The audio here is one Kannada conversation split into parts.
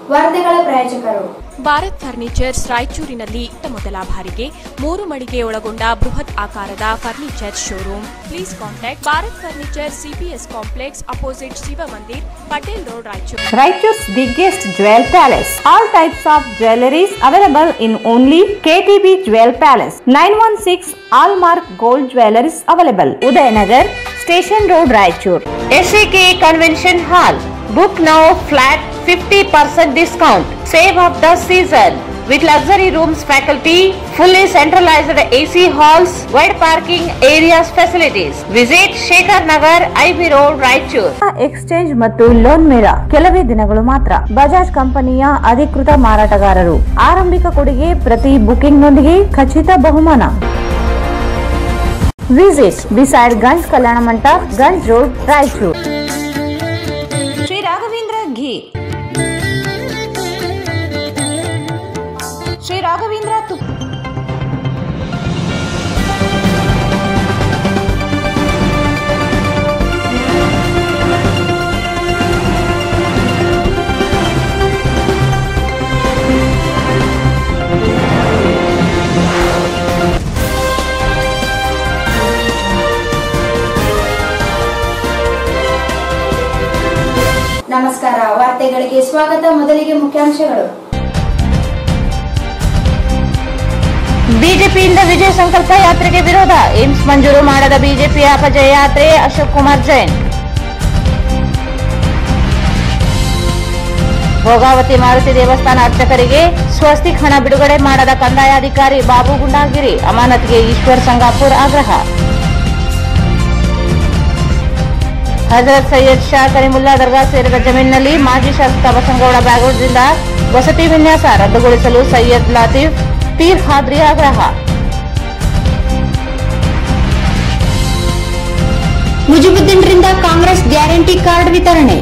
ವಾರ್ತೆಗಳ ಪ್ರಾಯೋಜಕರು ಭಾರತ್ ಫರ್ನಿಚರ್ಸ್ ರಾಯಚೂರಿನಲ್ಲಿ ಇತ್ತ ಮೊದಲ ಬಾರಿಗೆ ಮೂರು ಮಳಿಗೆ ಒಳಗೊಂಡ ಬೃಹತ್ ಆಕಾರದ furniture showroom please contact Bharat furniture CPS complex opposite Shiva Mandir Patel road Raichur Raichur's biggest jewel palace. All types of jewelries available in only KTB Jewel Palace. 916 Allmark Gold Jewelries available. Udayanagar, Station Road, Raichur. SAK Convention Hall. Book now flat 50% discount. Save of the season. With luxury rooms, faculty, fully centralized AC halls, wide parking areas facilities. Visit Shekhar Nagar, IB Road, Raichur. Exchange ಮತ್ತು ಲೋನ್ ಮೇಳ ಕೆಲವೇ ದಿನಗಳು ಮಾತ್ರ ಬಜಾಜ್ ಕಂಪನಿಯ ಅಧಿಕೃತ ಮಾರಾಟಗಾರರು ಆರಂಭಿಕ ಕೊಡುಗೆ ಪ್ರತಿ ಬುಕಿಂಗ್ ನೊಂದಿಗೆ ಖಚಿತ ಬಹುಮಾನ ವಿಸಿಟ್ ಬಿಸೈಡ್ ಗಂಜ್ ಕಲ್ಯಾಣ ಮಂಟಪ ಗಂಜ್ ರೋಡ್ ರಾಯಚೂರು ಶ್ರೀ ರಾಘವೇಂದ್ರ ಘೀ ಶ್ರೀ ರಾಘವೇಂದ್ರ ತುಪ್ಪ ನಮಸ್ಕಾರ ವಾರ್ತೆಗಳಿಗೆ ಸ್ವಾಗತ ಮೊದಲಿಗೆ ಮುಖ್ಯಾಂಶಗಳು ಬಿಜೆಪಿಯಿಂದ ವಿಜಯ ಸಂಕಲ್ಪ ಯಾತ್ರೆಗೆ ವಿರೋಧ ಏಮ್ಸ್ ಮಂಜೂರು ಮಾಡದ ಬಿಜೆಪಿಯ ಅಪಜಯ ಯಾತ್ರೆ ಅಶೋಕ್ ಕುಮಾರ್ ಜೈನ್ ಭೋಗಾವತಿ ಮಾರುತಿ ದೇವಸ್ಥಾನ ಅರ್ಚಕರಿಗೆ ಸ್ವಸ್ತಿಕ್ ಹಣ ಬಿಡುಗಡೆ ಮಾಡದ ಕಂದಾಯಾಧಿಕಾರಿ ಬಾಬು ಗುಂಡಾಗಿರಿ ಅಮಾನತಿಗೆ ಈಶ್ವರ್ ಸಂಗಾಪುರ್ ಆಗ್ರಹ ಹಜರತ್ ಸೈಯದ್ ಶಾ ಕರಿಮುಲ್ಲಾ ದರ್ಗಾ ಸೇರಿದ ಜಮೀನಿನಲ್ಲಿ ಮಾಜಿ ಶಾಸಕ ಬಸನಗೌಡ ಬ್ಯಾಗೋಡ್ದಿಂದ ವಸತಿ ವಿನ್ಯಾಸ ರದ್ದುಗೊಳಿಸಲು ಸೈಯದ್ ಲಾತೀಫ್ ಪೀರ್ ಖಾದ್ರಿ ಆಗ್ರಹ ಮುಜುಬುದ್ದೀನ್ರಿಂದ ಕಾಂಗ್ರೆಸ್ ಗ್ಯಾರಂಟಿ ಕಾರ್ಡ್ ವಿತರಣೆ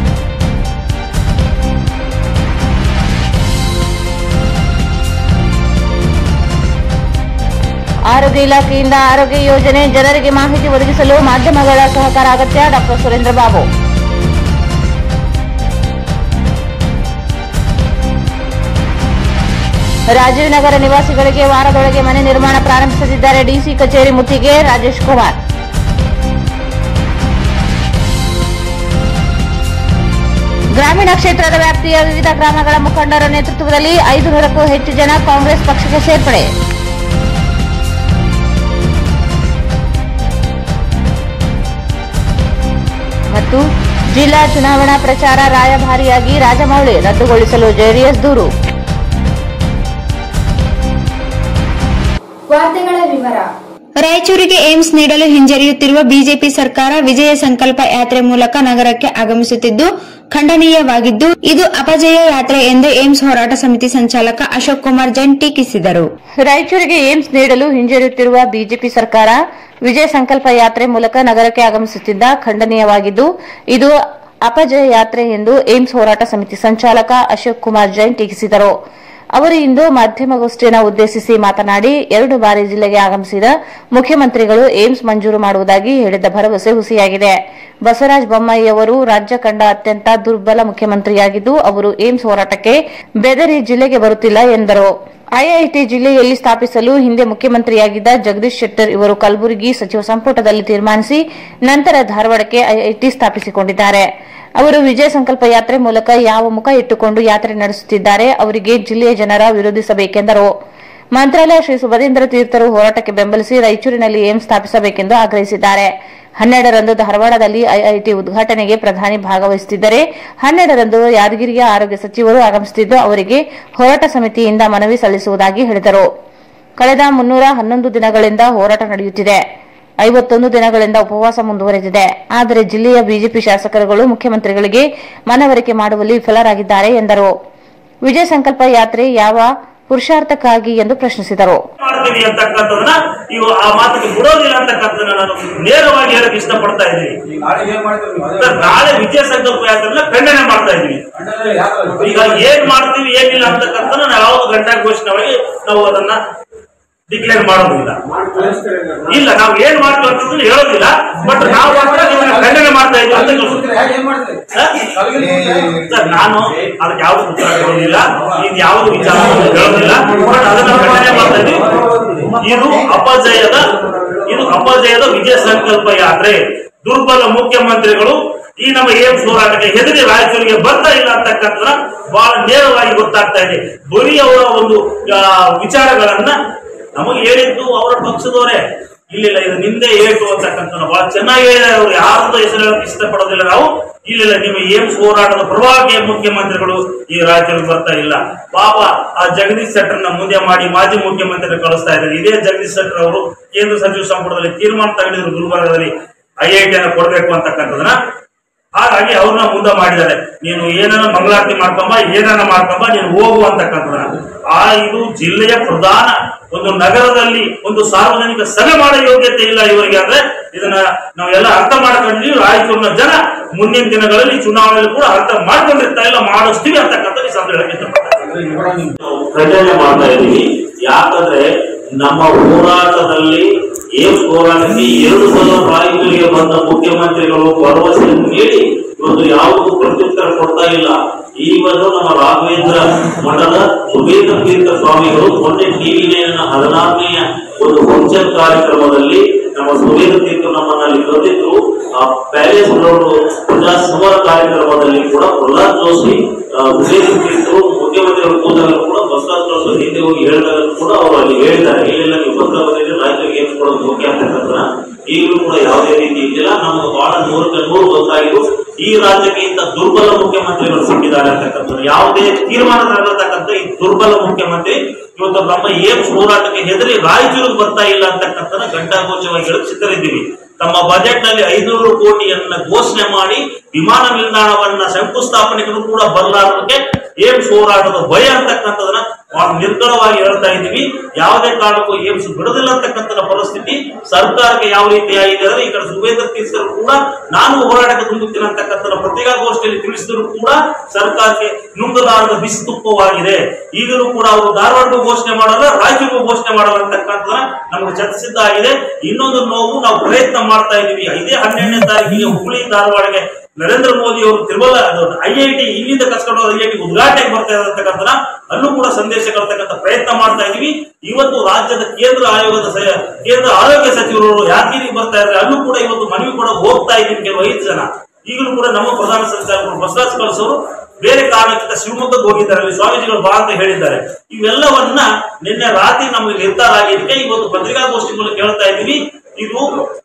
ಆರೋಗ್ಯ ಇಲಾಖೆಯಿಂದ ಆರೋಗ್ಯ ಯೋಜನೆ ಜನರಿಗೆ ಮಾಹಿತಿ ಒದಗಿಸಲು ಮಾಧ್ಯಮಗಳ ಸಹಕಾರ ಅಗತ್ಯ ಡಾಕ್ಟರ್ ಸುರೇಂದ್ರ ಬಾಬು ರಾಜೀವ್ ನಗರ ನಿವಾಸಿಗಳಿಗೆ ವಾರದೊಳಗೆ ಮನೆ ನಿರ್ಮಾಣ ಪ್ರಾರಂಭಿಸದಿದ್ದಾರೆ ಡಿಸಿ ಕಚೇರಿ ಮುತ್ತಿಗೆ ರಾಜೇಶ್ ಕುಮಾರ್ ಗ್ರಾಮೀಣ ಕ್ಷೇತ್ರದ ವ್ಯಾಪ್ತಿಯ ವಿವಿಧ ಗ್ರಾಮಗಳ ಮುಖಂಡರ ನೇತೃತ್ವದಲ್ಲಿ ಐದು ನೂರಕ್ಕೂ ಹೆಚ್ಚು ಜನ ಕಾಂಗ್ರೆಸ್ ಪಕ್ಷಕ್ಕೆ ಸೇರ್ಪಡೆ ಮತ್ತು ಜಿಲ್ಲಾ ಚುನಾವಣಾ ಪ್ರಚಾರ ರಾಯಭಾರಿಯಾಗಿ ರಾಜಮೌಳಿ ರದ್ದುಗೊಳಿಸಲು ಜೆಡಿಎಸ್ ದೂರು ವಾರ್ತೆಗಳ ವಿವರ ರಾಯಚೂರಿಗೆ ಏಮ್ಸ್ ನೀಡಲು ಹಿಂಜರಿಯುತ್ತಿರುವ ಬಿಜೆಪಿ ಸರ್ಕಾರ ವಿಜಯ ಸಂಕಲ್ಪ ಯಾತ್ರೆ ಮೂಲಕ ನಗರಕ್ಕೆ ಆಗಮಿಸುತ್ತಿದ್ದು ಖಂಡನೀಯವಾಗಿದ್ದು ಇದು ಅಪಜಯ ಯಾತ್ರೆ ಎಂದು ಏಮ್ಸ್ ಹೋರಾಟ ಸಮಿತಿ ಸಂಚಾಲಕ ಅಶೋಕ್ ಕುಮಾರ್ ಜೈನ್ ಟೀಕಿಸಿದರು ರಾಯಚೂರಿಗೆ ಏಮ್ಸ್ ನೀಡಲು ಹಿಂಜರಿಯುತ್ತಿರುವ ಬಿಜೆಪಿ ಸರ್ಕಾರ ವಿಜಯ ಸಂಕಲ್ಪ ಯಾತ್ರೆ ಮೂಲಕ ನಗರಕ್ಕೆ ಆಗಮಿಸುತ್ತಿದ್ದ ಖಂಡನೀಯವಾಗಿದ್ದು ಇದು ಅಪಜಯ ಯಾತ್ರೆ ಎಂದು ಏಮ್ಸ್ ಹೋರಾಟ ಸಮಿತಿ ಸಂಚಾಲಕ ಅಶೋಕ್ ಕುಮಾರ್ ಜೈನ್ ಟೀಕಿಸಿದರು ಅವರು ಇಂದು ಮಾಧ್ಯಮಗೋಷ್ಠಿಯನ್ನು ಉದ್ದೇಶಿಸಿ ಮಾತನಾಡಿ ಎರಡು ಬಾರಿ ಜಿಲ್ಲೆಗೆ ಆಗಮಿಸಿದ ಮುಖ್ಯಮಂತ್ರಿಗಳು ಏಮ್ಸ್ ಮಂಜೂರು ಮಾಡುವುದಾಗಿ ಹೇಳಿದ್ದ ಭರವಸೆ ಹುಸಿಯಾಗಿದೆ ಬಸವರಾಜ ಬೊಮ್ಮಾಯಿ ಅವರು ರಾಜ್ಯ ಕಂಡ ಅತ್ಯಂತ ದುರ್ಬಲ ಮುಖ್ಯಮಂತ್ರಿಯಾಗಿದ್ದು ಅವರು ಏಮ್ಸ್ ಹೋರಾಟಕ್ಕೆ ಬೆದರಿ ಜಿಲ್ಲೆಗೆ ಬರುತ್ತಿಲ್ಲ ಎಂದರು ಐಐಟಿ ಜಿಲ್ಲೆಯಲ್ಲಿ ಸ್ಥಾಪಿಸಲು ಹಿಂದೆ ಮುಖ್ಯಮಂತ್ರಿಯಾಗಿದ್ದ ಜಗದೀಶ್ ಶೆಟ್ಟರ್ ಇವರು ಕಲಬುರಗಿ ಸಚಿವ ಸಂಪುಟದಲ್ಲಿ ತೀರ್ಮಾನಿಸಿ ನಂತರ ಧಾರವಾಡಕ್ಕೆ ಐಐಟಿ ಸ್ಥಾಪಿಸಿಕೊಂಡಿದ್ದಾರೆ ಅವರು ವಿಜಯ ಸಂಕಲ್ಪ ಯಾತ್ರೆ ಮೂಲಕ ಯಾವ ಮುಖ ಇಟ್ಟುಕೊಂಡು ಯಾತ್ರೆ ನಡೆಸುತ್ತಿದ್ದಾರೆ ಅವರಿಗೆ ಜಿಲ್ಲೆಯ ಜನರ ವಿರೋಧಿಸಬೇಕೆಂದರು ಮಂತ್ರಾಲಯ ಶ್ರೀ ಸುಭದೇಂದ್ರ ತೀರ್ಥರು ಹೋರಾಟಕ್ಕೆ ಬೆಂಬಲಿಸಿ ರಾಯಚೂರಿನಲ್ಲಿ ಏಮ್ಸ್ ಸ್ಥಾಪಿಸಬೇಕೆಂದು ಆಗ್ರಹಿಸಿದ್ದಾರೆ ಹನ್ನೆರಡರಂದು ಧಾರವಾಡದಲ್ಲಿ ಐಐಟಿ ಉದ್ಘಾಟನೆಗೆ ಪ್ರಧಾನಿ ಭಾಗವಹಿಸುತ್ತಿದ್ದರೆ ಹನ್ನೆರಡರಂದು ಯಾದಗಿರಿಯ ಆರೋಗ್ಯ ಸಚಿವರು ಆಗಮಿಸುತ್ತಿದ್ದು ಅವರಿಗೆ ಹೋರಾಟ ಸಮಿತಿಯಿಂದ ಮನವಿ ಸಲ್ಲಿಸುವುದಾಗಿ ಹೇಳಿದರು ಕಳೆದ ಮುನ್ನೂರ ಹನ್ನೊಂದು ದಿನಗಳಿಂದ ಹೋರಾಟ ನಡೆಯುತ್ತಿದೆ ಐವತ್ತೊಂದು ದಿನಗಳಿಂದ ಉಪವಾಸ ಮುಂದುವರೆದಿದೆ ಆದರೆ ಜಿಲ್ಲೆಯ ಬಿಜೆಪಿ ಶಾಸಕರುಗಳು ಮುಖ್ಯಮಂತ್ರಿಗಳಿಗೆ ಮನವರಿಕೆ ಮಾಡುವಲ್ಲಿ ವಿಫಲರಾಗಿದ್ದಾರೆ ಎಂದರು ವಿಜಯ ಸಂಕಲ್ಪ ಯಾತ್ರೆ ಯಾವ ಪುರುಷಾರ್ಥಕ್ಕಾಗಿ ಎಂದು ಪ್ರಶ್ನಿಸಿದರು ಮಾಡ್ತೀನಿ ಅಂತಕ್ಕಂಥದನ್ನ ಇವು ಆ ಮಾತಿಗೆ ಬಿಡೋದಿಲ್ಲ ಅಂತಕ್ಕಂಥದ್ದನ್ನ ನಾನು ನೇರವಾಗಿ ಹೇಳಕ್ ಇಷ್ಟಪಡ್ತಾ ಇದ್ದೀನಿ ನಾಳೆ ಏನ್ ಮಾಡಿದ್ರು ನೀವು ಅದೇ ಸರ್, ನಾಳೆ ವಿಜಯ ಸಂಕಲ್ಪ ಯಾತ್ರೆನ ಖಂಡನೆ ಮಾಡ್ತಾ ಇದೀವಿ ಖಂಡನೆ ಯಾರು ಈಗ ಏನ್ ಮಾಡ್ತೀವಿ ಏನಿಲ್ಲ ಅಂತಕ್ಕಂಥ ನಾವು ಯಾವ್ದು ಘಂಟಾಘೋಷಣವಾಗಿ ನಾವು ಅದನ್ನ ಡಿಕ್ಲೇರ್ ಮಾಡೋದಿಲ್ಲ ಇಲ್ಲ ನಾವು ಏನ್ ಮಾಡ್ತೀವಿ ಅಂತಂದ್ರೆ ಹೇಳೋದಿಲ್ಲ ಬಟ್ ನಾವು ಮಾತ್ರ ಇದನ್ನ ಖಂಡನೆ ಮಾಡ್ತಾ ಇದ್ದೀವಿ ಅಂತ ತಿಳ್ಕೊಳ್ಳಿ. ಸರ್ ನಾನು ಅದಕ್ಕೆ ಯಾವ್ದು ಉತ್ತರ ಕೊಡೋದಿಲ್ಲ ಇದು ಯಾವ್ದು ವಿಚಾರ ಅಂತ ಹೇಳೋದಿಲ್ಲ ಬಟ್ ಅದನ್ನ ಖಂಡನೆ ಮಾಡ್ತಾ ಇದ್ದೀವಿ ಇದು ಅಪಜಯದ ಇದು ಅಪಜಯದ ವಿಜಯ ಸಂಕಲ್ಪ ಯಾತ್ರೆ ದುರ್ಬಲ ಮುಖ್ಯಮಂತ್ರಿಗಳು ಈ ನಮ್ಮ ಏಮ್ಸ್ ಹೋರಾಟಕ್ಕೆ ಹೆದರಿ ರಾಯಚೂರಿಗೆ ಬರ್ತಾ ಇಲ್ಲ ಅಂತಕ್ಕಂಥ ಬಹಳ ನೇರವಾಗಿ ಗೊತ್ತಾಗ್ತಾ ಇದೆ ಬರೀ ಅವರ ಒಂದು ಆ, ವಿಚಾರಗಳನ್ನ ನಮಗೆ ಹೇಳಿದ್ದು ಅವರ ಪಕ್ಷದವರೇ ಇಲ್ಲಿಲ್ಲ ಇದು ನಿಮ್ದೇ ಏಟು ಅಂತಕ್ಕಂಥ ಬಹಳ ಚೆನ್ನಾಗಿ ಹೇಳಿದ್ದಾರೆ ಅವರು ಯಾರ್ದು ಹೆಸರು ಹೇಳಕ್ ಇಷ್ಟಪಡೋದಿಲ್ಲ ನಾವು ಇಲ್ಲಿಲ್ಲ ನಿಮ್ಮ ಏಮ್ಸ್ ಹೋರಾಟದ ಪ್ರಭಾವಕ್ಕೆ ಮುಖ್ಯಮಂತ್ರಿಗಳು ಈ ರಾಜ್ಯಕ್ಕೆ ಬರ್ತಾ ಇಲ್ಲ ಪಾಪ ಆ ಜಗದೀಶ್ ಶೆಟ್ಟರ್ನ ಮುಂದೆ ಮಾಡಿ ಮಾಜಿ ಮುಖ್ಯಮಂತ್ರಿ ಕಳಿಸ್ತಾ ಇದ್ದಾರೆ ಇದೇ ಜಗದೀಶ್ ಶೆಟ್ಟರ್ ಅವರು ಕೇಂದ್ರ ಸಚಿವ ಸಂಪುಟದಲ್ಲಿ ತೀರ್ಮಾನ ತಗೊಂಡಿದ್ರು ಗುಲ್ಬರ್ಗದಲ್ಲಿ ಐ ಐ ಟಿಯನ್ನು ಕೊಡ್ಬೇಕು ಅಂತಕ್ಕಂಥದನ್ನ ಹಾಗಾಗಿ ಅವ್ರನ್ನ ಮುಂದೆ ಮಾಡಿದ್ದಾರೆ ನೀನು ಏನನ್ನ ಮಂಗಳಾರತಿ ಮಾಡ್ಕೊಂಬ ಏನನ್ನ ಮಾಡ್ಕೊಂಬ ನೀನು ಹೋಗು ಅಂತಕ್ಕಂಥದನ್ನ ಆ ಇದು ಜಿಲ್ಲೆಯ ಪ್ರಧಾನ ಒಂದು ನಗರದಲ್ಲಿ ಒಂದು ಸಾರ್ವಜನಿಕ ಸಭೆ ಮಾಡೋ ಯೋಗ್ಯತೆ ಇಲ್ಲ ಇವರಿಗೆ ಅಂದ್ರೆ ಇದನ್ನ ನಾವೆಲ್ಲ ಅರ್ಥ ಮಾಡ್ಕೊಂಡಿದ್ದೀವಿ ರಾಯಚೂರಿನ ಜನ ಮುಂದಿನ ದಿನಗಳಲ್ಲಿ ಚುನಾವಣೆಯಲ್ಲಿ ಕೂಡ ಅರ್ಥ ಮಾಡ್ಕೊಂಡಿರ್ತಾ ಇಲ್ಲ ಮಾಡಿಸ್ತೀವಿ ಅಂತಕ್ಕಂಥ ಈ ಸಂದರ್ಭ ಹೇಳಕ್ಕೆ ಇಷ್ಟಪಡ್ತೀನಿ. ನಾವು ಖಂಡನೆ ಮಾಡ್ತಾ ಇದ್ದೀವಿ ಯಾಕಂದ್ರೆ ನಮ್ಮ ಹೋರಾಟದಲ್ಲಿ ಏಮ್ಸ್ ಹೋರಾಟಕ್ಕೆ ಎರಡು ಸಲ ರಾಯಚೂರಿಗೆ ಬಂದ ಮುಖ್ಯಮಂತ್ರಿಗಳು ಭರವಸೆ ನೀಡಿ ಇವತ್ತು ಯಾವುದೂ ಪ್ರತ್ಯುತ್ತರ ಕೊಡ್ತಾ ಇಲ್ಲ ಇವತ್ತು ನಮ್ಮ ರಾಘವೇಂದ್ರ ಮಠದ ಸುಬೇಂದ್ರ ತೀರ್ಥ ಸ್ವಾಮಿಗಳು ಮೊನ್ನೆ ಟಿವಿ ನೈನ್ನ ಹದಿನಾರನೆಯ ಒಂದು ಫಂಕ್ಷನ್ ಕಾರ್ಯಕ್ರಮದಲ್ಲಿ ನಮ್ಮ ಸುಬೇಂದ್ರ ತೀರ್ಥ ನಮ್ಮನ್ನಲ್ಲಿ ಕರೆದಿದ್ರು ಆ ಪ್ಯಾಲೇಸ್ ಗ್ರೌಂಡ್ ಪ್ರಜಾ ಸಮರ ಕಾರ್ಯಕ್ರಮದಲ್ಲಿ ಕೂಡ ಪ್ರಹ್ಲಾದ್ ಜೋಶಿ ಆ, ಸುಬೇಂದ್ರ ತೀರ್ಥರು ಮುಖ್ಯಮಂತ್ರಿಗಳು ಕೂತಾಗ ಕೂಡ ಬಸವರಾಜ ಜೋಶಿ ಹಿಂದೆ ಹೋಗಿ ಹೇಳಿದಾಗ ಕೂಡ ಅವರು ಅಲ್ಲಿ ಹೇಳಿದ್ದಾರೆ ಇಲ್ಲ ನೀವು ಬಂದ ಬಂದಿದ್ರೆ ರಾಜ್ಯಕ್ಕೆ ಏನು ಕೊಡೋದು ಮುಖ್ಯ ಅಂತಕ್ಕಂಥ ಈಗಲೂ ಕೂಡ ಯಾವುದೇ ರೀತಿ ಇದ್ದಿಲ್ಲ ನಮಗೆ ಬಹಳ ನೂರಕ್ಕೆ ನೂರು ಗೊತ್ತಾಗಿದ್ದು ಈ ರಾಜ್ಯಕ್ಕೆ ಇಂಥ ದುರ್ಬಲ ಮುಖ್ಯಮಂತ್ರಿಗಳು ಸಿಕ್ಕಿದ್ದಾರೆ ಅಂತಕ್ಕಂಥದ್ದು ಯಾವುದೇ ತೀರ್ಮಾನ ತಗೊಳ್ತಕ್ಕಂಥ ಈ ದುರ್ಬಲ ಮುಖ್ಯಮಂತ್ರಿ ಇವತ್ತು ನಮ್ಮ ಏಮ್ಸ್ ಹೋರಾಟಕ್ಕೆ ಹೆದರಿ ರಾಯಚೂರಿಗೆ ಬರ್ತಾ ಇಲ್ಲ ಅಂತಕ್ಕಂಥ ಗಂಟಾಘೋಷವಾಗಿ ಹೇಳಕ್ ಸಿದ್ಧರಿದ್ದೀವಿ ತಮ್ಮ ಬಜೆಟ್ ನಲ್ಲಿ ಐನೂರು ಕೋಟಿಯನ್ನ ಘೋಷಣೆ ಮಾಡಿ ವಿಮಾನ ನಿಲ್ದಾಣವನ್ನ ಶಂಕುಸ್ಥಾಪನೆಗೂ ಕೂಡ ಬರಲಾರದಕ್ಕೆ ಏಮ್ಸ್ ಹೋರಾಟದ ಭಯ ಅಂತಕ್ಕಂಥದನ್ನ ಬಹಳ ನಿರ್ಧಾರವಾಗಿ ಹೇಳ್ತಾ ಇದ್ದೀವಿ ಯಾವುದೇ ಕಾರಣಕ್ಕೂ ಏಮ್ಸ್ ಬಿಡೋದಿಲ್ಲ ಅಂತಕ್ಕಂಥ ಪರಿಸ್ಥಿತಿ ಸರ್ಕಾರಕ್ಕೆ ಯಾವ ರೀತಿ ಆಗಿದೆ ಅಂದ್ರೆ ಈ ಕಡೆ ಸುಬೇಂದ್ರ ತೀರ್ಥರು ಕೂಡ ನಾನು ಹೋರಾಟಕ್ಕೆ ತುಂಬುತ್ತೀನಿ ಅಂತಕ್ಕಂಥ ಪತ್ರಿಕಾಗೋಷ್ಠಿಯಲ್ಲಿ ತಿಳಿಸಿದ್ರು ಕೂಡ ಸರ್ಕಾರಕ್ಕೆ ನುಂಗಲಾರದ ಬಿಸಿತುಪ್ಪವಾಗಿದೆ ಈಗಲೂ ಕೂಡ ಅವರು ಧಾರವಾಡಕ್ಕೂ ಘೋಷಣೆ ಮಾಡಲ್ಲ ರಾಜ್ಯಕ್ಕೂ ಘೋಷಣೆ ಮಾಡಲ್ಲ ಅಂತಕ್ಕಂಥದನ್ನ ನಮಗೆ ಚರ್ಚಿಸಿದ್ದ ಆಗಿದೆ ಇನ್ನೊಂದು ನೋವು ನಾವು ಪ್ರಯತ್ನ ಮಾಡ್ತಾ ಇದ್ದೀವಿ ಇದೇ ಹನ್ನೆರಡನೇ ತಾರೀಕಿಗೆ ಹುಬ್ಬಳ್ಳಿ ಧಾರವಾಡಗೆ ನರೇಂದ್ರ ಮೋದಿ ಅವರು ತಿರುಮಲ ಐ ಐ ಟಿ ಇಲ್ಲಿಂದ ಕಸ್ಕೊಂಡು ಐ ಐ ಟಿ ಉದ್ಘಾಟನೆಗೆ ಬರ್ತಾ ಇರತಕ್ಕಂಥ ಅಲ್ಲೂ ಕೂಡ ಸಂದೇಶ ಕಳ್ತಕ್ಕಂಥ ಪ್ರಯತ್ನ ಮಾಡ್ತಾ ಇದೀವಿ ಇವತ್ತು ರಾಜ್ಯದ ಕೇಂದ್ರ ಆಯೋಗದ ಸ- ಕೇಂದ್ರ ಆರೋಗ್ಯ ಸಚಿವರು ಯಾದಗಿರಿಗೆ ಬರ್ತಾ ಇದ್ದಾರೆ ಅಲ್ಲೂ ಕೂಡ ಇವತ್ತು ಮನವಿ ಕೂಡ ಹೋಗ್ತಾ ಇದ್ದೀವಿ ಕೆಲವು ಐದು ಜನ ಈಗಲೂ ಕೂಡ ನಮ್ಮ ಪ್ರಧಾನ ಸಚಿವರು ಬಸವರಾಜ ಕಳಸ್ ಅವರು ಬೇರೆ ಕಾರಣಕ್ಕೆ ಶಿವಮೊಗ್ಗಕ್ಕೆ ಹೋಗಿದ್ದಾರೆ ಅಲ್ಲಿ ಸ್ವಾಮೀಜಿಗಳು ಬಾ ಅಂತ ಹೇಳಿದ್ದಾರೆ ಇವೆಲ್ಲವನ್ನ ನಿನ್ನೆ ರಾತ್ರಿ ನಮಗೆ ನಿರ್ಧಾರ ಆಗಿದ್ದಕ್ಕೆ ಇವತ್ತು ಪತ್ರಿಕಾಗೋಷ್ಠಿ ಮೂಲಕ ಹೇಳ್ತಾ ಇದ್ದೀವಿ ಇದು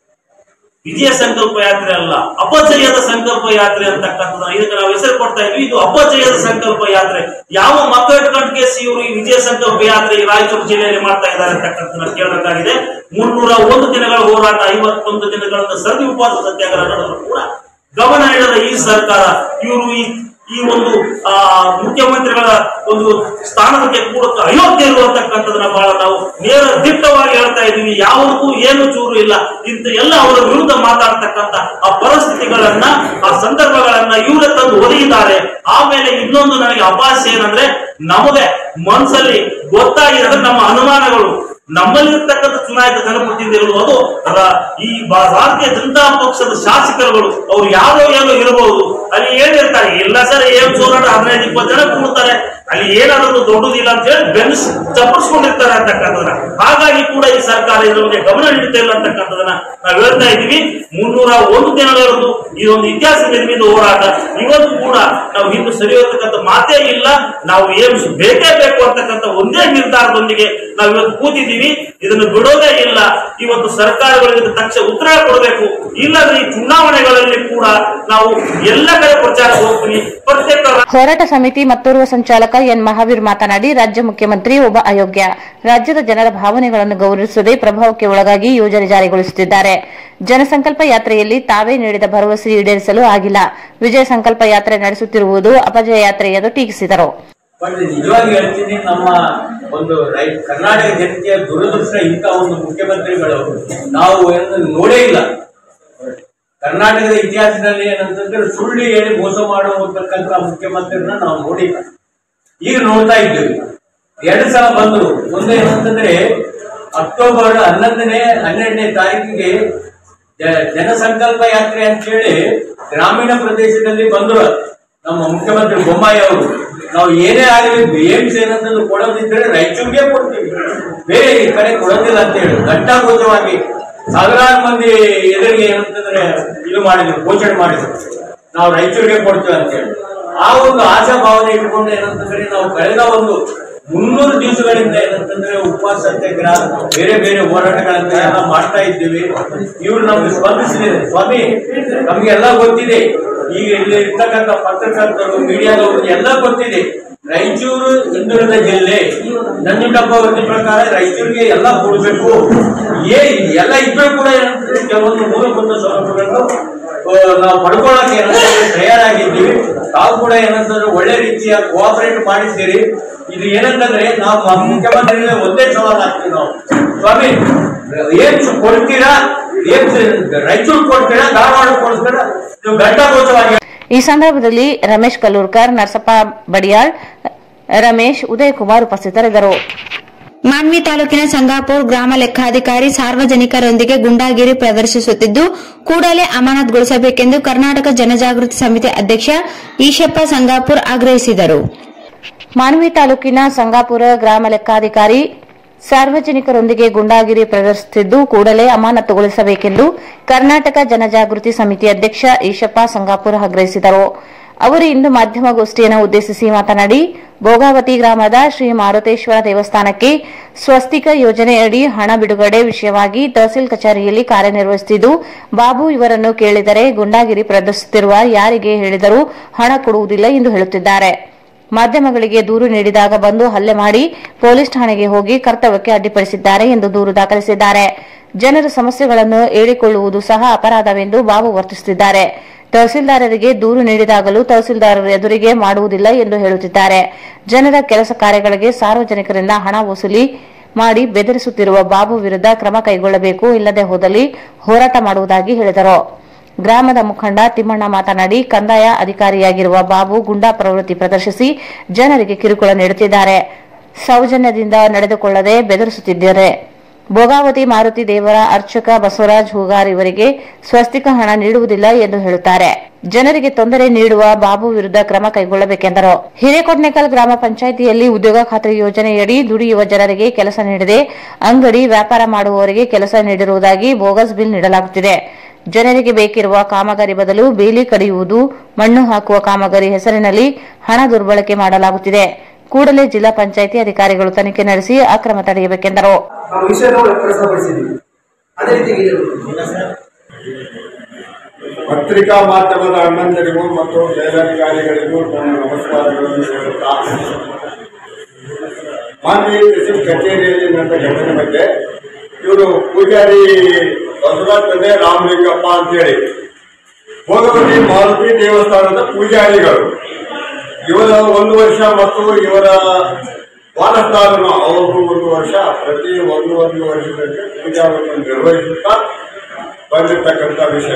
ವಿಜಯ ಸಂಕಲ್ಪ ಯಾತ್ರೆ ಅಲ್ಲ ಅಪಜಯದ ಸಂಕಲ್ಪ ಯಾತ್ರೆ ಅಂತಕ್ಕಂಥದ್ದು ಇದಕ್ಕೆ ನಾವು ಹೆಸರು ಕೊಡ್ತಾ ಇದ್ವಿ ಇದು ಅಪಜಯದ ಸಂಕಲ್ಪ ಯಾತ್ರೆ ಯಾವ ಮಕ್ಕಳ ಕಟ್ಕೇಸಿ ಇವರು ಈ ವಿಜಯ ಸಂಕಲ್ಪ ಯಾತ್ರೆ ಈ ರಾಯಚೂರು ಜಿಲ್ಲೆಯಲ್ಲಿ ಮಾಡ್ತಾ ಇದ್ದಾರೆ ಅಂತಕ್ಕಂಥದ್ದು ಕೇಳಬೇಕಾಗಿದೆ ಮುನ್ನೂರ ಒಂದು ದಿನಗಳ ಹೋರಾಟ ಐವತ್ತೊಂದು ದಿನಗಳಿಂದ ಸರದಿ ಉಪವಾಸ ಸತ್ಯಾಗ್ರಹ ನಡೆದ್ರು ಕೂಡ ಗಮನ ನೀಡದ ಈ ಸರ್ಕಾರ ಇವರು ಈ ಈ ಒಂದು ಆ ಮುಖ್ಯಮಂತ್ರಿಗಳ ಒಂದು ಸ್ಥಾನಕ್ಕೆ ಕೂಡ ಅಯೋಗ್ಯ ಇರುವಂತಕ್ಕಂಥದ್ದನ್ನ ಬಹಳ ನಾವು ನೇರ ದಿಟ್ಟವಾಗಿ ಹೇಳ್ತಾ ಇದ್ದೀವಿ ಯಾವುದಕ್ಕೂ ಏನು ಚೂರು ಇಲ್ಲ ಇಂಥ ಎಲ್ಲ ಅವರ ವಿರುದ್ಧ ಮಾತಾಡ್ತಕ್ಕಂಥ ಆ ಪರಿಸ್ಥಿತಿಗಳನ್ನ ಆ ಸಂದರ್ಭಗಳನ್ನ ಇವರೇ ತಂದು ಒದಗಿದ್ದಾರೆ ಆಮೇಲೆ ಇನ್ನೊಂದು ನನಗೆ ಅಪಾಸ್ಯ ಏನಂದ್ರೆ ನಮಗೆ ಮನಸ್ಸಲ್ಲಿ ಗೊತ್ತಾಗಿರೋದ್ರೆ ನಮ್ಮ ಅನುಮಾನಗಳು ನಮ್ಮಲ್ಲಿರ್ತಕ್ಕಂಥ ಚುನಾಯಿತ ಜನಪ್ರತಿನಿಧಿಗಳು ಅದು ರ- ಈ ಬಾ- ಭಾರತೀಯ ಜನತಾ ಪಕ್ಷದ ಶಾಸಕರುಗಳು ಅವ್ರು ಯಾರೋ ಏನೋ ಇರಬಹುದು ಅಲ್ಲಿ ಹೇಳಿರ್ತಾರೆ ಇಲ್ಲ ಸರ್ ಏನ್ ಹೋರಾಟ ಹದಿನೈದು ಇಪ್ಪತ್ತು ಜನ ಕೂಡ್ತಾರೆ ಅಲ್ಲಿ ಏನಾದ್ರು ದೊಡ್ಡದಿಲ್ಲ ಅಂತ ಹೇಳಿ ಬೆನ್ಸ್ ಚಪ್ಪಡಿಸ್ಕೊಂಡಿರ್ತಾರೆ ಅಂತಕ್ಕಂಥದನ್ನ ಹಾಗಾಗಿ ಕೂಡ ಈ ಸರ್ಕಾರ ಇದ್ರ ಬಗ್ಗೆ ಗಮನ ನೀಡ್ತಾ ಇಲ್ಲ ಅಂತಕ್ಕಂಥದನ್ನ ನಾವು ಹೇಳ್ತಾ ಇದ್ದೀವಿ ಮುನ್ನೂರ ಒಂದು ದಿನಗಳದ್ದು ಇದೊಂದು ಇತಿಹಾಸ ನಿರ್ಮಿತ ಹೋರಾಟ ಇವತ್ತು ಕೂಡ ನಾವು ಹಿಂದೆ ಸರಿಯೋತಕ್ಕಂಥ ಮಾತೇ ಇಲ್ಲ ನಾವು ಏಮ್ಸ್ ಬೇಕೇ ಬೇಕು ಅಂತಕ್ಕಂಥ ಒಂದೇ ನಿರ್ಧಾರದೊಂದಿಗೆ ನಾವು ಇವತ್ತು ಕೂತಿದ್ದೀವಿ ಇದನ್ನು ಬಿಡೋದೇ ಇಲ್ಲ ಇವತ್ತು ಸರ್ಕಾರಗಳಿಗೆ ಇದಕ್ಕೆ ತಕ್ಷಣ ಉತ್ತರ ಕೊಡಬೇಕು ಇಲ್ಲದ್ರೆ ಈ ಚುನಾವಣೆಗಳಲ್ಲಿ ಕೂಡ ನಾವು ಎಲ್ಲ ಕಡೆ ಪ್ರಚಾರಕ್ಕೆ ಹೋಗ್ತೀವಿ ಪ್ರತ್ಯೇಕ ಹೋರಾಟ ಸಮಿತಿ ಮತ್ತೋರ್ವ ಸಂಚಾಲಕ ಎನ್ ಮಹಾವೀರ್ ಮಾತನಾಡಿ ರಾಜ್ಯ ಮುಖ್ಯಮಂತ್ರಿ ಒಬ್ಬ ಅಯೋಗ್ಯ ರಾಜ್ಯದ ಜನರ ಭಾವನೆಗಳನ್ನು ಗೌರವಿಸದೆ ಪ್ರಭಾವಕ್ಕೆ ಒಳಗಾಗಿ ಯೋಜನೆ ಜಾರಿಗೊಳಿಸುತ್ತಿದ್ದಾರೆ ಜನಸಂಕಲ್ಪ ಯಾತ್ರೆಯಲ್ಲಿ ತಾವೇ ನೀಡಿದ ಭರವಸೆ ಈಡೇರಿಸಲು ಆಗಿಲ್ಲ ವಿಜಯ ಸಂಕಲ್ಪ ಯಾತ್ರೆ ನಡೆಸುತ್ತಿರುವುದು ಅಪಜಯ ಯಾತ್ರೆ ಎಂದು ಟೀಕಿಸಿದರು ಬಟ್ ನಿಜವಾಗಿ ಹೇಳ್ತೀನಿ ನಮ್ಮ ಒಂದು ರೈ ಕರ್ನಾಟಕ ಜನತೆಯ ದುರದೃಷ್ಟ ಇಂಥ ಒಂದು ಮುಖ್ಯಮಂತ್ರಿಗಳು ನಾವು ಏನು ನೋಡೇ ಇಲ್ಲ ಕರ್ನಾಟಕದ ಇತಿಹಾಸದಲ್ಲಿ ಏನಂತಂದ್ರೆ ಸುಳ್ಳು ಹೇಳಿ ಮೋಸ ಮಾಡುವಂತಕ್ಕಂಥ ಮುಖ್ಯಮಂತ್ರಿನ ನಾವು ನೋಡಿಲ್ಲ ಈಗ ನೋಡ್ತಾ ಇದ್ದೇವೆ ಎರಡು ಸಲ ಬಂದ್ರು ಒಂದು ಏನಂತಂದ್ರೆ ಅಕ್ಟೋಬರ್ ಹನ್ನೊಂದನೇ ಹನ್ನೆರಡನೇ ತಾರೀಕಿಗೆ ಜ- ಜನಸಂಕಲ್ಪ ಯಾತ್ರೆ ಅಂತ ಹೇಳಿ ಗ್ರಾಮೀಣ ಪ್ರದೇಶದಲ್ಲಿ ಬಂದ್ರು ನಮ್ಮ ಮುಖ್ಯಮಂತ್ರಿ ಬೊಮ್ಮಾಯಿ ಅವರು ನಾವು ಏನೇ ಆಗಲಿ ಏಮ್ಸ್ ಏನಂತಂದು ಕೊಡೋದಿದ್ರೆ ರಾಯಚೂರಿಗೆ ಕೊಡ್ತೀವಿ ಬೇರೆ ಈ ಕಡೆ ಕೊಡೋದಿಲ್ಲ ಅಂತ ಹೇಳಿ ಘಂಟಾಘೋಷವಾಗಿ ಸಾವಿರಾರು ಮಂದಿ ಎದುರಿಗೆ ಏನಂತಂದ್ರೆ ಇದು ಮಾಡಿದ್ರು ಘೋಷಣೆ ಮಾಡಿದ್ರು ನಾವು ರಾಯಚೂರಿಗೆ ಕೊಡ್ತೇವೆ ಅಂತ ಹೇಳಿ ಆ ಒಂದು ಆಶಾ ಭಾವನೆ ಇಟ್ಕೊಂಡು ಏನಂತಂದ್ರೆ ನಾವು ಕಳೆದ ಒಂದು ಮುನ್ನೂರು ದಿವಸಗಳಿಂದ ಏನಂತಂದ್ರೆ ಉಪವಾಸ ಸತ್ಯಾಗ್ರಹ ಬೇರೆ ಬೇರೆ ಹೋರಾಟಗಳನ್ನ ಎಲ್ಲ ಮಾಡ್ತಾ ಇದ್ದೀವಿ ಇವ್ರು ನಮ್ಗೆ ಸ್ಪಂದಿಸಿದ್ದಾರೆ ಸ್ವಾಮಿ ನಮ್ಗೆಲ್ಲ ಗೊತ್ತಿದೆ ಈಗ ಇಲ್ಲಿ ಇರ್ತಕ್ಕಂಥ ಪತ್ರಕರ್ತರು ಮೀಡಿಯಾದವರು ಎಲ್ಲ ಗೊತ್ತಿದೆ ರಾಯಚೂರು ಹಿಂದುಳಿದ ಜಿಲ್ಲೆ ನಂಜುಂಡಪ್ಪ ವರದಿ ಪ್ರಕಾರ ರಾಯಚೂರಿಗೆ ಎಲ್ಲ ಕೊಡ್ಬೇಕು ಏ ಎಲ್ಲ ಇದ್ರೂ ಕೂಡ ಏನಂತಂದ್ರೆ ಕೆಲವೊಂದು ಮೂಲಭೂತ ಸೌಲಭ್ಯಗಳನ್ನು ಆ, ನಾವು ಪಡ್ಕೊಳ್ಳಕ್ಕೆ ಏನಂತಂದ್ರೆ ತಯಾರಾಗಿದ್ದೀವಿ ತಾವು ಕೂಡ ಏನಂತಂದ್ರೆ ಒಳ್ಳೆ ರೀತಿಯ ಕೋಆಪರೇಟ್ ಮಾಡಿದ್ದೀರಿ ಇದು ಏನಂತಂದ್ರೆ ನಾವು ಮ- ಮುಖ್ಯಮಂತ್ರಿಗಳೇ ಒಂದೇ ಸವಾಲ್ ಹಾಕ್ತೀವಿ ನಾವು ಸ್ವಾಮಿ ಏನ್ ಕೊಡ್ತೀರಾ ಏನ್ ರಾಯಚೂರು ಕೊಡ್ತೀರಾ ಧಾರವಾಡ ಕೊಡ್ತೀರಾ ನೀವು ಘಂಟಾಘೋಷವಾಗಿ ಈ ಸಂದರ್ಭದಲ್ಲಿ ರಮೇಶ್ ಕಲ್ಲೂರ್ಕರ್ ನರಸಪ್ಪ ಬಡಿಯಾಳ್ ರಮೇಶ್ ಉದಯ್ ಕುಮಾರ್ ಉಪಸ್ಥಿತರಿದ್ದರು ಮಾನ್ವಿ ತಾಲೂಕಿನ ಸಂಗಾಪುರ್ ಗ್ರಾಮ ಲೆಕ್ಕಾಧಿಕಾರಿ ಸಾರ್ವಜನಿಕರೊಂದಿಗೆ ಗುಂಡಾಗಿರಿ ಪ್ರದರ್ಶಿಸುತ್ತಿದ್ದು ಕೂಡಲೇ ಅಮಾನತುಗೊಳಿಸಬೇಕೆಂದು ಕರ್ನಾಟಕ ಜನಜಾಗೃತಿ ಸಮಿತಿ ಅಧ್ಯಕ್ಷ ಈಶಪ್ಪ ಸಂಗಾಪುರ್ ಆಗ್ರಹಿಸಿದರು ಮಾನ್ವಿ ತಾಲೂಕಿನ ಸಂಗಾಪುರ ಗ್ರಾಮ ಲೆಕ್ಕಾಧಿಕಾರಿ ಸಾರ್ವಜನಿಕರೊಂದಿಗೆ ಗುಂಡಾಗಿರಿ ಪ್ರದರ್ಶಿಸುತ್ತಿದ್ದು ಕೂಡಲೇ ಅಮಾನತುಗೊಳಿಸಬೇಕೆಂದು ಕರ್ನಾಟಕ ಜನಜಾಗೃತಿ ಸಮಿತಿ ಅಧ್ಯಕ್ಷ ಈಶಪ್ಪ ಸಂಗಾಪುರ ಆಗ್ರಹಿಸಿದರು ಅವರು ಇಂದು ಮಾಧ್ಯಮಗೋಷ್ಠಿಯನ್ನು ಉದ್ದೇಶಿಸಿ ಮಾತನಾಡಿ ಭೋಗಾವತಿ ಗ್ರಾಮದ ಶ್ರೀ ಮಾರುತೇಶ್ವರ ದೇವಸ್ಥಾನಕ್ಕೆ ಸ್ವಸ್ತಿಕ ಯೋಜನೆಯಡಿ ಹಣ ಬಿಡುಗಡೆ ವಿಷಯವಾಗಿ ತಹಸೀಲ್ ಕಚೇರಿಯಲ್ಲಿ ಕಾರ್ಯನಿರ್ವಹಿಸುತ್ತಿದ್ದು ಬಾಬು ಇವರನ್ನು ಕೇಳಿದರೆ ಗುಂಡಾಗಿರಿ ಪ್ರದರ್ಶಿಸುತ್ತಿರುವ ಯಾರಿಗೆ ಹೇಳಿದರೂ ಹಣ ಕೊಡುವುದಿಲ್ಲ ಎಂದು ಹೇಳುತ್ತಿದ್ದಾರೆ ಮಾಧ್ಯಮಗಳಿಗೆ ದೂರು ನೀಡಿದಾಗ ಬಂದು ಹಲ್ಲೆ ಮಾಡಿ ಪೊಲೀಸ್ ಠಾಣೆಗೆ ಹೋಗಿ ಕರ್ತವ್ಯಕ್ಕೆ ಅಡ್ಡಿಪಡಿಸಿದ್ದಾರೆ ಎಂದು ದೂರು ದಾಖಲಿಸಿದ್ದಾರೆ ಜನರ ಸಮಸ್ಯೆಗಳನ್ನು ಹೇಳಿಕೊಳ್ಳುವುದು ಸಹ ಅಪರಾಧವೆಂದು ಬಾಬು ವರ್ತಿಸುತ್ತಿದ್ದಾರೆ ತಹಸೀಲ್ದಾರರಿಗೆ ದೂರು ನೀಡಿದಾಗಲೂ ತಹಸೀಲ್ದಾರರ ಎದುರಿಗೆ ಮಾಡುವುದಿಲ್ಲ ಎಂದು ಹೇಳುತ್ತಿದ್ದಾರೆ ಜನರ ಕೆಲಸ ಕಾರ್ಯಗಳಿಗೆ ಸಾರ್ವಜನಿಕರಿಂದ ಹಣ ವಸೂಲಿ ಮಾಡಿ ಬೆದರಿಸುತ್ತಿರುವ ಬಾಬು ವಿರುದ್ಧ ಕ್ರಮ ಕೈಗೊಳ್ಳಬೇಕು ಇಲ್ಲದೆ ಹೋದಲ್ಲಿ ಹೋರಾಟ ಮಾಡುವುದಾಗಿ ಹೇಳಿದರು ಗ್ರಾಮದ ಮುಖಂಡ ತಿಮ್ಮಣ್ಣ ಮಾತನಾಡಿ ಕಂದಾಯ ಅಧಿಕಾರಿಯಾಗಿರುವ ಬಾಬು ಗುಂಡಾ ಪ್ರವೃತ್ತಿ ಪ್ರದರ್ಶಿಸಿ ಜನರಿಗೆ ಕಿರುಕುಳ ನೀಡುತ್ತಿದ್ದಾರೆ ಸೌಜನ್ಯದಿಂದ ನಡೆದುಕೊಳ್ಳದೆ ಬೆದರಿಸುತ್ತಿದ್ದಾರೆ ಭೋಗಾವತಿ ಮಾರುತಿ ದೇವರ ಅರ್ಚಕ ಬಸವರಾಜ್ ಹೂಗಾರ್ ಇವರಿಗೆ ಸ್ವಸ್ತಿಕ ಹಣ ನೀಡುವುದಿಲ್ಲ ಎಂದು ಹೇಳುತ್ತಾರೆ ಜನರಿಗೆ ತೊಂದರೆ ನೀಡುವ ಬಾಬು ವಿರುದ್ಧ ಕ್ರಮ ಕೈಗೊಳ್ಳಬೇಕೆಂದರು ಹಿರೇಕೊಟ್ನೇಕಲ್ ಗ್ರಾಮ ಪಂಚಾಯಿತಿಯಲ್ಲಿ ಉದ್ಯೋಗ ಖಾತ್ರಿ ಯೋಜನೆಯಡಿ ದುಡಿಯುವ ಜನರಿಗೆ ಕೆಲಸ ನೀಡದೆ ಅಂಗಡಿ ವ್ಯಾಪಾರ ಮಾಡುವವರಿಗೆ ಕೆಲಸ ನೀಡಿರುವುದಾಗಿ ಬೋಗಸ್ ಬಿಲ್ ನೀಡಲಾಗುತ್ತಿದೆ ಜನರಿಗೆ ಬೇಕಿರುವ ಕಾಮಗಾರಿ ಬದಲು ಬೇಲಿ ಕಡಿಯುವುದು ಮಣ್ಣು ಹಾಕುವ ಕಾಮಗಾರಿ ಹೆಸರಿನಲ್ಲಿ ಹಣ ದುರ್ಬಳಕೆ ಮಾಡಲಾಗುತ್ತಿದೆ ಕೂಡಲೇ ಜಿಲ್ಲಾ ಪಂಚಾಯಿತಿ ಅಧಿಕಾರಿಗಳು ತನಿಖೆ ನಡೆಸಿ ಅಕ್ರಮ ತಡೆಯಬೇಕೆಂದರು ಆ ವಿಷಯಗಳು ಪ್ರಸ್ತಾಪಿಸಿದ್ದೀವಿ ಅದೇ ರೀತಿ ಇದು ಪತ್ರಿಕಾ ಮಾಧ್ಯಮದ ಅಣ್ಣಂದರಿಗೂ ಮತ್ತು ಮೇಲಧಿಕಾರಿಗಳಿಗೂ ನನ್ನ ನಮಸ್ಕಾರಗಳನ್ನು ಹೇಳುತ್ತಾ ಮಾನ್ವಿ ತಹಸೀಲ್ ಕಚೇರಿಯಲ್ಲಿ ನಡೆದ ಘಟನೆ ಬಗ್ಗೆ ಇವರು ಪೂಜಾರಿ ಬಸವರಾಜ್ ತಂದೆ ರಾಮಲಿಂಗಪ್ಪ ಅಂತೇಳಿ ಭೋಗವತಿ ಮಾರುತಿ ದೇವಸ್ಥಾನದ ಪೂಜಾರಿಗಳು ಇವರ ಒಂದು ವರ್ಷ ಮತ್ತು ಇವರ ವಾರಸ್ದಾರನು ಅವರು ಒಂದು ವರ್ಷ ಪ್ರತಿ ಒಂದು ಒಂದು ವರ್ಷದಲ್ಲಿ ಪೂಜಾವನ್ನು ನಿರ್ವಹಿಸುತ್ತಾ ಬಂದಿರತಕ್ಕಂಥ ವಿಷಯ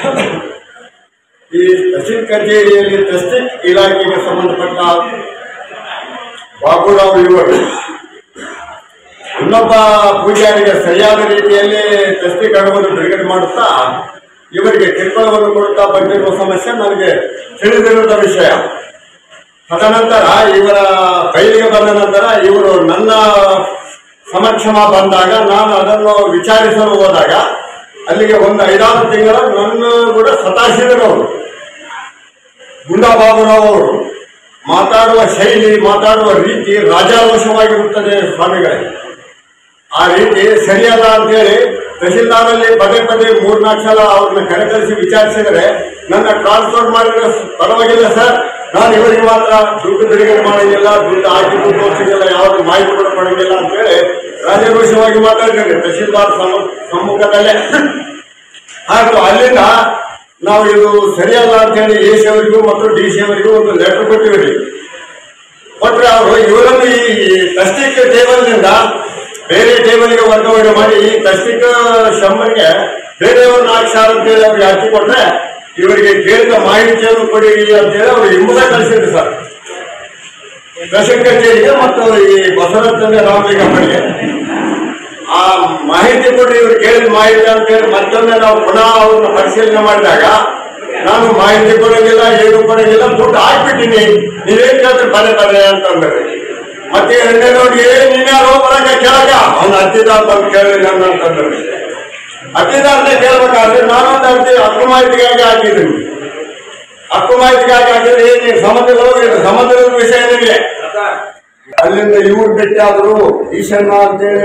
ಈ ತಹಸೀಲ್ ಕಚೇರಿಯಲ್ಲಿ ತಹಸೀಲ್ ಇಲಾಖೆಗೆ ಸಂಬಂಧಪಟ್ಟ ಬಾಬುರಾವ್ ಇವರು ಇನ್ನೊಬ್ಬ ಪೂಜಾರಿಗೆ ಸರಿಯಾದ ರೀತಿಯಲ್ಲಿ ತಸ್ತಿಕ್ ಹಣವನ್ನು ಬಿಡುಗಡೆ ಮಾಡುತ್ತಾ ಇವರಿಗೆ ಕಿರುಕುಳವನ್ನು ಕೊಡುತ್ತಾ ಬಂದಿರುವ ಸಮಸ್ಯೆ ನನಗೆ ತಿಳಿದಿರುವ ವಿಷಯ ತದನಂತರ ಇವರ ಬಯಲಿಗೆ ಬಂದ ನಂತರ ಇವರು ನನ್ನ ಸಮಕ್ಷಮ ಬಂದಾಗ ನಾನು ಅದನ್ನು ವಿಚಾರಿಸಲು ಹೋದಾಗ ಅಲ್ಲಿಗೆ ಒಂದು ಐದಾರು ತಿಂಗಳ ನನ್ನ ಕೂಡ ಸತಾಶಿದರು ಅವರು ಗುಂಡಾ ಬಾಬುರಾವ್ ಅವರು ಮಾತಾಡುವ ಶೈಲಿ ಮಾತಾಡುವ ರೀತಿ ರಾಜಾರೋಷವಾಗಿರುತ್ತದೆ ಸ್ವಾಮಿಗಳೇ ಆ ರೀತಿ ಸರಿಯಲ್ಲ ಅಂತೇಳಿ ತಹಶೀಲ್ದಾರಲ್ಲಿ ಪದೇ ಪದೇ ಮೂರ್ನಾಲ್ಕು ಸಲ ಅವ್ರನ್ನ ಕರೆತರಿಸಿ ವಿಚಾರಿಸಿದರೆ ನನ್ನ ಟ್ರಾನ್ಸ್ಫರ್ ಮಾಡಿದ್ರೆ ಪರವಾಗಿಲ್ಲ ಸರ್ ನಾನು ಇವರಿಗೆ ಮಾತ್ರ ದುಡ್ಡು ಬಿಡುಗಡೆ ಮಾಡೋಂಗಿಲ್ಲ ದುಡ್ಡು ಹಾಕಿದ್ದು ತೋರಿಸಿಲ್ಲ ಯಾವುದು ಮಾಹಿತಿ ಕೂಡ ಕೊಡೋಂಗಿಲ್ಲ ಅಂತೇಳಿ ರಾಜರೋಷವಾಗಿ ಮಾತಾಡಿದ್ದಾರೆ ತಹಶೀಲ್ದಾರ್ ಸಮ್ಮು- ಸಮ್ಮುಖದಲ್ಲೇ ಹಾಗೂ ಅಲ್ಲಿಂದ ನಾವು ಇದು ಸರಿಯಲ್ಲ ಅಂತೇಳಿ ಎ ಸಿ ಅವರಿಗೂ ಮತ್ತು ಡಿ ಸಿ ಅವರಿಗೂ ಒಂದು ಲೆಟರ್ ಕೊಟ್ಟಿವಿ ಕೊಟ್ಟರೆ ಅವರು ಇವರನ್ನು ಈ ತಸ್ತಿಕ್ ಟೇಬಲ್ನಿಂದ ಬೇರೆ ಟೇಬಲ್ಗೆ ವರ್ಗಾವಣೆ ಮಾಡಿ ಈ ತಸ್ತಿಕ್ ಶಂಬರ್ಗೆ ಬೇರೆಯವ್ರ ನಾಲ್ಕು ಸಾವಿರ ಅಂತೇಳಿ ಅವ್ರಿಗೆ ಹಾಕಿ ಕೊಟ್ರೆ ಇವರಿಗೆ ಕೇಳಿದ ಮಾಹಿತಿಯನ್ನು ಕೊಡಿರಿ ಅಂತೇಳಿ ಅವರು ಹಿಂಬದ ಕಳಿಸಿದ್ರು ಸರ್ ತಹಸೀಲ್ ಕಚೇರಿಗೆ ಮತ್ತು ಈ ಬಸವರಾಜ್ ತಂದೆ ರಾಮಲಿಂಗಪ್ಪನಿಗೆ ಆ ಮಾಹಿತಿ ಕೊಡ್ರಿ ಇವ್ರು ಕೇಳಿದ ಮಾಹಿತಿ ಅಂತ ಹೇಳಿ ಮತ್ತೊಮ್ಮೆ ನಾವು ಪುನಃ ಅವ್ರನ್ನ ಪರಿಶೀಲನೆ ಮಾಡಿದಾಗ ನಾನು ಮಾಹಿತಿ ಕೊಡೋದಿಲ್ಲ ಏನು ಕೊಡೋದಿಲ್ಲ ದುಡ್ಡು ಹಾಕ್ಬಿಟ್ಟಿನಿ ನೀವೇನ್ ಕೇಳ್ತೀರಿ ಬರೆ ಬರೆ ಅಂತಂದ್ರೆ ಮತ್ತೆ ಎರಡನೇ ನೋಡಿ ನೀನ್ಯಾರೋ ಬರಕ ಕೇಳಕ ಅವ್ನು ಹತ್ತಿದಾರ ಬಂದು ಕೇಳಿಲ್ಲ ಅಂತಂದ್ರೆ ಹತ್ತಿದಾರನೇ ಕೇಳ್ಬೇಕಾದ್ರೆ ನಾನೊಂದು ಅರ್ಜಿ ಹಕ್ಕು ಮಾಹಿತಿಗಾಗಿ ಹಾಕಿದ್ದೀನಿ ಹಕ್ಕು ಮಾಹಿತಿಗಾಗಿ ಹಾಕಿದ್ರೆ ಏನು ಸಮುದ್ರದ ಸಮುದ್ರದ ವಿಷಯ ನಿಮಗೆ ಅಲ್ಲಿಂದ ಇವ್ರು ಭೇಟಿಯಾದ್ರು ಈಶಣ್ಣ ಅಂತೇಳಿ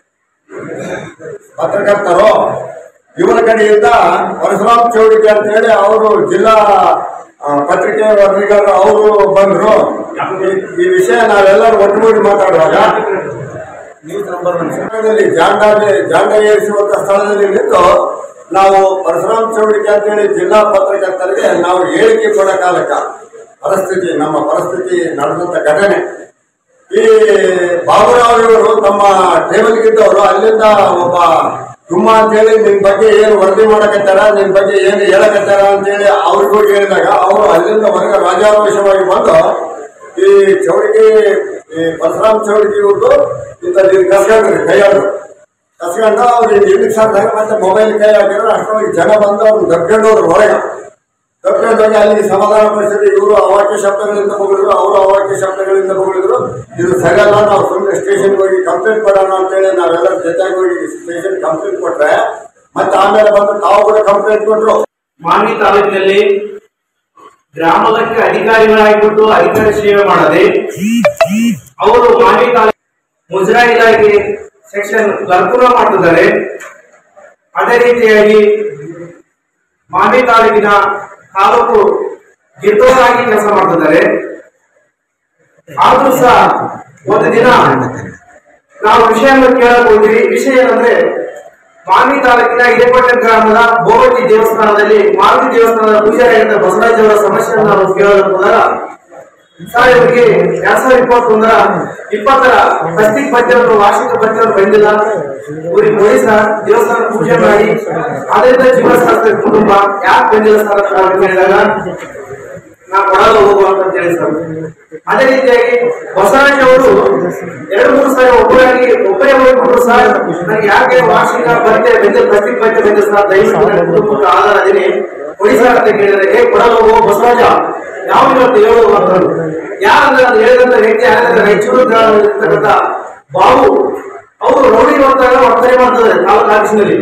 ಪತ್ರಕರ್ತರು ಇವರ ಕಡೆಯಿಂದ ಪರಶುರಾಮ್ ಚೌಡಿಕೆ ಅಂತ ಹೇಳಿ ಅವರು ಜಿಲ್ಲಾ ಆ, ಪತ್ರಿಕೆ ವರದಿಗಾರರು ಅವರು ಬಂದ್ರು ಈ- ಈ ವಿಷಯ ನಾವೆಲ್ಲರೂ ಒಟ್ಟುಗೂಡಿ ಮಾತಾಡುವಾಗ ಸ್ಥಳದಲ್ಲಿ ಜಾಂಡಾಗೆ ಜಾಂಡ ಏರಿಸುವಂತ ಸ್ಥಳದಲ್ಲಿ ನಿಂತು ನಾವು ಪರಶುರಾಮ್ ಚೌಡಿಕೆ ಅಂತೇಳಿ ಜಿಲ್ಲಾ ಪತ್ರಕರ್ತರಿಗೆ ನಾವು ಹೇಳಿಕೆ ಕೊಡ ಕಾಲಕ್ಕ ಪರಿಸ್ಥಿತಿ ನಮ್ಮ ಪರಿಸ್ಥಿತಿ ನಡೆದಂತ ಘಟನೆ ಈ ಬಾಬುರಾವ್ ಇವರು ತಮ್ಮ ಟೇಬಲ್ಗಿದ್ದವರು ಅಲ್ಲಿಂದ ಒಬ್ಬ ತುಮ್ಮ ಅಂತೇಳಿ ನಿನ್ ಬಗ್ಗೆ ಏನು ವರದಿ ಮಾಡಕತ್ತಾರ ನಿನ್ ಬಗ್ಗೆ ಏನು ಹೇಳಕತ್ತಾರ ಅಂತೇಳಿ ಅವ್ರಿಗೂ ಹೇಳಿದಾಗ ಅವರು ಅಲ್ಲಿಂದ ಹೊರಗೆ ರಾಜಾರೋಷವಾಗಿ ಬಂದು ಈ ಚೌಡಿಕೆ ಈ ಪರಶುರಾಮ್ ಚೌಡಿಕೆ ಇವ್ರದ್ದು ಇಂಥ ಕಸ್ಕೊಂಡ್ರಿ ಕೈಯಾದ್ರು ಕಸ್ಕೊಂಡು ಅವ್ರು ಹಿಂದಕ್ಕೆ ಸಾಕಿದಾಗ ಮತ್ತೆ ಮೊಬೈಲ್ ಕೈ ಹಾಕಿದ್ರೆ ಅಷ್ಟೊಳಗೆ ಜನ ಬಂದು ಅವ್ರು ದಬ್ಕೊಂಡು ಹೋದ್ರು ಹೊರಗೆ ದಬ್ಕೊಂಡು ಹೋಗಿ ಅಲ್ಲಿ ಸಮಾಧಾನ ಪರಿಸ್ಥಿತಿ ಇವರು ಅವಾಕ್ಯ ಶಬ್ದಗಳಿಂದ ಬಗಳಿದ್ರು ಅವರು ಅವಾಕ್ಯ ಶಬ್ದಗಳಿಂದ ಬಗಳಿದ್ರು ಇದು ಸರಿಯಲ್ಲ ನಾವು ಸುಮ್ಮನೆ ಸ್ಟೇಷನ್ಗೆ ಹೋಗಿ ಕಂಪ್ಲೇಂಟ್ ಕೊಡೋಣ ಅಂತೇಳಿ ನಾವೆಲ್ಲರ ಜೊತೆಗೆ ಹೋಗಿ ಸ್ಟೇಷನ್ ಕಂಪ್ಲೇಂಟ್ ಕೊಟ್ರೆ ಮತ್ತೆ ಆಮೇಲೆ ಬಂದು ತಾವು ಕೂಡ ಕಂಪ್ಲೇಂಟ್ ಕೊಟ್ರು ಮಾನ್ವಿ ತಾಲೂಕಿನಲ್ಲಿ ಗ್ರಾಮದಕ್ಕೆ ಅಧಿಕಾರಿಗಳಾಗಿಬಿಟ್ಟು ಅಧಿಕಾರಿ ಸೇವೆ ಮಾಡದೆ ಅವರು ಮಾನ್ವಿ ತಾಲೂಕು ಮುಜರಾಯಿ ಇಲಾಖೆ ಸೆಕ್ಷನ್ ಕ್ಲರ್ಕುನ ಮಾಡ್ತಿದ್ದಾರೆ ಅದೇ ರೀತಿಯಾಗಿ ಮಾನ್ವಿ ತಾಲೂಕಿನ ತಾಲೂಕು ಗಿರ್ದೋರ್ ಆಗಿ ಕೆಲಸ ಮಾಡ್ತಿದ್ದಾರೆ ಆದ್ರೂ ಸಹ ಒಂದು ದಿನ ನಾವು ವಿಷಯವನ್ನು ಕೇಳಕ್ ಹೋಗ್ತೀವಿ ವಿಷಯ ಏನಂದ್ರೆ ಮಾನ್ವಿ ತಾಲೂಕಿನ ಹಿರೇಕೋಟೆ ಗ್ರಾಮದ ಬೋಗಟ್ಟಿ ದೇವಸ್ಥಾನದಲ್ಲಿ ಮಾರುತಿ ದೇವಸ್ಥಾನದ ಪೂಜಾರಿಯಾಗಿದ್ದ ಬಸವರಾಜ್ ಅವರ ಸಮಸ್ಯೆಯನ್ನು ನಾವು ಕೇಳೋದಕ್ಕೆ ಹೋದಾಗ ಸರ್ ಇವರಿಗೆ ಎರಡ್ ಸಾವಿರದ ಇಪ್ಪತ್ತೊಂದರ ಇಪ್ಪತ್ತರ ಪ್ರಸ್ತಿಕ್ ಪದ್ಯವನ್ನು ವಾರ್ಷಿಕ ಪದ್ಯವನ್ನು ಬಂದಿಲ್ಲ ಇವರಿಗೆ ಪೊಲೀಸ ದೇವಸ್ಥಾನ ಪೂಜೆ ಮಾಡಿ ಅದರಿಂದ ಜೀವನ ಸಾಗಿಸ್ತಾರೆ ಕುಟುಂಬ ಯಾಕೆ ಬಂದಿಲ್ಲ ಸರ್ ಅಂತ ನಾವು ಕೇಳಿದಾಗ ನಾ ಕೊಡಲು ಹೋಗುವ ಅಂತ ಹೇಳಿ ಸರ್ ಅದೇ ರೀತಿಯಾಗಿ ಬಸವರಾಜ್ ಅವರು ಎರಡು ಮೂರು ಸಾರಿ ಒಬ್ಬರಾಗಿ ಒಬ್ಬರೇ ಹೋಗ್ಬಿಟ್ರು ಸರ್ ನನಗೆ ಯಾಕೆ ವಾರ್ಷಿಕ ಪದ್ಯ ಬಂದ ಪ್ರತಿ ಪದ್ಯ ಬಂದ ಸರ್ ದಯವಿಟ್ಟು ನನ್ನ ಕುಟುಂಬಕ್ಕೆ ಆಧಾರ ಅದೀನಿ ಕೊಡಿ ಸರ್ ಅಂತ ಕೇಳಿದ್ರೆ ಏ ಕೊಡಲು ಹೋಗೋ ಬಸವರಾಜ ಯಾವ ಇವತ್ತು ಹೇಳು ಅಂತ ಯಾರಂದ್ರೆ ಅದು ಹೇಳಿದಂತ ವ್ಯಕ್ತಿ ಯಾರಂದ್ರೆ ರಾಯಚೂರು ಗ್ರಾಮದಲ್ಲಿರ್ತಕ್ಕಂಥ ಬಾಬು ಅವರು ರೌಡಿ ನೋಡ್ತಾರೆ ವರ್ತನೆ ಮಾಡ್ತಾರೆ ತಾಲೂಕು ಆಫೀಸಿನಲ್ಲಿ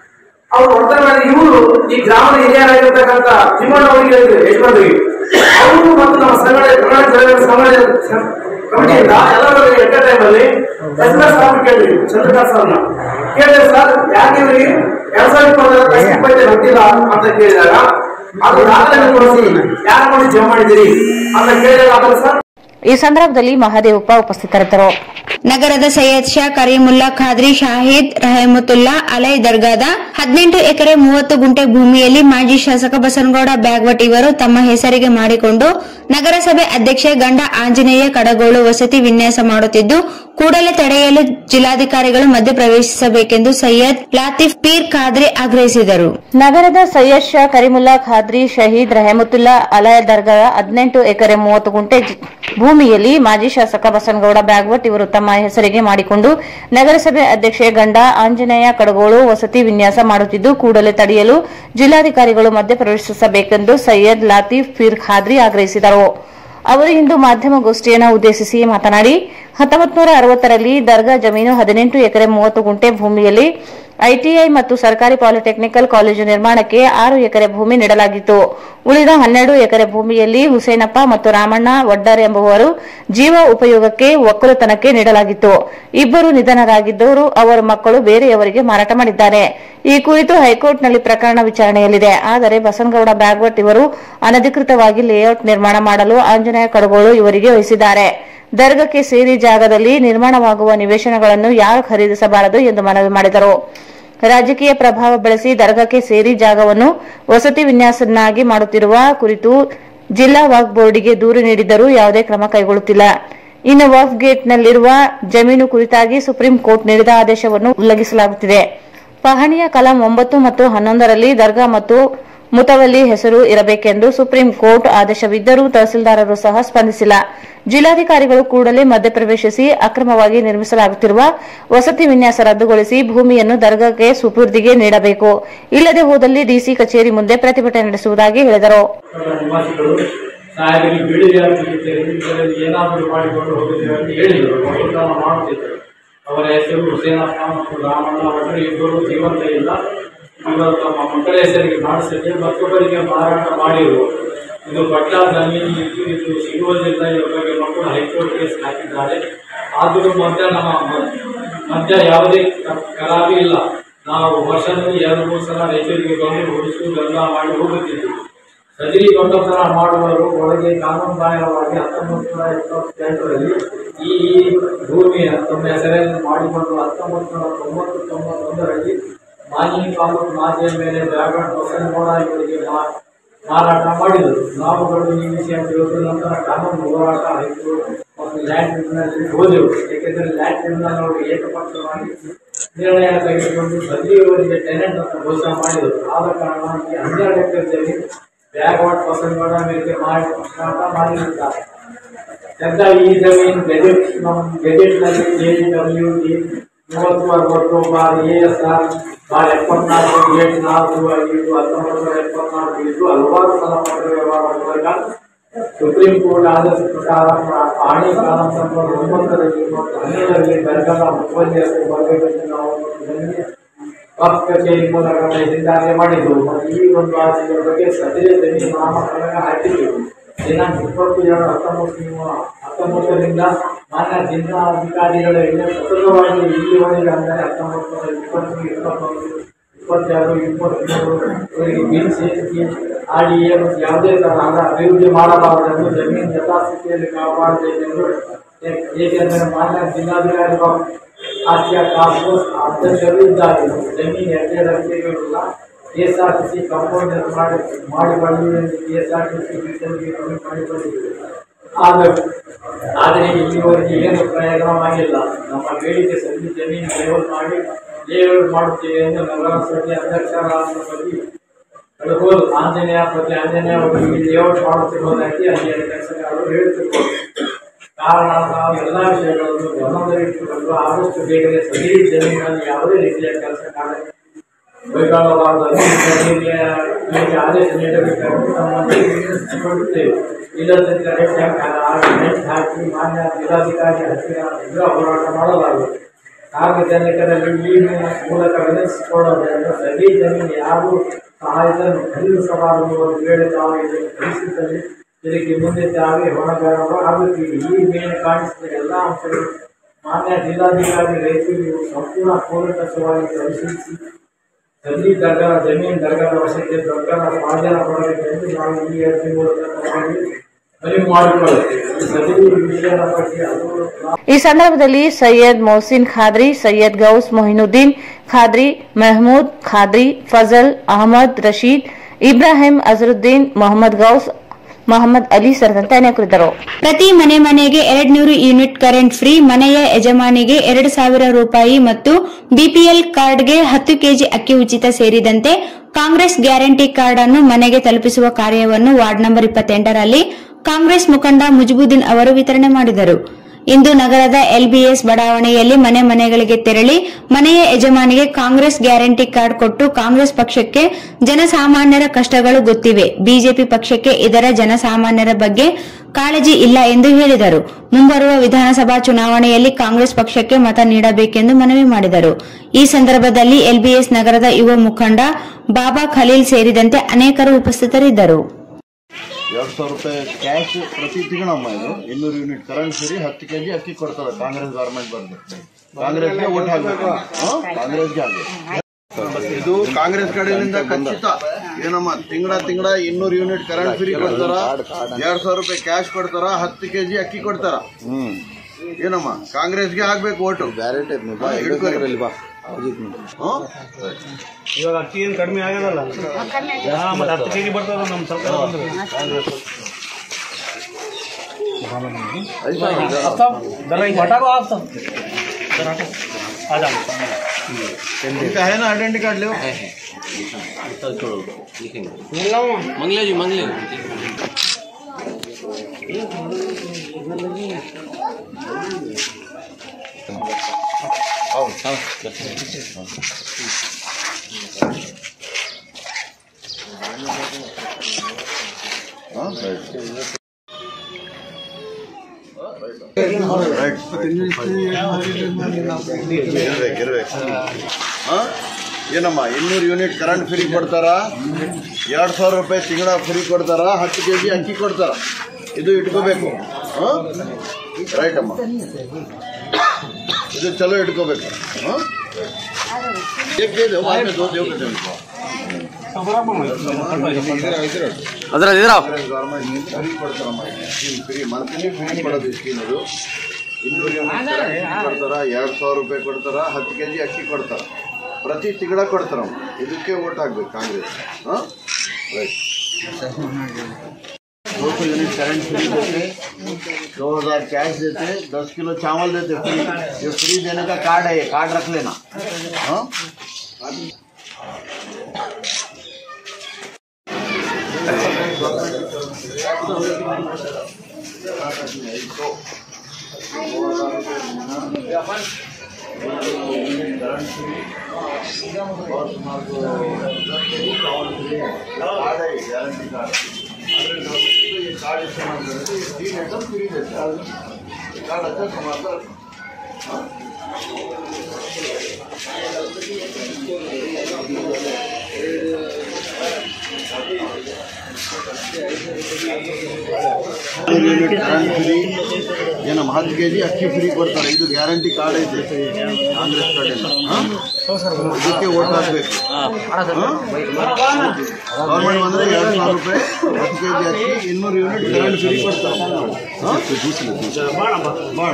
ಅವ್ರು ವರ್ತನೆ ಮಾಡಿ ಇವರು ಈ ಗ್ರಾಮದ ಹಿರಿಯರಾಗಿರ್ತಕ್ಕಂಥ ತಿಮ್ಮಣ್ಣ ಅವರಿಗೆ ಹೇಳಿದ್ರು ಯಜಮಾನ್ರಿಗೆ ಅವರು ಮತ್ತು ನಮ್ಮ ಸಂಘಟ ಕರ್ನಾಟಕ ಜನರ ಸಮಾಜ ಕಮಿಟಿಯಿಂದ ಎಲ್ಲರೂ ಎಟ್ ಟೈಮ್ ಅಲ್ಲಿ ಎಸ್ ಸಾರ್ ಕೇಳಿದ್ವಿ ಚಂದ್ರಕಾಂತ್ ಸರ್ನ ಕೇಳಿದ್ರೆ ಸರ್ ಯಾಕೆ ಇವರಿಗೆ ಎರಡ್ ಸಾವಿರದ ಇಪ್ಪತ್ತರ ತಹಸೀಲ್ ಪಂಚಾಯತ್ ಗೊತ್ತಿಲ್ಲ ಅಂತ ಕೇಳಿದಾಗ ಅದು ದಾಖಲೆ ತೋರಿಸಿ ಯಾರು ಮಾಡಿ ಜಮಾ ಮಾಡಿದ್ದೀರಿ ಅಂತ ಕೇಳಿದಾಗ ಅದನ್ನು ಸರ್ ಈ ಸಂದರ್ಭದಲ್ಲಿ ಮಹಾದೇವಪ್ಪ ಉಪಸ್ಥಿತರಿದ್ದರು ನಗರದ ಸೈಯದ್ ಶಾ ಕರೀಮುಲ್ಲಾ ಖಾದ್ರಿ ಶಾಹಿದ್ ರಹಮತುಲ್ಲಾ ಅಲೈ ದರ್ಗಾದ ಹದಿನೆಂಟು ಎಕರೆ ಮೂವತ್ತು ಗುಂಟೆ ಭೂಮಿಯಲ್ಲಿ ಮಾಜಿ ಶಾಸಕ ಬಸನಗೌಡ ಬ್ಯಾಗ್ವಟ್ ಇವರು ತಮ್ಮ ಹೆಸರಿಗೆ ಮಾಡಿಕೊಂಡು ನಗರಸಭೆ ಅಧ್ಯಕ್ಷೆ ಗಂಡ ಆಂಜನೇಯ ಕಡಗೋಳು ವಸತಿ ವಿನ್ಯಾಸ ಮಾಡುತ್ತಿದ್ದು ಕೂಡಲೇ ತಡೆಯಲು ಜಿಲ್ಲಾಧಿಕಾರಿಗಳು ಮಧ್ಯ ಪ್ರವೇಶಿಸಬೇಕೆಂದು ಸೈಯದ್ ಲಾತಿಫ್ ಪೀರ್ ಖಾದ್ರಿ ಆಗ್ರಹಿಸಿದರು ನಗರದ ಸೈಯದ್ ಶಾ ಕರಿಮುಲ್ಲಾ ಖಾದ್ರಿ ಶಹೀದ್ ರೆಹಮತುಲ್ಲಾ ಅಲಯ ದರ್ಗಾದ ಹದಿನೆಂಟು ಎಕರೆ ಮೂವತ್ತು ಗುಂಟೆ ಜಿ- ಭೂಮಿಯಲ್ಲಿ ಮಾಜಿ ಶಾಸಕ ಬಸನಗೌಡ ಬ್ಯಾಗ್ವಟ್ ಇವರು ತಮ್ಮ ಹೆಸರಿಗೆ ಮಾಡಿಕೊಂಡು ನಗರಸಭೆ ಅಧ್ಯಕ್ಷೆ ಗಂಡ ಆಂಜನೇಯ ಕಡಗೋಳು ವಸತಿ ವಿನ್ಯಾಸ ಮಾಡುತ್ತಿದ್ದು ಕೂಡಲೇ ತಡೆಯಲು ಜಿಲ್ಲಾಧಿಕಾರಿಗಳು ಮಧ್ಯ ಪ್ರವೇಶಿಸಬೇಕೆಂದು ಸೈಯದ್ ಲಾತೀಫ್ ಪೀರ್ ಖಾದ್ರಿ ಆಗ್ರಹಿಸಿದರು ಅವರು ಇಂದು ಮಾಧ್ಯಮಗೋಷ್ಠಿಯನ್ನು ಉದ್ದೇಶಿಸಿ ಮಾತನಾಡಿ ಹತ್ತೊಂಬತ್ತು ನೂರ ಅರವತ್ತರಲ್ಲಿ ದರ್ಗಾ ಜಮೀನು ಹದಿನೆಂಟು ಎಕರೆ ಮೂವತ್ತು ಗುಂಟೆ ಭೂಮಿಯಲ್ಲಿ ಐಟಿಐ ಮತ್ತು ಸರ್ಕಾರಿ ಪಾಲಿಟೆಕ್ನಿಕಲ್ ಕಾಲೇಜು ನಿರ್ಮಾಣಕ್ಕೆ ಆರು ಎಕರೆ ಭೂಮಿ ನೀಡಲಾಗಿತ್ತು ಉಳಿದ ಹನ್ನೆರಡು ಎಕರೆ ಭೂಮಿಯಲ್ಲಿ ಹುಸೇನಪ್ಪ ಮತ್ತು ರಾಮಣ್ಣ ವಡ್ಡರ್ ಎಂಬುವರು ಜೀವ ಉಪಯೋಗಕ್ಕೆ ಒಕ್ಕಲುತನಕ್ಕೆ ನೀಡಲಾಗಿತ್ತು ಇಬ್ಬರು ನಿಧನರಾಗಿದ್ದವರು ಅವರ ಮಕ್ಕಳು ಬೇರೆಯವರಿಗೆ ಮಾರಾಟ ಮಾಡಿದ್ದಾರೆ ಈ ಕುರಿತು ಹೈಕೋರ್ಟ್ನಲ್ಲಿ ಪ್ರಕರಣ ವಿಚಾರಣೆಯಲ್ಲಿದೆ ಆದರೆ ಬಸನಗೌಡ ಬ್ಯಾಗ್ವಟ್ ಇವರು ಅನಧಿಕೃತವಾಗಿ ಲೇಔಟ್ ನಿರ್ಮಾಣ ಮಾಡಲು ಆಂಜನೇಯ ಕಡಗೋಳು ಇವರಿಗೆ ವಹಿಸಿದ್ದಾರೆ ದರ್ಗಕ್ಕೆ ಸೇರಿ ಜಾಗದಲ್ಲಿ ನಿರ್ಮಾಣವಾಗುವ ನಿವೇಶನಗಳನ್ನು ಯಾರು ಖರೀದಿಸಬಾರದು ಎಂದು ಮನವಿ ಮಾಡಿದರು ರಾಜಕೀಯ ಪ್ರಭಾವ ಬಳಸಿ ದರ್ಗಾಕ್ಕೆ ಸೇರಿ ಜಾಗವನ್ನು ವಸತಿ ವಿನ್ಯಾಸನ್ನಾಗಿ ಮಾಡುತ್ತಿರುವ ಕುರಿತು ಜಿಲ್ಲಾ ವಕ್ಫ್ ಬೋರ್ಡಿಗೆ ದೂರು ನೀಡಿದ್ದರೂ ಯಾವುದೇ ಕ್ರಮ ಕೈಗೊಳ್ಳುತ್ತಿಲ್ಲ ಇನ್ನು ವಕ್ಫ್ ಗೇಟ್ನಲ್ಲಿರುವ ಜಮೀನು ಕುರಿತಾಗಿ ಸುಪ್ರೀಂ ಕೋರ್ಟ್ ನೀಡಿದ ಆದೇಶವನ್ನು ಉಲ್ಲಂಘಿಸಲಾಗುತ್ತಿದೆ ಪಹಣಿಯ ಕಲಂ ಒಂಬತ್ತು ಮತ್ತು ಹನ್ನೊಂದರಲ್ಲಿ ದರ್ಗಾ ಮತ್ತು ಮುತವಲ್ಲಿ ಹೆಸರು ಇರಬೇಕೆಂದು ಸುಪ್ರೀಂ ಕೋರ್ಟ್ ಆದೇಶವಿದ್ದರೂ ತಹಸೀಲ್ದಾರರು ಸಹ ಸ್ಪಂದಿಸಿಲ್ಲ ಜಿಲ್ಲಾಧಿಕಾರಿಗಳು ಕೂಡಲೇ ಮಧ್ಯಪ್ರವೇಶಿಸಿ ಅಕ್ರಮವಾಗಿ ನಿರ್ಮಿಸಲಾಗುತ್ತಿರುವ ವಸತಿ ವಿನ್ಯಾಸ ರದ್ದುಗೊಳಿಸಿ ಭೂಮಿಯನ್ನು ದರ್ಗಾಕ್ಕೆ ಸುಪೂರ್ದಿಗೆ ನೀಡಬೇಕು ಇಲ್ಲದೆ ಹೋದಲ್ಲಿ ಡಿಸಿ ಕಚೇರಿ ಮುಂದೆ ಪ್ರತಿಭಟನೆ ನಡೆಸುವುದಾಗಿ ಹೇಳಿದರು ನಿವಾಸಿಗಳು ಸಾಹೇಬರಿಗೆ ಬೀಳಿಗೆ ಹಾಕಿದ್ದೇವೆ ಇದರಲ್ಲಿ ಏನಾದರೂ ಮಾಡಿಕೊಂಡು ಹೋಗಿದ್ದೇವೆ ಅಂತ ಹೇಳಿದರು ಒಕ್ಕೂಟವನ್ನು ಮಾಡುತ್ತಿದ್ದರು ಅವರ ಹೆಸರು ಹುಸೇನಪ್ಪ ಮತ್ತು ರಾಮಣ್ಣ ಭಟ್ರು ಇಬ್ಬರು ಜೀವಂತ ಇಲ್ಲ ಇವರು ತಮ್ಮ ಮಕ್ಕಳ ಹೆಸರಿಗೆ ಮಾಡಿಸಿದೆ ಮತ್ತೊಬ್ಬರಿಗೆ ಮಾರಾಟ ಮಾಡಿರು ಇದು ಪಟ್ಟ ಜಮೀನು ಇದ್ದು ಇದು ಸಿಗುವುದಿಲ್ಲ ಇದರ ಬಗ್ಗೆ ಮಕ್ಕಳು ಹೈಕೋರ್ಟ್ ಕೇಸ್ ಹಾಕಿದ್ದಾರೆ ಆದರೂ ಮಧ್ಯ ನಮ್ಮ ಮ- ಮಧ್ಯ ಯಾವುದೇ ಕ- ಕಲಾಪಿ ಇಲ್ಲ ನಾವು ವರ್ಷದಲ್ಲಿ ಎರಡು ಮೂರು ಸಲ ರೈತರಿಗೆ ಬಂದು ಹುಡುಸು ಗಂಗಾ ಮಾಡಿ ಹೋಗುತ್ತಿದ್ದೆವು ಸದರಿ ದೊಡ್ಡತನ ಮಾಡುವವರು ಒಳಗೆ ಕಾನೂನುಬಾಹಿರವಾಗಿ ಹತ್ತೊಂಬತ್ತು ನೂರ ಎಪ್ಪತ್ತೆಂಟರಲ್ಲಿ ಈ ಈ ಭೂಮಿಯ ತಮ್ಮ ಹೆಸರಲ್ಲಿ ಮಾಡಿಕೊಂಡು ಹತ್ತೊಂಬತ್ತು ನೂರ ತೊಂಬತ್ತು ತೊಂಬತ್ತೊಂದರಲ್ಲಿ ಮಾನ್ಯ ತಾಲೂಕು ಮಾತೆಯ ಮೇಲೆ ಬ್ಯಾಗಡ್ ಬಸವನಗೌಡ ಇವರಿಗೆ ಮಾ- ಮಾರಾಟ ಮಾಡಿದರು ನಾವುಗಳು ಈ ವಿಷಯ ತಿಳಿದ ನಂತರ ಕಾನೂನು ಹೋರಾಟ ಹೈಕೋರ್ಟ್ ಮತ್ತು ಲ್ಯಾಂಡ್ ಟ್ರಿಬ್ಯುನಲ್ಗೆ ಹೋದೆವು ಏಕೆಂದರೆ ಲ್ಯಾಂಡ್ ಟ್ರಿಬ್ಯುನಲ್ ಅವರು ಏಕಪಕ್ಷವಾಗಿ ನಿರ್ಣಯ ತೆಗೆದುಕೊಂಡು ಸದರಿಯವರಿಗೆ ಟೆನೆಂಟ್ ಅಂತ ಘೋಷಣೆ ಮಾಡಿದರು ಆದ ಕಾರಣ ಈ ಹನ್ನೆರಡು ಎಕರೆ ಜಮೀನು ಬ್ಯಾಗ್ವಾಟ್ ಬಸವನಗೌಡ ಮೇಲೆ ಮಾಡಿ ಮಾರಾಟ ಮಾಡಿರುತ್ತಾರೆ ಸದ್ಯ ಈ ಜಮೀನು ಗೆಜೆಟ್ ನಮ್ಮ ಗೆಜೆಟ್ನಲ್ಲಿ ಎ ಡಬ್ಲ್ಯೂ ಡಿ ಮೂವತ್ತು ಅರವತ್ತು bar A S R bar ಎಪ್ಪತ್ನಾಲ್ಕು ಏಟ್ ನಾಲ್ಕು ಐದು ಹತ್ತೊಂಬತ್ತು ನೂರ ಎಪ್ಪತ್ನಾಲ್ಕು ಇದು ಹಲವಾರು ಸಲ ಪತ್ರ ವ್ಯವಹಾರ ಸುಪ್ರೀಂ ಕೋರ್ಟ್ ಆದೇಶ ಪ್ರಕಾರ ಆಣಿ ಕಾಲಾಂತರ ಒಂಬತ್ತರಲ್ಲಿ ಮತ್ತು ಹನ್ನೆರಡರಲ್ಲಿ ದರ್ಗಾದ ಮುಖ್ಯಮಂತ್ರಿ ಬರಬೇಕೆಂದು ನಾವು ಜನರಿಗೆ ಪಕ್ಷ ಕಚೇರಿ ಮೂಲಕ ಕಾರ್ಯ ಮಾಡಿದ್ದೆವು ಮತ್ತು ಈ ಒಂದು ಆಸೆಯ ಬಗ್ಗೆ ಸದರಿ ಜಮೀನು ನಾಮಕರಣ ಹಾಕಿದ್ದೆವು ದಿನಾಂಕ ಇಪ್ಪತ್ತು ಎರಡು ಹತ್ತೊಂಬತ್ತು ನೂರ ಹತ್ತೊಂಬತ್ತರಿಂದ ಮಾನ್ಯ ಜಿಲ್ಲಾಧಿಕಾರಿಗಳ ಎಲ್ಲ ಸತತವಾಗಿ ಇಲ್ಲಿವರೆಗೆ ಅಂದರೆ ಹತ್ತೊಂಬತ್ತು ನೂರ ಇಪ್ಪತ್ತು ಇಪ್ಪತ್ತೊಂದು ಇಪ್ಪತ್ತೆರಡು ಇಪ್ಪತ್ತ್ಮೂರು ಇವರಿಗೆ ಬಿಲ್ ಸೇರಿಸಿ ಆರ್ ಡಿ ಎ ಮತ್ತು ಯಾವುದೇ ತರಹದ ಅಭಿವೃದ್ಧಿ ಮಾಡಬಾರದೆಂದು ಜಮೀನು ಯಥಾಸ್ಥಿತಿಯಲ್ಲಿ ಕಾಪಾಡಬೇಕೆಂದು ಏ- ಏಕೆಂದರೆ ಮಾನ್ಯ ಜಿಲ್ಲಾಧಿಕಾರಿ ಆಸ್ತಿಯ ಟಾಸ್ಕ್ ಫೋರ್ಸ್ ಅಧ್ಯಕ್ಷರು ಇದ್ದಾರೆ ಜಮೀನು ಎರಡೇ ರಸ್ತೆಗಳಿಲ್ಲ K S R T C compound ಮಾಡಿ ಮಾಡಿಕೊಳ್ಳಿ K S R T C ಡೀಸೆಲ್ಗೆ ಕಮ್ಮಿ ಮಾಡಿಕೊಂಡಿದೆ ಆದರೆ ಆದರೆ ಇಲ್ಲಿವರೆಗೆ ಏನು ಪ್ರಯೋಜನವಾಗಿಲ್ಲ ನಮ್ಮ ಬೇಡಿಕೆ ಸದ್ಯ ಜಮೀನು ಲೇಔಟ್ ಮಾಡಿ ಲೇಔಟ್ ಮಾಡುತ್ತೇವೆ ಎಂದು ನಗರಸಭೆ ಅಧ್ಯಕ್ಷರಾದ ಬಗ್ಗೆ ಹೇಳ್ಬೋದು ಆಂಜನೇಯ ಪ್ರತಿ ಆಂಜನೇಯ ಅವರಿಗೆ ಲೇಔಟ್ ಮಾಡುತ್ತಿರುವುದಾಗಿ ಅಲ್ಲಿ ಅಧ್ಯಕ್ಷರು ಹೇಳುತ್ತಿರ್ಬೋದು ಕಾರಣ ನಾವು ಎಲ್ಲ ವಿಷಯಗಳನ್ನು ಗಮನದಲ್ಲಿಟ್ಟುಕೊಂಡು ಆದಷ್ಟು ಬೇಗನೆ ಸದರಿ ಜಮೀನಿನಲ್ಲಿ ಯಾವುದೇ ರೀತಿಯ ಕೆಲಸ ಕಾರ್ಯ ಕೈಗೊಳ್ಳಬಾರದು ಅಧಿಕಾರಿಗೆ ನಿಮಗೆ ಆದೇಶ ನೀಡಬೇಕಾಗಿ ತಮ್ಮಲ್ಲಿ ವಿನಂತಿಸಿಕೊಳ್ಳುತ್ತೇವೆ ಇಲ್ಲದಿದ್ದರೆ ನೆಟ್ ಹಾಕಿ ಮಾನ್ಯ ಜಿಲ್ಲಾಧಿಕಾರಿ ಹತ್ತಿರ ಉಗ್ರ ಹೋರಾಟ ಮಾಡಲಾಗುವುದು ಸಾರ್ವಜನಿಕರಲ್ಲಿ ಈ ಮೂಲಕ ವಿನಂತಿಸಿಕೊಳ್ಳೋದ್ರಿಂದ ಸದರಿ ಜಮೀನು ಯಾರು ಸಹಾಯಧನ ಖರೀದಿಸಬಾರದು ಒಂದು ವೇಳೆ ತಾವು ಇದಕ್ಕೆ ಪರಿಸ್ಥಿತಿಯಲ್ಲಿ ಇದಕ್ಕೆ ಮುಂದೆ ತಾವೇ ಹೊಣೆಗಾರರು ಆಗುತ್ತೀವಿ ಈ ಮೇಲೆ ಕಾಣಿಸಿದ ಎಲ್ಲ ಅಂಶಗಳು ಮಾನ್ಯ ಜಿಲ್ಲಾಧಿಕಾರಿ ರೈತರಿಗೆ ಸಂಪೂರ್ಣ ಕೂಲಂಕಷವಾಗಿ ಪರಿಶೀಲಿಸಿ ಸದರಿ ದರ್ಗಾದ ಜಮೀನು ದರ್ಗಾದ ವಶಕ್ಕೆ ದರ್ಗಾದ ಸ್ವಾಧೀನ ಕೊಡಬೇಕೆಂದು ನಾವು ಈ ಅರ್ಜಿ ಮೂಲಕ ತಮ್ಮಲ್ಲಿ ಮನವಿ ಮಾಡಿಕೊಳ್ಳುತ್ತೇವೆ ಈ ಸದರಿ ವಿಷಯದ ಬಗ್ಗೆ ಅದು ಈ ಸಂದರ್ಭದಲ್ಲಿ ಸೈಯದ್ ಮೊಹಸಿನ್ ಖಾದ್ರಿ ಸೈಯದ್ ಗೌಸ್ ಮೊಹಿನುದ್ದೀನ್ ಖಾದ್ರಿ ಮೆಹಮೂದ್ ಖಾದ್ರಿ ಫಜಲ್ ಅಹಮದ್ ರಶೀದ್ ಇಬ್ರಾಹಿಂ ಅಜರುದ್ದೀನ್ ಮೊಹಮ್ಮದ್ ಗೌಸ್ ಮೊಹಮ್ಮದ್ ಅಲಿ ಸೇರಿದಂತೆ ಅನೇಕರಿದ್ದರು ಪ್ರತಿ ಮನೆ ಮನೆಗೆ ಎರಡ್ ನೂರು ಯೂನಿಟ್ ಕರೆಂಟ್ ಫ್ರೀ ಮನೆಯ ಯಜಮಾನಿಗೆ ಎರಡು ಸಾವಿರ ರೂಪಾಯಿ ಮತ್ತು ಬಿಪಿಎಲ್ ಕಾರ್ಡ್ಗೆ ಹತ್ತು ಕೆಜಿ ಅಕ್ಕಿ ಉಚಿತ ಸೇರಿದಂತೆ ಕಾಂಗ್ರೆಸ್ ಗ್ಯಾರಂಟಿ ಕಾರ್ಡ್ ಅನ್ನು ಮನೆಗೆ ತಲುಪಿಸುವ ಕಾರ್ಯವನ್ನು ವಾರ್ಡ್ ನಂಬರ್ ಇಪ್ಪತ್ತೆಂಟರಲ್ಲಿ ಕಾಂಗ್ರೆಸ್ ಮುಖಂಡ ಮುಜಬುದ್ದೀನ್ ಅವರು ವಿತರಣೆ ಮಾಡಿದರು ಇಂದು ನಗರದ ಎಲ್ಬಿಎಸ್ ಬಡಾವಣೆಯಲ್ಲಿ ಮನೆ ಮನೆಗಳಿಗೆ ತೆರಳಿ ಮನೆಯ ಯಜಮಾನಿಗೆ ಕಾಂಗ್ರೆಸ್ ಗ್ಯಾರಂಟಿ ಕಾರ್ಡ್ ಕೊಟ್ಟು ಕಾಂಗ್ರೆಸ್ ಪಕ್ಷಕ್ಕೆ ಜನಸಾಮಾನ್ಯರ ಕಷ್ಟಗಳು ಗೊತ್ತಿವೆ ಬಿಜೆಪಿ ಪಕ್ಷಕ್ಕೆ ಇದರ ಜನಸಾಮಾನ್ಯರ ಬಗ್ಗೆ ಕಾಳಜಿ ಇಲ್ಲ ಎಂದು ಹೇಳಿದರು ಮುಂಬರುವ ವಿಧಾನಸಭಾ ಚುನಾವಣೆಯಲ್ಲಿ ಕಾಂಗ್ರೆಸ್ ಪಕ್ಷಕ್ಕೆ ಮತ ನೀಡಬೇಕೆಂದು ಮನವಿ ಮಾಡಿದರು ಈ ಸಂದರ್ಭದಲ್ಲಿ ಎಲ್ಬಿಎಸ್ ನಗರದ ಯುವ ಮುಖಂಡ ಬಾಬಾ ಖಲೀಲ್ ಸೇರಿದಂತೆ ಅನೇಕರು ಉಪಸ್ಥಿತರಿದ್ದರು ಎರಡು ಸಾವಿರ ರೂಪಾಯಿ ಕ್ಯಾಶ್ ಪ್ರತಿ ತಿಂಗಳಮ್ಮ ಇದು ಇನ್ನೂರು ಯೂನಿಟ್ ಕರೆಂಟ್ ಸೇರಿ ಹತ್ತು ಕೆ ಜಿ ಅಕ್ಕಿ ಕೊಡ್ತಾರೆ ಕಾಂಗ್ರೆಸ್ ಗವರ್ಮೆಂಟ್ ಬಂದು ಕಾಂಗ್ರೆಸ್ಗೆ ಓಟ್ ಹಾಕ್ಬೇಕು ಹಾ? ಕಾಂಗ್ರೆಸ್ಗೆ ಹಾಕ್ಬೇಕು ಇದು ಕಾಂಗ್ರೆಸ್ ಕಡೆಯಿಂದ ಖಚಿತ ಏನಮ್ಮ ತಿಂಗಳ ತಿಂಗಳ ಇನ್ನೂರು ಯೂನಿಟ್ ಕರೆಂಟ್ ಫ್ರೀ ಕೊಡ್ತಾರ ಎರಡ್ ಸಾವಿರ ರೂಪಾಯಿ ಕ್ಯಾಶ್ ಕೊಡ್ತಾರ ಹತ್ತು ಕೆ ಜಿ ಅಕ್ಕಿ ಕೊಡ್ತಾರ ಏನಮ್ಮ ಕಾಂಗ್ರೆಸ್ಗೆ ಹಾಕ್ಬೇಕು ಓಟು ಹಿಡ್ಕೊರಿ. ಹಾ? ಇವಾಗ ಅಕ್ಕಿ ಏನು ಕಡಿಮೆ ಆಗ್ಯದಲ್ಲ ಹಾ, ಮತ್ತೆ ಹತ್ತು ಕೆಜಿ ಬರ್ತದ ನಮ್ಮ ಸರ್ಕಾರ ಬಂದ್ರೆ इनका है ना आइडेंटी कार्ड लो मंगले जी मंगले हाँ राइट ಇರ್ಬೇಕು ಇರ್ಬೇಕು ಹಾಂ ಏನಮ್ಮ ಇನ್ನೂರು ಯೂನಿಟ್ ಕರೆಂಟ್ ಫ್ರೀ ಕೊಡ್ತಾರ ಎರಡು ಸಾವಿರ ರೂಪಾಯಿ ತಿಂಗಳ ಫ್ರೀ ಕೊಡ್ತಾರ ಹತ್ತು ಕೆ ಜಿ ಅಕ್ಕಿ ಕೊಡ್ತಾರ ಇದು ಇಟ್ಕೋಬೇಕು ಹಾಂ ರೈಟ್ ಅಮ್ಮ ಇದು ಚಲೋ ಇಟ್ಕೋಬೇಕು ಹಾಂ एक दे दो बाद में दो दो दे दो ಅದ್ರ ಇದ್ರ ಗೌರ್ಮೆಂಟ್ ಫ್ರೀ ಕೊಡ್ತಾರಮ್ಮ ಸ್ಕೀಮ್ ಫ್ರೀ ಮಂತ್ಲಿ ಫ್ರೀ ಕೊಡೋದು ಸ್ಕೀಮ್ ಅದು ಇನ್ನೂರು ಯೂನಿಟ್ ಕೊಡ್ತಾರ ಎರಡು ಸಾವಿರ ರೂಪಾಯಿ ಕೊಡ್ತಾರ ಹತ್ತು ಕೆ ಜಿ ಅಕ್ಕಿ ಕೊಡ್ತಾರ ಪ್ರತಿ ತಿಂಗಳ ಕೊಡ್ತಾರಮ್ಮ ಇದಕ್ಕೆ ಓಟ್ ಹಾಕ್ಬೇಕು ಕಾಂಗ್ರೆಸ್ ಹಾಂ ರೈಟ್ दो सौ यूनिट करंट फ्री देते दो हजार कैश देते दस किलो चावल देते फ्री ये फ्री देने का कार्ड है ये कार्ड रख लेना हाँ कार्ड है गारंटी कार्ड कार्ड इस्तेमाल करते तीन एकदम फ्री देते हैं कार्ड अच्छा कमाता हाँ ಯೂನಿಟ್ ಕರೆಂಟ್ ಫ್ರೀ ಏನಮ್ಮ ಹತ್ತು ಕೆ ಜಿ ಅಕ್ಕಿ ಫ್ರೀ ಕೊಡ್ತಾರೆ ಇದು ಗ್ಯಾರಂಟಿ ಕಾರ್ಡ್ ಐತೆ ಕಾಂಗ್ರೆಸ್ ಕಡೆಯಿಂದ ಹಾಂ ಇದಕ್ಕೆ ಓಟ್ ಹಾಕ್ಬೇಕು ಗೌರ್ಮೆಂಟ್ ಬಂದ್ರೆ ಎರಡು ಸಾವಿರ ರೂಪಾಯಿ ಹತ್ತು ಕೆ ಜಿ ಅಕ್ಕಿ ಇನ್ನೂರು ಯೂನಿಟ್ ಕರೆಂಟ್ ಫ್ರೀ ಕೊಡ್ತಾರೆ ಬಾಣ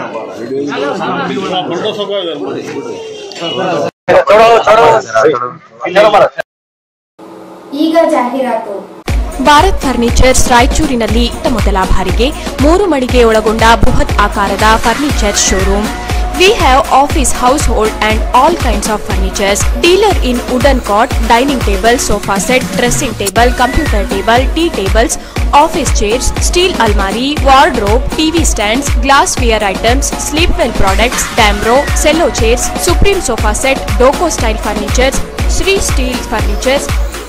ಈಗ ಜಾಹೀರಾತು ಭಾರತ್ ಫರ್ನಿಚರ್ಸ್ ರಾಯಚೂರಿನಲ್ಲಿ ಇತ್ತ ಮೊದಲ ಬಾರಿಗೆ ಮೂರು ಮಳಿಗೆ ಒಳಗೊಂಡ ಬೃಹತ್ ಆಕಾರದ furniture showroom we have office household and all kinds of furnitures dealer in wooden cot dining table sofa set dressing table computer table tea tables office chairs steel ಅಲ್ಮಾರಿ wardrobe TV stands glassware items Sleepwell products Damro Cello chairs Supreme sofa set ಡೋಕೋ style furnitures Shri steel furnitures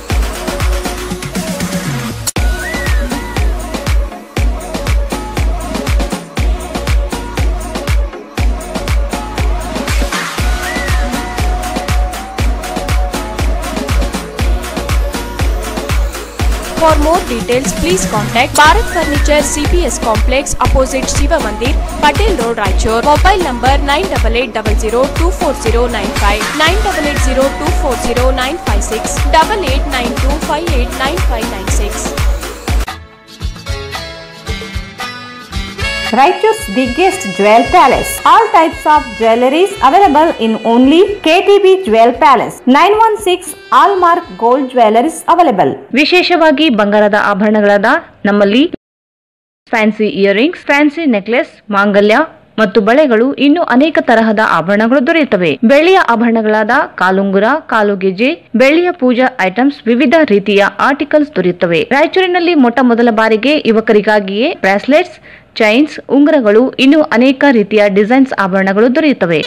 For more details, please contact Bharat Furniture CPS Complex opposite Shiva Mandir, Patel Road, Raichur. Mobile number 9880240959, 9880240956, 8892589596. Raichur's biggest jewel palace. All types of jewelries available in only KTB Jewel Palace. 916 Allmark Gold Jewelries available. ವಿಶೇಷವಾಗಿ ಬಂಗಾರದ ಆಭರಣಗಳಾದ ನಮ್ಮಲ್ಲಿ ಫ್ಯಾನ್ಸಿ ಇಯರಿಂಗ್ಸ್ ಫ್ಯಾನ್ಸಿ ನೆಕ್ಲೆಸ್ ಮಾಂಗಲ್ಯ ಮತ್ತು ಬಳೆಗಳು ಇನ್ನು ಅನೇಕ ತರಹದ ಆಭರಣಗಳು ದೊರೆಯುತ್ತವೆ ಬೆಳ್ಳಿಯ ಆಭರಣಗಳಾದ ಕಾಲುಂಗುರ ಕಾಲುಗೆಜೆ ಬೆಳ್ಳಿಯ ಪೂಜಾ ಐಟಮ್ಸ್ ವಿವಿಧ ರೀತಿಯ ಆರ್ಟಿಕಲ್ಸ್ ದೊರೆಯುತ್ತವೆ ರಾಯಚೂರಿನಲ್ಲಿ ಮೊಟ್ಟ ಮೊದಲ ಬಾರಿಗೆ ಯುವಕರಿಗಾಗಿಯೇ ಬ್ರಾಸ್ಲೆಟ್ಸ್ ಚೈನ್ಸ್ ಉಂಗುರಗಳು ಇನ್ನು ಅನೇಕ ರೀತಿಯ ಡಿಸೈನ್ಸ್ ಆಭರಣಗಳು ದೊರೆಯುತ್ತವೆ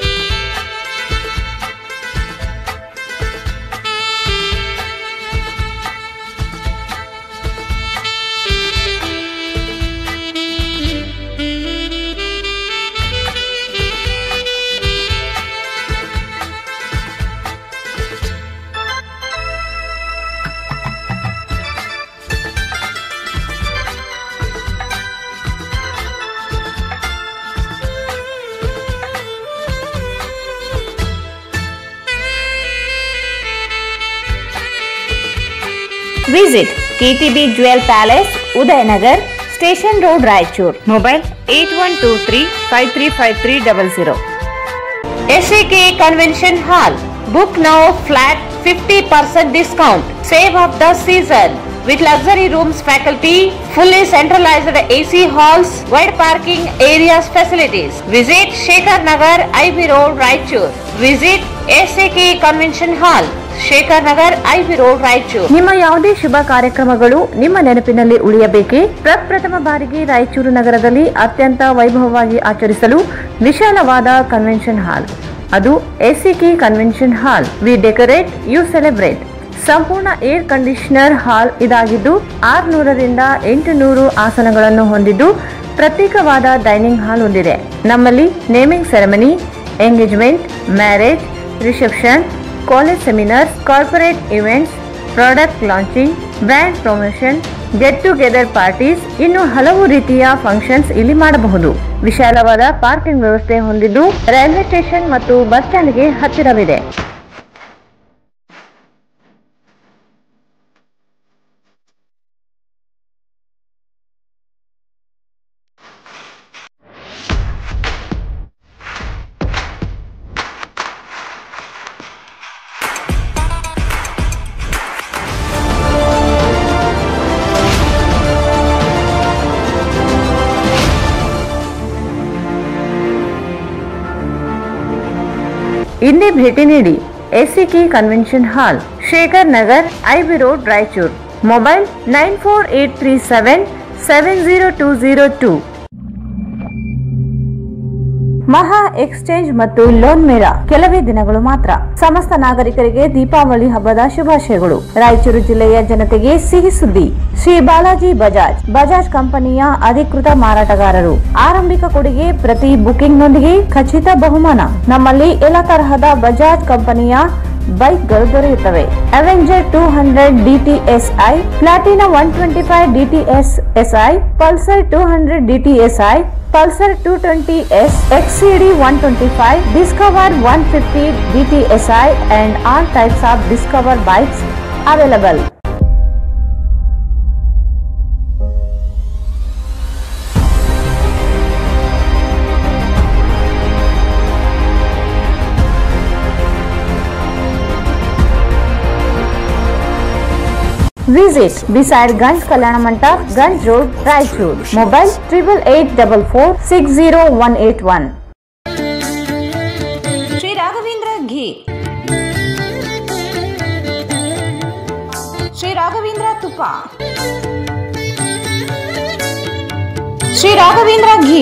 Visit KTB Jewel Palace, Udayanagar, Station Road, Raichur. Mobile 8123-535300. SAK Convention Hall. Book now flat 50% discount. Save of the season. with luxury rooms, faculty, fully centralized AC halls, wide parking areas facilities. Visit Shekhar Nagar, IB Road, Raichur. Visit SAK Convention Hall. Shekhar Nagar IB road Raichur ನಿಮ್ಮ ಯಾವುದೇ ಶುಭ ಕಾರ್ಯಕ್ರಮಗಳು ನಿಮ್ಮ ನೆನಪಿನಲ್ಲಿ ಉಳಿಯಬೇಕೇ ಪ್ರಪ್ರಥಮ ಬಾರಿಗೆ ರಾಯಚೂರು ನಗರದಲ್ಲಿ ಅತ್ಯಂತ ವೈಭವವಾಗಿ ಆಚರಿಸಲು ವಿಶಾಲವಾದ ಕನ್ವೆನ್ಷನ್ ಹಾಲ್ ಅದು ACK convention hall we decorate you celebrate ಸಂಪೂರ್ಣ ಏರ್ ಕಂಡೀಷನರ್ ಹಾಲ್ ಇದಾಗಿದ್ದು ಆರುನೂರರಿಂದ ಎಂಟು ನೂರು ಆಸನಗಳನ್ನು ಹೊಂದಿದ್ದು ಪ್ರತ್ಯೇಕವಾದ ಡೈನಿಂಗ್ ಹಾಲ್ ಹೊಂದಿದೆ ನಮ್ಮಲ್ಲಿ naming ceremony engagement marriage reception college seminars corporate events product launching brand promotion get together parties ಇನ್ನು ಹಲವು ರೀತಿಯ ಫಂಕ್ಷನ್ಸ್ ಇಲ್ಲಿ ಮಾಡಬಹುದು ವಿಶಾಲವಾದ ಪಾರ್ಕಿಂಗ್ ವ್ಯವಸ್ಥೆ ಹೊಂದಿದ್ದು ರೈಲ್ವೆ ಸ್ಟೇಷನ್ ಮತ್ತು ಬಸ್ ಸ್ಟ್ಯಾಂಡ್ಗೆ ಹತ್ತಿರವಿದೆ ಇಲ್ಲಿ ಭೇಟಿ ನೀಡಿ ACK convention hall Shekhar Nagar IB road Raichur mobile nine four eight three seven seven zero two zero two ಮಹಾ ಎಕ್ಸ್ಚೇಂಜ್ ಮತ್ತು ಲೋನ್ ಮೇಳ ಕೆಲವೇ ದಿನಗಳು ಮಾತ್ರ ಸಮಸ್ತ ನಾಗರಿಕರಿಗೆ ದೀಪಾವಳಿ ಹಬ್ಬದ ಶುಭಾಶಯಗಳು ರಾಯಚೂರು ಜಿಲ್ಲೆಯ ಜನತೆಗೆ ಸಿಹಿ ಸುದ್ದಿ ಶ್ರೀ ಬಾಲಾಜಿ ಬಜಾಜ್ ಬಜಾಜ್ ಕಂಪನಿಯ ಅಧಿಕೃತ ಮಾರಾಟಗಾರರು ಆರಂಭಿಕ ಕೊಡುಗೆ ಪ್ರತಿ ಬುಕಿಂಗ್ನೊಂದಿಗೆ ಖಚಿತ ಬಹುಮಾನ ನಮ್ಮಲ್ಲಿ ಎಲ್ಲ ತರಹದ ಬಜಾಜ್ ಕಂಪನಿಯ ಬೈಕ್ಗಳು ದೊರೆಯುತ್ತವೆ Avenger two hundred DTSI Platina one twenty five DTS SI Pulsar two hundred DTSI Pulsar two twenty S XCD one twenty five Discover one fifty DTSI and all types of Discover bikes available Visit beside Ganj Kalyana Mandap, Ganj Road, Raichur. Mobile triple eight double four six zero one eight one. Shri Raghavendra ghee Shri Raghavendra ತುಪ್ಪ ಶ್ರೀ ರಾಘವೇಂದ್ರ ಘೀ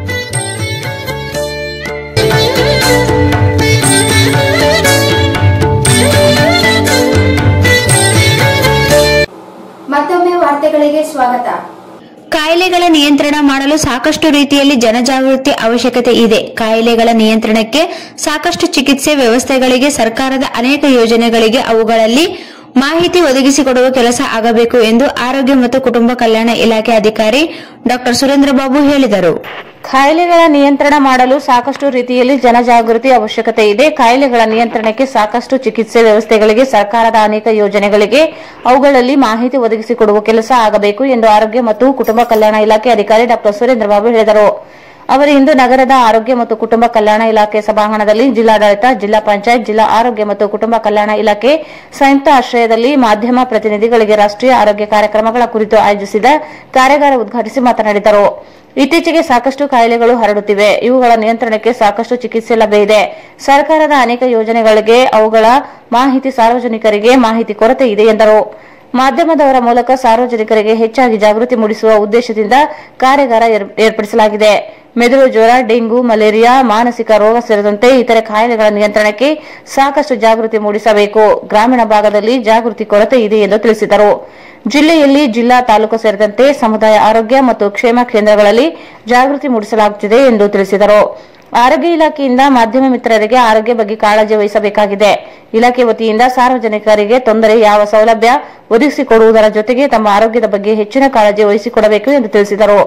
ಮತ್ತೊಮ್ಮೆ ವಾರ್ತೆಗಳಿಗೆ ಸ್ವಾಗತ ಕಾಯಿಲೆಗಳ ನಿಯಂತ್ರಣ ಮಾಡಲು ಸಾಕಷ್ಟು ರೀತಿಯಲ್ಲಿ ಜನಜಾಗೃತಿ ಅವಶ್ಯಕತೆ ಇದೆ ಕಾಯಿಲೆಗಳ ನಿಯಂತ್ರಣಕ್ಕೆ ಸಾಕಷ್ಟು ಚಿಕಿತ್ಸೆ ವ್ಯವಸ್ಥೆಗಳಿಗೆ ಸರ್ಕಾರದ ಅನೇಕ ಯೋಜನೆಗಳಿಗೆ ಅವುಗಳಲ್ಲಿ ಮಾಹಿತಿ ಒದಗಿಸಿಕೊಡುವ ಕೆಲಸ ಆಗಬೇಕು ಎಂದು ಆರೋಗ್ಯ ಮತ್ತು ಕುಟುಂಬ ಕಲ್ಯಾಣ ಇಲಾಖೆ ಅಧಿಕಾರಿ ಡಾಕ್ಟರ್ ಸುರೇಂದ್ರ ಬಾಬು ಹೇಳಿದರು ಕಾಯಿಲೆಗಳ ನಿಯಂತ್ರಣ ಮಾಡಲು ಸಾಕಷ್ಟು ರೀತಿಯಲ್ಲಿ ಜನಜಾಗೃತಿ ಅವಶ್ಯಕತೆ ಇದೆ ಕಾಯಿಲೆಗಳ ನಿಯಂತ್ರಣಕ್ಕೆ ಸಾಕಷ್ಟು ಚಿಕಿತ್ಸೆ ವ್ಯವಸ್ಥೆಗಳಿಗೆ ಸರ್ಕಾರದ ಅನೇಕ ಯೋಜನೆಗಳಿಗೆ ಅವುಗಳಲ್ಲಿ ಮಾಹಿತಿ ಒದಗಿಸಿಕೊಡುವ ಕೆಲಸ ಆಗಬೇಕು ಎಂದು ಆರೋಗ್ಯ ಮತ್ತು ಕುಟುಂಬ ಕಲ್ಯಾಣ ಇಲಾಖೆ ಅಧಿಕಾರಿ ಡಾಕ್ಟರ್ ಸುರೇಂದ್ರ ಬಾಬು ಹೇಳಿದರು ಅವರು ಇಂದು ನಗರದ ಆರೋಗ್ಯ ಮತ್ತು ಕುಟುಂಬ ಕಲ್ಯಾಣ ಇಲಾಖೆ ಸಭಾಂಗಣದಲ್ಲಿ ಜಿಲ್ಲಾಡಳಿತ ಜಿಲ್ಲಾ ಪಂಚಾಯತ್ ಜಿಲ್ಲಾ ಆರೋಗ್ಯ ಮತ್ತು ಕುಟುಂಬ ಕಲ್ಯಾಣ ಇಲಾಖೆ ಸಂಯುಕ್ತ ಆಶ್ರಯದಲ್ಲಿ ಮಾಧ್ಯಮ ಪ್ರತಿನಿಧಿಗಳಿಗೆ ರಾಷ್ಟ್ರೀಯ ಆರೋಗ್ಯ ಕಾರ್ಯಕ್ರಮಗಳ ಕುರಿತು ಆಯೋಜಿಸಿದ ಕಾರ್ಯಾಗಾರ ಉದ್ಘಾಟಿಸಿ ಮಾತನಾಡಿದರು ಇತ್ತೀಚೆಗೆ ಸಾಕಷ್ಟು ಕಾಯಿಲೆಗಳು ಹರಡುತ್ತಿವೆ ಇವುಗಳ ನಿಯಂತ್ರಣಕ್ಕೆ ಸಾಕಷ್ಟು ಚಿಕಿತ್ಸೆ ಲಭ್ಯ ಇದೆ ಸರ್ಕಾರದ ಅನೇಕ ಯೋಜನೆಗಳಿಗೆ ಅವುಗಳ ಮಾಹಿತಿ ಸಾರ್ವಜನಿಕರಿಗೆ ಮಾಹಿತಿ ಕೊರತೆ ಇದೆ ಎಂದರು ಮಾಧ್ಯಮದವರ ಮೂಲಕ ಸಾರ್ವಜನಿಕರಿಗೆ ಹೆಚ್ಚಾಗಿ ಜಾಗೃತಿ ಮೂಡಿಸುವ ಉದ್ದೇಶದಿಂದ ಕಾರ್ಯಾಗಾರ ಏರ್- ಏರ್ಪಡಿಸಲಾಗಿದೆ ಮೆದುಳು ಜ್ವರ ಡೆಂಗು ಮಲೇರಿಯಾ ಮಾನಸಿಕ ರೋಗ ಸೇರಿದಂತೆ ಇತರೆ ಕಾಯಿಲೆಗಳ ನಿಯಂತ್ರಣಕ್ಕೆ ಸಾಕಷ್ಟು ಜಾಗೃತಿ ಮೂಡಿಸಬೇಕು ಗ್ರಾಮೀಣ ಭಾಗದಲ್ಲಿ ಜಾಗೃತಿ ಕೊರತೆ ಇದೆ ಎಂದು ತಿಳಿಸಿದರು ಜಿಲ್ಲೆಯಲ್ಲಿ ಜಿಲ್ಲಾ ತಾಲೂಕು ಸೇರಿದಂತೆ ಸಮುದಾಯ ಆರೋಗ್ಯ ಮತ್ತು ಕ್ಷೇಮ ಕೇಂದ್ರಗಳಲ್ಲಿ ಜಾಗೃತಿ ಮೂಡಿಸಲಾಗುತ್ತಿದೆ ಎಂದು ತಿಳಿಸಿದರು ಆರೋಗ್ಯ ಇಲಾಖೆಯಿಂದ ಮಾಧ್ಯಮ ಮಿತ್ರರಿಗೆ ಆರೋಗ್ಯ ಬಗ್ಗೆ ಕಾಳಜಿ ವಹಿಸಬೇಕಾಗಿದೆ ಇಲಾಖೆ ವತಿಯಿಂದ ಸಾರ್ವಜನಿಕರಿಗೆ ತೊಂದರೆ ಯಾವ ಸೌಲಭ್ಯ ಒದಗಿಸಿಕೊಡುವುದರ ಜೊತೆಗೆ ತಮ್ಮ ಆರೋಗ್ಯದ ಬಗ್ಗೆ ಹೆಚ್ಚಿನ ಕಾಳಜಿ ವಹಿಸಿಕೊಡಬೇಕು ಎಂದು ತಿಳಿಸಿದರು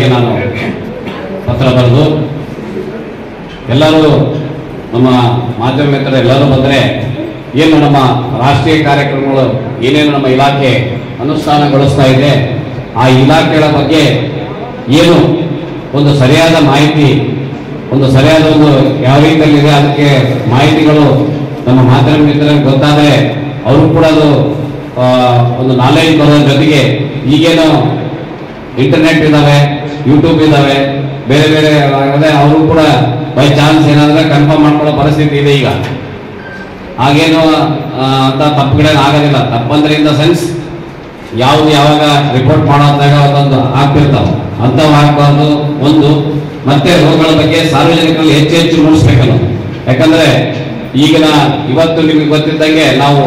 ಅವರಿಗೆ ನಾನು ಪತ್ರ ಬರೆದು ಎಲ್ಲರೂ ನಮ್ಮ ಮಾಧ್ಯಮ ಮಿತ್ರರು ಎಲ್ಲರೂ ಬಂದರೆ ಏನು ನಮ್ಮ ರಾಷ್ಟ್ರೀಯ ಕಾರ್ಯಕ್ರಮಗಳು ಏನೇನು ನಮ್ಮ ಇಲಾಖೆ ಅನುಷ್ಠಾನಗೊಳಿಸ್ತಾ ಇದೆ ಆ ಇಲಾಖೆಗಳ ಬಗ್ಗೆ ಏನು ಒಂದು ಸರಿಯಾದ ಮಾಹಿತಿ ಒಂದು ಸರಿಯಾದ ಒಂದು ಯಾವ ರೀತಿಯಲ್ಲಿದೆ ಅದಕ್ಕೆ ಮಾಹಿತಿಗಳು ನಮ್ಮ ಮಾಧ್ಯಮ ಮಿತ್ರರಿಗೆ ಗೊತ್ತಾದರೆ ಅವರು ಕೂಡ ಅದು ಆ, ಒಂದು ನಾಲೆಜ್ ಬರೋದ್ರ ಜೊತೆಗೆ ಈಗೇನು ಇಂಟರ್ನೆಟ್ ಇದಾವೆ ಯೂಟ್ಯೂಬ್ ಇದಾವೆ ಬೇರೆ ಬೇರೆ ಅದೇ ಅವರು ಕೂಡ ಬೈ ಚಾನ್ಸ್ ಏನಾದ್ರೆ ಕನ್ಫರ್ಮ್ ಮಾಡ್ಕೊಳ್ಳೋ ಪರಿಸ್ಥಿತಿ ಇದೆ ಈಗ ಹಾಗೇನು ಆ, ಅಂತ ತಪ್ಪುಗಳೇನು ಆಗೋದಿಲ್ಲ ತಪ್ಪಂದ್ರೆ ಇನ್ ದ ಸೆನ್ಸ್ ಯಾವ್ದು ಯಾವಾಗ ರಿಪೋರ್ಟ್ ಮಾಡೋದಾಗ ಅದೊಂದು ಆಗ್ತಿರ್ತಾವ ಅಂಥವು ಆಗ್ಬಾರ್ದು ಒಂದು ಮತ್ತೆ ರೋಗಗಳ ಬಗ್ಗೆ ಸಾರ್ವಜನಿಕರಲ್ಲಿ ಹೆಚ್ಚು ಹೆಚ್ಚು ಮೂಡಿಸ್ಬೇಕಲ್ಲ ಯಾಕಂದ್ರೆ ಈಗಿನ ಇವತ್ತು ನಿಮಗೆ ಗೊತ್ತಿದ್ದಂಗೆ ನಾವು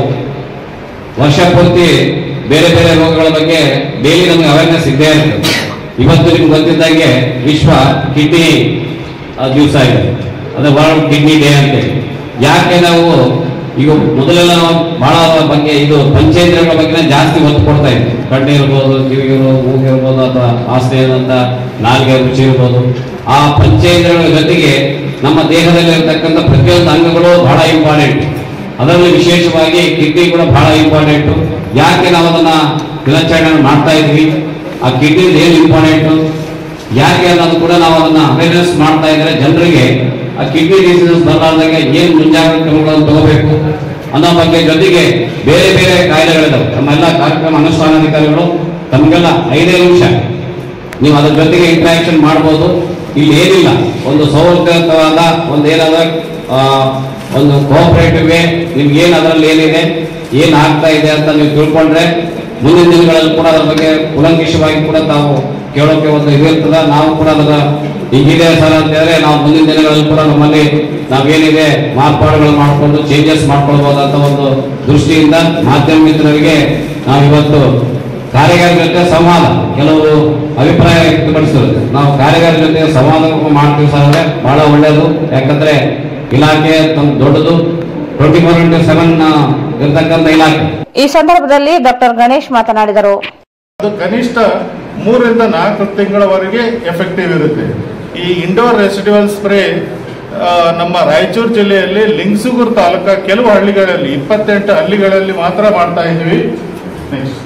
ವರ್ಷ ಪೂರ್ತಿ ಬೇರೆ ಬೇರೆ ರೋಗಗಳ ಬಗ್ಗೆ ಡೈಲಿ ನಮಗೆ ಅವೇರ್ನೆಸ್ ಇದ್ದೇ ಇರ್ತದೆ ಇವತ್ತು ನಿಮ್ಗೆ ಗೊತ್ತಿದ್ದಂಗೆ ವಿಶ್ವ ಕಿಡ್ನಿ ದಿವಸ ಇದೆ ಅದೇ ವರ್ಲ್ಡ್ ಕಿಡ್ನಿ ಡೇ ಅಂತೇಳಿ ಯಾಕೆ ನಾವು ಈಗ ಮೊದಲೆಲ್ಲ ನಾವು ಬಹಳ ಬಗ್ಗೆ ಇದು ಪಂಚೇಂದ್ರಿಯಗಳ ಬಗ್ಗೆ ಜಾಸ್ತಿ ಒತ್ತು ಕೊಡ್ತಾ ಇದ್ವಿ ಕಣ್ಣು ಇರ್ಬೋದು ಕಿವಿಗಿರೋ ಮೂಗಿರ್ಬೋದು ಅಥವಾ ಆಸ್ತಿ ಅಂತ ನಾಲ್ಗೆ ರುಚಿ ಇರ್ಬೋದು ಆ ಪಂಚೇಂದ್ರಿಯಗಳ ಜೊತೆಗೆ ನಮ್ಮ ದೇಹದಲ್ಲಿರ್ತಕ್ಕಂಥ ಪ್ರತಿಯೊಂದು ಅಂಗಗಳು ಬಹಳ ಇಂಪಾರ್ಟೆಂಟ್ ಅದರಲ್ಲಿ ವಿಶೇಷವಾಗಿ ಕಿಡ್ನಿ ಕೂಡ ಬಹಳ ಇಂಪಾರ್ಟೆಂಟ್ ಯಾಕೆ ನಾವು ಅದನ್ನ ದಿನಾಚರಣೆ ಮಾಡ್ತಾ ಇದ್ವಿ ಆ ಕಿಡ್ನಿ ಏನು ಇಂಪಾರ್ಟೆಂಟ್ ಯಾಕೆ ಅನ್ನೋದು ಕೂಡ ನಾವು ಅದನ್ನ ಅವೇರ್ನೆಸ್ ಮಾಡ್ತಾ ಇದ್ರೆ ಜನರಿಗೆ ಆ ಕಿಡ್ನಿ ಡಿಸೀಸಸ್ ಬರಲಾರ್ದಂಗೆ ಏನು ಮುಂಜಾಗ್ರತಾ ಕ್ರಮಗಳನ್ನು ತಗೋಬೇಕು ಅನ್ನೋ ಬಗ್ಗೆ ಜೊತೆಗೆ ಬೇರೆ ಬೇರೆ ಕಾಯಿಲೆಗಳಿದಾವೆ ನಮ್ಮೆಲ್ಲ ಕಾರ್ಯಕ್ರಮ ಅನುಷ್ಠಾನಾಧಿಕಾರಿಗಳು ತಮಗೆಲ್ಲ ಐದೇ ನಿಮಿಷ ನೀವು ಅದ್ರ ಜೊತೆಗೆ ಇಂಟ್ರಾಕ್ಷನ್ ಮಾಡ್ಬೋದು ಇಲ್ಲಿ ಏನಿಲ್ಲ ಒಂದು ಸೌಹಾರ್ದಯುತವಾದ ಒಂದು ಏನಾದ ಆ, ಒಂದು ಕೋಆಪರೇಟಿವ್ ವೇ ನಿಮ್ಗೆ ಏನು ಅದರಲ್ಲಿ ಏನಿದೆ ಏನ್ ಆಗ್ತಾ ಇದೆ ಅಂತ ನೀವು ತಿಳ್ಕೊಂಡ್ರೆ ಮುಂದಿನ ದಿನಗಳಲ್ಲಿ ಕೂಡ ಅದ್ರ ಬಗ್ಗೆ ಕುಲಂಕಷವಾಗಿ ಕೂಡ ತಾವು ಕೇಳೋಕೆ ಒಂದು ಇದು ಇರ್ತದ ನಾವು ಕೂಡ ಅದರ ಹೀಗಿದೆ ಸರ್ ಅಂತ ಹೇಳಿದ್ರೆ ನಾವು ಮುಂದಿನ ದಿನಗಳಲ್ಲಿ ಕೂಡ ನಮ್ಮಲ್ಲಿ ನಾವೇನಿದೆ ಮಾರ್ಪಾಡುಗಳು ಮಾಡಿಕೊಂಡು ಚೇಂಜಸ್ ಮಾಡ್ಕೊಳ್ಬಹುದಂತ ಒಂದು ದೃಷ್ಟಿಯಿಂದ ಮಾಧ್ಯಮ ಮಿತ್ರರಿಗೆ ನಾವು ಇವತ್ತು ಕಾರ್ಯಗಾರ ಜೊತೆ ಸಂವಾದ ಕೆಲವರು ಅಭಿಪ್ರಾಯ ವ್ಯಕ್ತಪಡಿಸಿರುತ್ತೆ ನಾವು ಕಾರ್ಯಗಾರ ಜೊತೆ ಸಂವಾದ ಮಾಡ್ತೀವಿ ಸರ್ ಅಂದ್ರೆ ಬಹಳ ಒಳ್ಳೆಯದು ಯಾಕಂದ್ರೆ ಇಲಾಖೆ ತಮ್ಮ ದೊಡ್ಡದು ಟ್ವೆಂಟಿ ಫೋರ್ ಇಂಟು ಸೆವೆನ್ ಇರ್ತಕ್ಕಂಥ ಇಲಾಖೆ ಈ ಸಂದರ್ಭದಲ್ಲಿ ಡಾಕ್ಟರ್ ಗಣೇಶ್ ಮಾತನಾಡಿದರು ಅದು ಕನಿಷ್ಠ ಮೂರರಿಂದ ನಾಲ್ಕು ತಿಂಗಳವರೆಗೆ ಎಫೆಕ್ಟಿವ್ ಇರುತ್ತೆ ಈ ಇಂಡೋರ್ ರೆಸಿಡ್ಯುವಲ್ ಸ್ಪ್ರೇ ನಮ್ಮ ರಾಯಚೂರು ಜಿಲ್ಲೆಯಲ್ಲಿ ಲಿಂಗಸುಗೂರು ತಾಲೂಕ ಕೆಲವು ಹಳ್ಳಿಗಳಲ್ಲಿ ಇಪ್ಪತ್ತೆಂಟು ಹಳ್ಳಿಗಳಲ್ಲಿ ಮಾತ್ರ ಮಾಡ್ತಾ ಇದ್ವಿ ನೆಕ್ಸ್ಟ್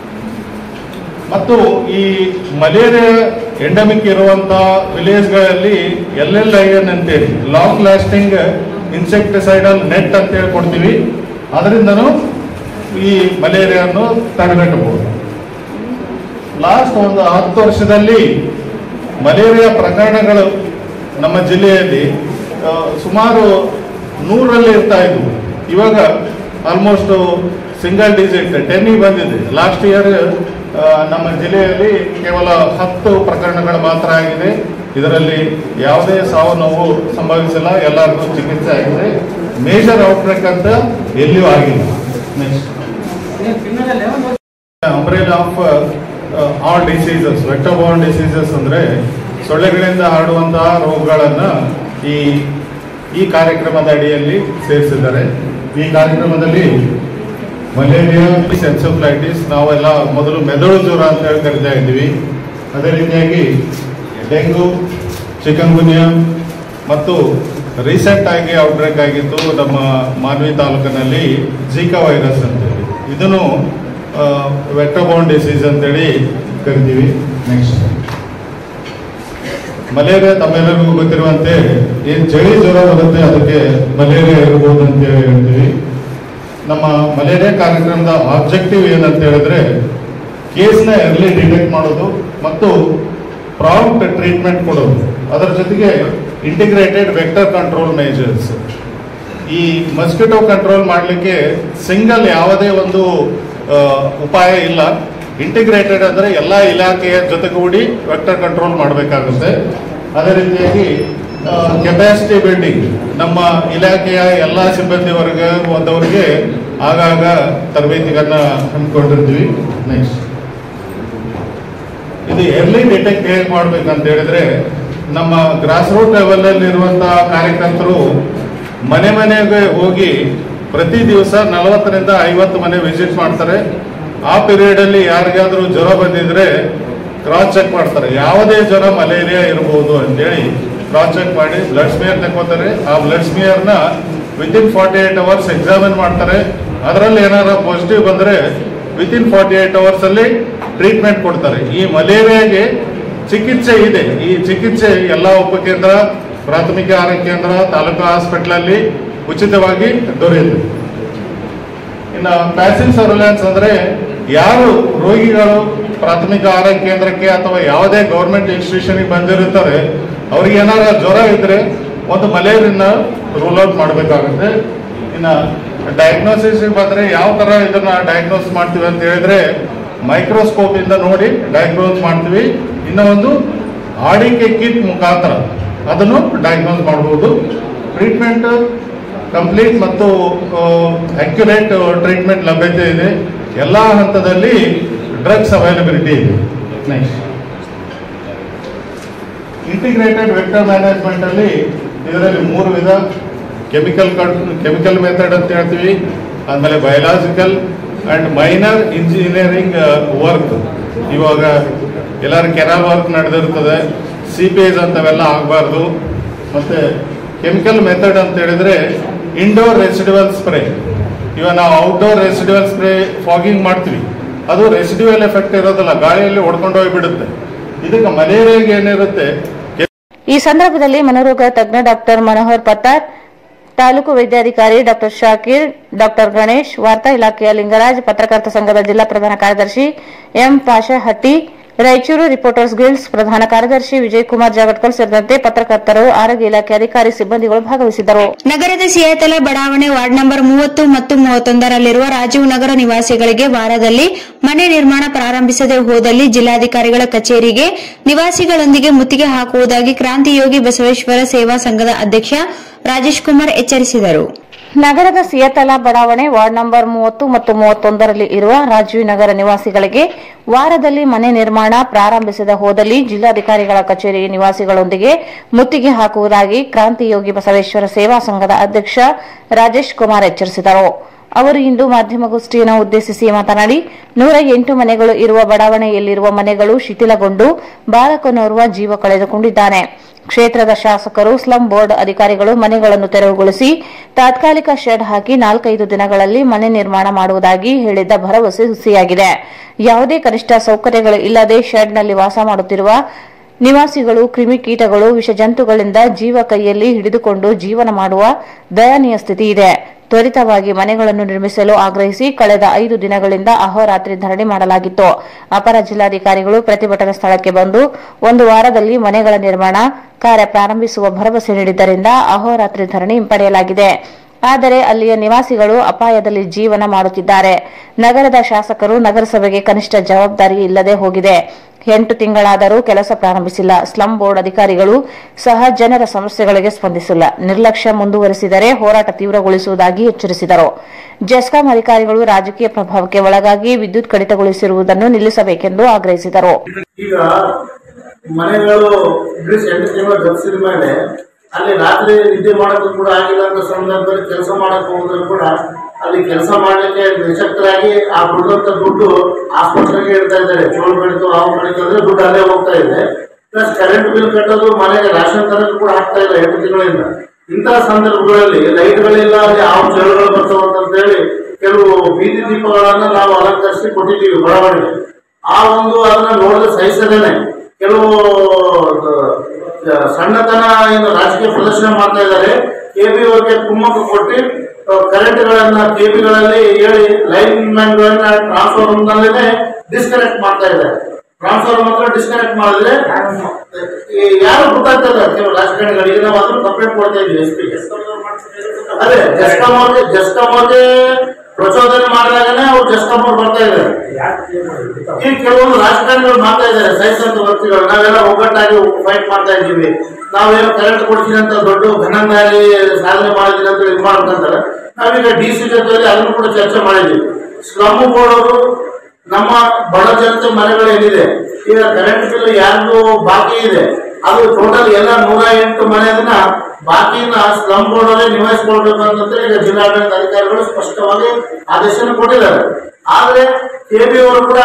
ಮತ್ತು ಈ ಮಲೇರಿಯಾ ಎಂಡಮಿಕ್ ಇರುವಂತಹ ವಿಲೇಜ್ಗಳಲ್ಲಿ ಎಲ್ ಎಲ್ ಐ ಎನ್ ಅಂತೇಳಿ ಲಾಂಗ್ ಲಾಸ್ಟಿಂಗ್ ಇನ್ಸೆಕ್ಟಿಸೈಡಲ್ ನೆಟ್ ಅಂತೇಳಿ ಕೊಡ್ತೀವಿ ಅದರಿಂದನೂ ಈ ಮಲೇರಿಯಾವನ್ನು ತಡೆಗಟ್ಟಬಹುದು ಲಾಸ್ಟ್ ಒಂದು ಹತ್ತು ವರ್ಷದಲ್ಲಿ ಮಲೇರಿಯಾ ಪ್ರಕರಣಗಳು ನಮ್ಮ ಜಿಲ್ಲೆಯಲ್ಲಿ ಆ, ಸುಮಾರು ನೂರಲ್ಲಿ ಇರ್ತಾ ಇದ್ವು ಇವಾಗ ಆಲ್ಮೋಸ್ಟ್ ಸಿಂಗಲ್ ಡಿಜಿಟ್ ಟೆನ್ನಿ ಬಂದಿದೆ ಲಾಸ್ಟ್ ಇಯರ್ ನಮ್ಮ ಜಿಲ್ಲೆಯಲ್ಲಿ ಕೇವಲ ಹತ್ತು ಪ್ರಕರಣಗಳು ಮಾತ್ರ ಆಗಿದೆ ಇದರಲ್ಲಿ ಯಾವುದೇ ಸಾವು ನೋವು ಸಂಭವಿಸಿಲ್ಲ ಎಲ್ಲರಿಗೂ ಚಿಕಿತ್ಸೆ ಆಗಿದೆ ಮೇಜರ್ ಔಟ್ಬ್ರೇಕ್ ಅಂತ ಎಲ್ಲಿಯೂ ಆಗಿಲ್ಲ next umbrella of all diseases vectorborne diseases ಅಂದ್ರೆ ಸೊಳ್ಳೆಗಳಿಂದ ಹರಡುವಂತಹ ರೋಗಗಳನ್ನ ಈ ಈ ಕಾರ್ಯಕ್ರಮದ ಅಡಿಯಲ್ಲಿ ಸೇರಿಸಿದ್ದಾರೆ ಈ ಕಾರ್ಯಕ್ರಮದಲ್ಲಿ ಮಲೇರಿಯಾ ಸೆನ್ಸೋಫ್ಲೈಟಿಸ್ ನಾವೆಲ್ಲ ಮೊದಲು ಮೆದುಳು ಜ್ವರ ಅಂತ ಹೇಳಿ ಕರಿತಾ ಇದ್ದೀವಿ ಅದೇ ರೀತಿಯಾಗಿ ಡೆಂಗು ಚಿಕನ್ಗುನ್ಯಾ ಮತ್ತು ರೀಸೆಂಟ್ ಆಗಿ ಔಟ್ಬ್ರೇಕ್ ಆಗಿತ್ತು ನಮ್ಮ ಮಾನ್ವಿ ತಾಲೂಕಿನಲ್ಲಿ ಜಿಕಾ ವೈರಸ್ ಅಂತೇಳಿ ಇದನ್ನು ವೆಕ್ಟೋಬೌಂಡ್ ಡಿಸೀಸ್ ಅಂತೇಳಿ ಕರಿತೀವಿ ನೆಕ್ಸ್ಟ್ ಮಲೇರಿಯಾ ತಮ್ಮೆಲ್ಲರಿಗೂ ಗೊತ್ತಿರುವಂತೆ ಏನ್ ಚಳಿ ಜ್ವರ ಬರುತ್ತೆ ಅದಕ್ಕೆ ಮಲೇರಿಯಾ ಇರಬಹುದು ಅಂತ ಹೇಳಿ ಹೇಳ್ತೀವಿ ನಮ್ಮ ಮಲೇರಿಯಾ ಕಾರ್ಯಕ್ರಮದ ಆಬ್ಜೆಕ್ಟಿವ್ ಏನಂತ ಹೇಳಿದ್ರೆ ಕೇಸ್ನ ಎರ್ಲಿ ಡಿಟೆಕ್ಟ್ ಮಾಡೋದು ಮತ್ತು ಪ್ರಾಂಪ್ಟ್ ಟ್ರೀಟ್ಮೆಂಟ್ ಕೊಡೋದು ಅದರ ಜೊತೆಗೆ ಇಂಟಿಗ್ರೇಟೆಡ್ ವೆಕ್ಟರ್ ಕಂಟ್ರೋಲ್ ಮೇಜರ್ಸ್ ಈ ಮಸ್ಕಿಟೋ ಕಂಟ್ರೋಲ್ ಮಾಡಲಿಕ್ಕೆ ಸಿಂಗಲ್ ಯಾವುದೇ ಒಂದು ಆ, ಉಪಾಯ ಇಲ್ಲ ಇಂಟಿಗ್ರೇಟೆಡ್ ಅಂದರೆ ಎಲ್ಲ ಇಲಾಖೆಯ ಜೊತೆಗೂಡಿ ವೆಕ್ಟರ್ ಕಂಟ್ರೋಲ್ ಮಾಡಬೇಕಾಗುತ್ತೆ ಅದೇ ರೀತಿಯಾಗಿ ಕೆಪಾಸಿಟಿ ಬಿಲ್ಡಿಂಗ್ ನಮ್ಮ ಇಲಾಖೆಯ ಎಲ್ಲ ಸಿಬ್ಬಂದಿ ವರ್ಗ ಹೋದವರಿಗೆ ಆಗಾಗ ತರಬೇತಿಗಳನ್ನ ಹಮ್ಮಿಕೊಂಡಿರ್ತೀವಿ ನೆಕ್ಸ್ಟ್ ಇದು ಎರ್ಲಿ ಡಿಟೆಕ್ಟ್ ಹೇಗೆ ಮಾಡ್ಬೇಕಂತ ಹೇಳಿದ್ರೆ ನಮ್ಮ ಗ್ರಾಸ್ ರೂಟ್ ಲೆವೆಲ್ ಇರುವಂತಹ ಕಾರ್ಯಕರ್ತರು ಮನೆ ಮನೆಗೆ ಹೋಗಿ ಪ್ರತಿ ದಿವಸ ನಲವತ್ತರಿಂದ ಐವತ್ತು ಮನೆ ವಿಸಿಟ್ ಮಾಡ್ತಾರೆ ಆ ಪೀರಿಯಡ್ ಅಲ್ಲಿ ಯಾರಿಗಾದ್ರೂ ಜ್ವರ ಬಂದಿದ್ರೆ ಕ್ರಾಸ್ ಚೆಕ್ ಮಾಡ್ತಾರೆ ಯಾವುದೇ ಜನ ಮಲೇರಿಯಾ ಇರಬಹುದು ಅಂತೇಳಿ ಕ್ರಾಸ್ ಚೆಕ್ ಮಾಡಿ ಬ್ಲಡ್ ಸ್ಮಿಯರ್ ತಗೋತಾರೆ ಆ ಬ್ಲಡ್ ಸ್ಮಿಯರ್ನ within forty eight hours examine ಮಾಡ್ತಾರೆ ಅದರಲ್ಲಿ ಏನಾರ ಪಾಸಿಟಿವ್ ಬಂದರೆ ವಿತಿನ್ ಫಾರ್ಟಿ ಏಟ್ ಅವರ್ಸ್ ಅಲ್ಲಿ ಟ್ರೀಟ್ಮೆಂಟ್ ಕೊಡ್ತಾರೆ ಈ ಮಲೇರಿಯಾಗೆ ಚಿಕಿತ್ಸೆ ಇದೆ ಈ ಚಿಕಿತ್ಸೆ ಎಲ್ಲ ಉಪಕೇಂದ್ರ ಪ್ರಾಥಮಿಕ ಆರೋಗ್ಯ ಕೇಂದ್ರ ತಾಲೂಕು ಹಾಸ್ಪಿಟಲಲ್ಲಿ ಉಚಿತವಾಗಿ ದೊರೆಯುತ್ತೆ ಇನ್ನು ಪ್ಯಾಸಿವ್ ಸರ್ವೆಲೆನ್ಸ್ ಅಂದ್ರೆ ಯಾರು ರೋಗಿಗಳು ಪ್ರಾಥಮಿಕ ಆರೋಗ್ಯ ಕೇಂದ್ರಕ್ಕೆ ಅಥವಾ ಯಾವುದೇ ಗೌರ್ಮೆಂಟ್ ಇನ್ಸ್ಟಿಟ್ಯೂಷನ್ಗೆ ಬಂದಿರುತ್ತಾರೆ ಅವ್ರಿಗೆ ಏನಾರ ಜ್ವರ ಇದ್ರೆ ಒಂದು ಮಲೇರಿಯನ್ನ ರೂಲ್ ಔಟ್ ಮಾಡಬೇಕಾಗುತ್ತೆ ಇನ್ನು ಡಯಾಗ್ನೋಸಿಸ್ ಬಂದ್ರೆ ಯಾವ ತರ ಇದನ್ನ ಡಯಾಗ್ನೋಸ್ ಮಾಡ್ತೀವಿ ಅಂತ ಹೇಳಿದ್ರೆ ಮೈಕ್ರೋಸ್ಕೋಪ್ ಇಂದ ನೋಡಿ ಡಯಾಗ್ನೋಸ್ ಮಾಡ್ತೀವಿ ಇನ್ನು ಒಂದು ಆಡಿಕೆ ಕಿಟ್ ಮುಖಾಂತರ ಅದನ್ನು ಡಯಾಗ್ನೋಸ್ ಮಾಡಬಹುದು ಟ್ರೀಟ್ಮೆಂಟ್ ಕಂಪ್ಲೀಟ್ ಮತ್ತು ಅಕ್ಯುರೇಟ್ ಟ್ರೀಟ್ಮೆಂಟ್ ಲಭ್ಯತೆ ಇದೆ ಎಲ್ಲ ಹಂತದಲ್ಲಿ ಡ್ರಗ್ಸ್ ಅವೈಲಬಿಲಿಟಿ ಇದೆ ನೆಕ್ಸ್ಟ್ ಇಂಟಿಗ್ರೇಟೆಡ್ ವೆಕ್ಟರ್ ಮ್ಯಾನೇಜ್ಮೆಂಟ್ ಅಲ್ಲಿ ಇದರಲ್ಲಿ ಮೂರು ವಿಧ ಕೆಮಿಕಲ್ ಕೆಮಿಕಲ್ ಮೆಥಡ್ ಅಂತ ಹೇಳ್ತೀವಿ ಆಮೇಲೆ biological and minor engineering work ಇವಾಗ ಎಲ್ಲಾರು ಕೆನಾಲ್ ವರ್ಕ್ ನಡೆದಿರ್ತದೆ ಸಿ ಪಿ ಐಸ್ ಅಂತವೆಲ್ಲ ಆಗಬಾರ್ದು ಮತ್ತೆ ಕೆಮಿಕಲ್ ಮೆಥಡ್ ಅಂತ ಹೇಳಿದ್ರೆ ಇಂಡೋರ್ ರೆಸಿಡಿವಲ್ ಸ್ಪ್ರೇ ಇವಾಗ ನಾವು ಔಟ್ಡೋರ್ ರೆಸಿಡಿವಲ್ ಸ್ಪ್ರೇ ಫಾಗಿಂಗ್ ಮಾಡ್ತೀವಿ ಅದು ರೆಸಿಡಿವಲ್ ಎಫೆಕ್ಟ್ ಇರೋದಿಲ್ಲ ಗಾಳಿಯಲ್ಲಿ ಹೊಡ್ಕೊಂಡು ಹೋಗ್ಬಿಡುತ್ತೆ ಇದಕ್ಕೆ ಮಲೇರಿಯಾಗೆ ಏನಿರುತ್ತೆ ಈ ಸಂದರ್ಭದಲ್ಲಿ ಮನೋರೋಗ ತಜ್ಞ ಡಾಕ್ಟರ್ ಮನೋಹರ್ ಪತ್ತಾರ್ ತಾಲೂಕು ವೈದ್ಯಾಧಿಕಾರಿ ಡಾಕ್ಟರ್ ಶಾಕೀರ್ ಡಾಕ್ಟರ್ ಗಣೇಶ್ ವಾರ್ತಾ ಇಲಾಖೆಯ ಲಿಂಗರಾಜ್ ಪತ್ರಕರ್ತ ಸಂಘದ ಜಿಲ್ಲಾ ಪ್ರಧಾನ ಕಾರ್ಯದರ್ಶಿ M Pashahatti Raichur reporters guilds ಪ್ರಧಾನ ಕಾರ್ಯದರ್ಶಿ ವಿಜಯ್ ಕುಮಾರ್ ಜಾಗಟ್ಕಲ್ ಸೇರಿದಂತೆ ಪತ್ರಕರ್ತರು ಆರೋಗ್ಯ ಇಲಾಖೆ ಅಧಿಕಾರಿ ಸಿಬ್ಬಂದಿಗಳು ಭಾಗವಹಿಸಿದ್ದರು ನಗರದ ಸಿಯಾತಲ ಬಡಾವಣೆ ವಾರ್ಡ್ ನಂಬರ್ ಮೂವತ್ತು ಮತ್ತು ಮೂವತ್ತೊಂದರಲ್ಲಿರುವ ರಾಜೀವ್ ನಗರ ನಿವಾಸಿಗಳಿಗೆ ವಾರದಲ್ಲಿ ಮನೆ ನಿರ್ಮಾಣ ಪ್ರಾರಂಭಿಸದೆ ಹೋದಲ್ಲಿ ಜಿಲ್ಲಾಧಿಕಾರಿಗಳ ಕಚೇರಿಗೆ ನಿವಾಸಿಗಳೊಂದಿಗೆ ಮುತ್ತಿಗೆ ಹಾಕುವುದಾಗಿ ಕ್ರಾಂತಿಯೋಗಿ ಬಸವೇಶ್ವರ ಸೇವಾ ಸಂಘದ ಅಧ್ಯಕ್ಷ ರಾಜೇಶ್ ಕುಮಾರ್ ಎಚ್ಚರಿಸಿದರು ನಗರದ ಸಿಯತಲ ಬಡಾವಣೆ ವಾರ್ಡ್ ನಂಬರ್ ಮೂವತ್ತು ಮತ್ತು ಮೂವತ್ತೊಂದರಲ್ಲಿ ಇರುವ ರಾಜೀವ್ ನಗರ ನಿವಾಸಿಗಳಿಗೆ ವಾರದಲ್ಲಿ ಮನೆ ನಿರ್ಮಾಣ ಪ್ರಾರಂಭಿಸದ ಹೋದಲ್ಲಿ ಜಿಲ್ಲಾಧಿಕಾರಿಗಳ ಕಚೇರಿ ನಿವಾಸಿಗಳೊಂದಿಗೆ ಮುತ್ತಿಗೆ ಹಾಕುವುದಾಗಿ ಕ್ರಾಂತಿಯೋಗಿ ಬಸವೇಶ್ವರ ಸೇವಾ ಸಂಘದ ಅಧ್ಯಕ್ಷ ರಾಜೇಶ್ ಕುಮಾರ್ ಎಚ್ಚರಿಸಿದರು ಅವರು ಇಂದು ಮಾಧ್ಯಮಗೋಷ್ಠಿಯನ್ನು ಉದ್ದೇಶಿಸಿ ಮಾತನಾಡಿ ನೂರ ಎಂಟು ಮನೆಗಳು ಇರುವ ಬಡಾವಣೆಯಲ್ಲಿರುವ ಮನೆಗಳು ಶಿಥಿಲಗೊಂಡು ಬಾಲಕನೋರ್ವ ಜೀವ ಕಳೆದುಕೊಂಡಿದ್ದಾನೆ ಕ್ಷೇತ್ರದ ಶಾಸಕರು ಸ್ಲಂ ಬೋರ್ಡ್ ಅಧಿಕಾರಿಗಳು ಮನೆಗಳನ್ನು ತೆರವುಗೊಳಿಸಿ ತಾತ್ಕಾಲಿಕ ಶೆಡ್ ಹಾಕಿ ನಾಲ್ಕೈದು ದಿನಗಳಲ್ಲಿ ಮನೆ ನಿರ್ಮಾಣ ಮಾಡುವುದಾಗಿ ಹೇಳಿದ್ದ ಭರವಸೆ ಹುಸಿಯಾಗಿದೆ ಯಾವುದೇ ಕನಿಷ್ಠ ಸೌಕರ್ಯಗಳು ಇಲ್ಲದೆ ಶೆಡ್ನಲ್ಲಿ ವಾಸ ಮಾಡುತ್ತಿರುವ ನಿವಾಸಿಗಳು ಕ್ರಿಮಿಕೀಟಗಳು ವಿಷಜಂತುಗಳಿಂದ ಜೀವ ಕೈಯಲ್ಲಿ ಹಿಡಿದುಕೊಂಡು ಜೀವನ ಮಾಡುವ ದಯನೀಯ ಸ್ಥಿತಿ ಇದೆ ತ್ವರಿತವಾಗಿ ಮನೆಗಳನ್ನು ನಿರ್ಮಿಸಲು ಆಗ್ರಹಿಸಿ ಕಳೆದ ಐದು ದಿನಗಳಿಂದ ಅಹೋರಾತ್ರಿ ಧರಣಿ ಮಾಡಲಾಗಿತ್ತು ಅಪರ ಜಿಲ್ಲಾಧಿಕಾರಿಗಳು ಪ್ರತಿಭಟನಾ ಸ್ಥಳಕ್ಕೆ ಬಂದು ಒಂದು ವಾರದಲ್ಲಿ ಮನೆಗಳ ನಿರ್ಮಾಣ ಕಾರ್ಯ ಪ್ರಾರಂಭಿಸುವ ಭರವಸೆ ನೀಡಿದ್ದರಿಂದ ಅಹೋರಾತ್ರಿ ಧರಣಿ ಹಿಂಪಡೆಯಲಾಗಿದೆ ಆದರೆ ಅಲ್ಲಿಯ ನಿವಾಸಿಗಳು ಅಪಾಯದಲ್ಲಿ ಜೀವನ ಮಾಡುತ್ತಿದ್ದಾರೆ ನಗರದ ಶಾಸಕರು ನಗರಸಭೆಗೆ ಕನಿಷ್ಠ ಜವಾಬ್ದಾರಿ ಇಲ್ಲದೆ ಹೋಗಿದೆ ಎಂಟು ತಿಂಗಳಾದರೂ ಕೆಲಸ ಪ್ರಾರಂಭಿಸಿಲ್ಲ ಸ್ಲಂ ಬೋರ್ಡ್ ಅಧಿಕಾರಿಗಳು ಸಹ ಜನರ ಸಮಸ್ಯೆಗಳಿಗೆ ಸ್ಪಂದಿಸಿಲ್ಲ ನಿರ್ಲಕ್ಷ್ಯ ಮುಂದುವರೆಸಿದರೆ ಹೋರಾಟ ತೀವ್ರಗೊಳಿಸುವುದಾಗಿ ಎಚ್ಚರಿಸಿದರು ಜೆಸ್ಕಾಂ ಅಧಿಕಾರಿಗಳು ರಾಜಕೀಯ ಪ್ರಭಾವಕ್ಕೆ ಒಳಗಾಗಿ ವಿದ್ಯುತ್ ಕಡಿತಗೊಳಿಸಿರುವುದನ್ನು ನಿಲ್ಲಿಸಬೇಕೆಂದು ಆಗ್ರಹಿಸಿದರು ಈಗ ಮನೆಗಳು ಬ್ರಿಟಿಷ್ ಎಂಟು ತಿಂಗಳು ಗತಿಸಿದ ಮೇಲೆ ಅಲ್ಲಿ ರಾತ್ರಿ ನಿದ್ದೆ ಮಾಡೋದು ಕೂಡ ಆಗಿಲ್ಲ ಅಂತ ಸಂದರ್ಭದಲ್ಲಿ ಕೆಲಸ ಮಾಡಕ್ ಹೋದ್ರು ಕೂಡ ಅಲ್ಲಿ ಕೆಲಸ ಮಾಡ್ಲಿಕ್ಕೆ ನಿಶಕ್ತರಾಗಿ ಆ ದುಡ್ಡಂತ ದುಡ್ಡು ಆಸ್ಪತ್ರೆಗೆ ಇಡ್ತಾ ಇದ್ದಾರೆ ಚೋಳು ಬೆಳೀತು ಹಾವು ಬೆಳೀತು ಅಂದ್ರೆ ದುಡ್ಡು ಅಲ್ಲೇ ಹೋಗ್ತಾ ಇದೆ ಪ್ಲಸ್ ಕರೆಂಟ್ ಬಿಲ್ ಕಟ್ಟೋದು ಮನೆಗೆ ರೇಷನ್ ತರಕ್ಕೆ ಕೂಡ ಆಗ್ತಾ ಇಲ್ಲ ಎಂಟು ತಿಂಗಳಿಂದ ಇಂತಹ ಸಂದರ್ಭಗಳಲ್ಲಿ ಲೈಟ್ಗಳಿಲ್ಲ ಅಲ್ಲಿ ಹಾವು ಚೇಳುಗಳು ಬರ್ತಾವಂತ ಹೇಳಿ ಕೆಲವು ಬೀದಿ ದೀಪಗಳನ್ನ ನಾವು ಅಲಂಕರಿಸಿ ಕೊಟ್ಟಿದ್ದೀವಿ ಬಡಾವಣೆಗೆ ಆ ಒಂದು ಅದನ್ನ ನೋಡಿದ್ರೆ ಸಹಿಸದೇನೆ ಕೆಲವು ಆ, ಸಣ್ಣತನ ಏನು ರಾಜಕೀಯ ಪ್ರದರ್ಶನ ಮಾಡ್ತಾ ಇದ್ದಾರೆ ಕೆಬಿ ಅವ್ರಿಗೆ ಕುಮ್ಮಕ್ಕು ಕೊಟ್ಟು ಕರೆಂಟ್ ಗಳನ್ನ ಕೆಬಿಗಳಲ್ಲಿ ಹೇಳಿ ಲೈನ್ ಮ್ಯಾನ್ ಗಳನ್ನ ಟ್ರಾನ್ಸ್ಫಾರ್ಮರ್ ನಲ್ಲೇ ಡಿಸ್ಕನೆಕ್ಟ್ ಮಾಡ್ತಾ ಇದ್ದಾರೆ ಟ್ರಾನ್ಸ್ಫಾರ್ಮರ್ ಮಾತ್ರ ಡಿಸ್ಕನೆಕ್ಟ್ ಮಾಡಿದ್ರೆ ಈ ಯಾರು ಗೊತ್ತಾಗ್ತದೆ ಕೆಲವು ರಾಜಕಾರಣಿಗಳಿಗೆ ನಾವು ಅದನ್ನು ಕಂಪ್ಲೇಂಟ್ ಕೊಡ್ತಾ ಇದ್ವಿ ಎಸ್ ಪಿಗೆ ಅದೇ ಜಸ್ಕಾಮ್ ಅವ್ರಿಗೆ ಜಸ್ಕಾಮ್ ಅವ್ರಿಗೆ ಪ್ರಚೋದನೆ ಮಾಡಿದಾಗನೇ ಅವ್ರು ಜಸ್ಕಾಮ್ ಅವ್ರು ಬರ್ತಾ ಇದ್ದಾರೆ ಈಗ ಕೆಲವೊಂದು ರಾಜಕಾರಣಿಗಳು ಮಾಡ್ತಾ ಇದ್ದಾರೆ ಸಹಿಸಂತ ವ್ಯಕ್ತಿಗಳು ನಾವೆಲ್ಲ ಒಗ್ಗಟ್ಟಾಗಿ ಫೈಟ್ ಮಾಡ್ತಾ ಇದ್ದೀವಿ ನಾವೇನೋ ಕರೆಂಟ್ ಕೊಡ್ತೀನಿ ಅಂತ ದೊಡ್ಡ ಘನಂದಾರಿ ಸಾಧನೆ ಮಾಡಿದೀನಿ ಅಂತ ಇದು ಮಾಡ್ಕೊಂತಾರೆ ನಾವೀಗ ಡಿ ಸಿ ಜೊತೆಯಲ್ಲಿ ಅದನ್ನು ಕೂಡ ಚರ್ಚೆ ಮಾಡಿದ್ದೀವಿ ಸ್ಲಮ್ ಬೋರ್ಡ್ ಅವರು ನಮ್ಮ ಬಡ ಜನತೆ ಮನೆಗಳು ಏನಿದೆ ಈಗ ಕರೆಂಟ್ ಬಿಲ್ ಯಾರ್ದು ಬಾಕಿ ಇದೆ ಅದು ಟೋಟಲ್ ಎಲ್ಲ ನೂರ ಎಂಟು ಮನೆಯನ್ನ ಬಾಕಿನ ಸ್ಲಮ್ ಬೋರ್ಡ್ ಅಲ್ಲೇ ನಿಭಾಯಿಸ್ಕೊಳ್ಬೇಕು ಅಂತ ಈಗ ಜಿಲ್ಲಾಡಳಿತ ಅಧಿಕಾರಿಗಳು ಸ್ಪಷ್ಟವಾಗಿ ಆದೇಶನ ಕೊಟ್ಟಿದ್ದಾರೆ ಆದ್ರೆ ಕೆಬಿ ಅವರು ಕೂಡ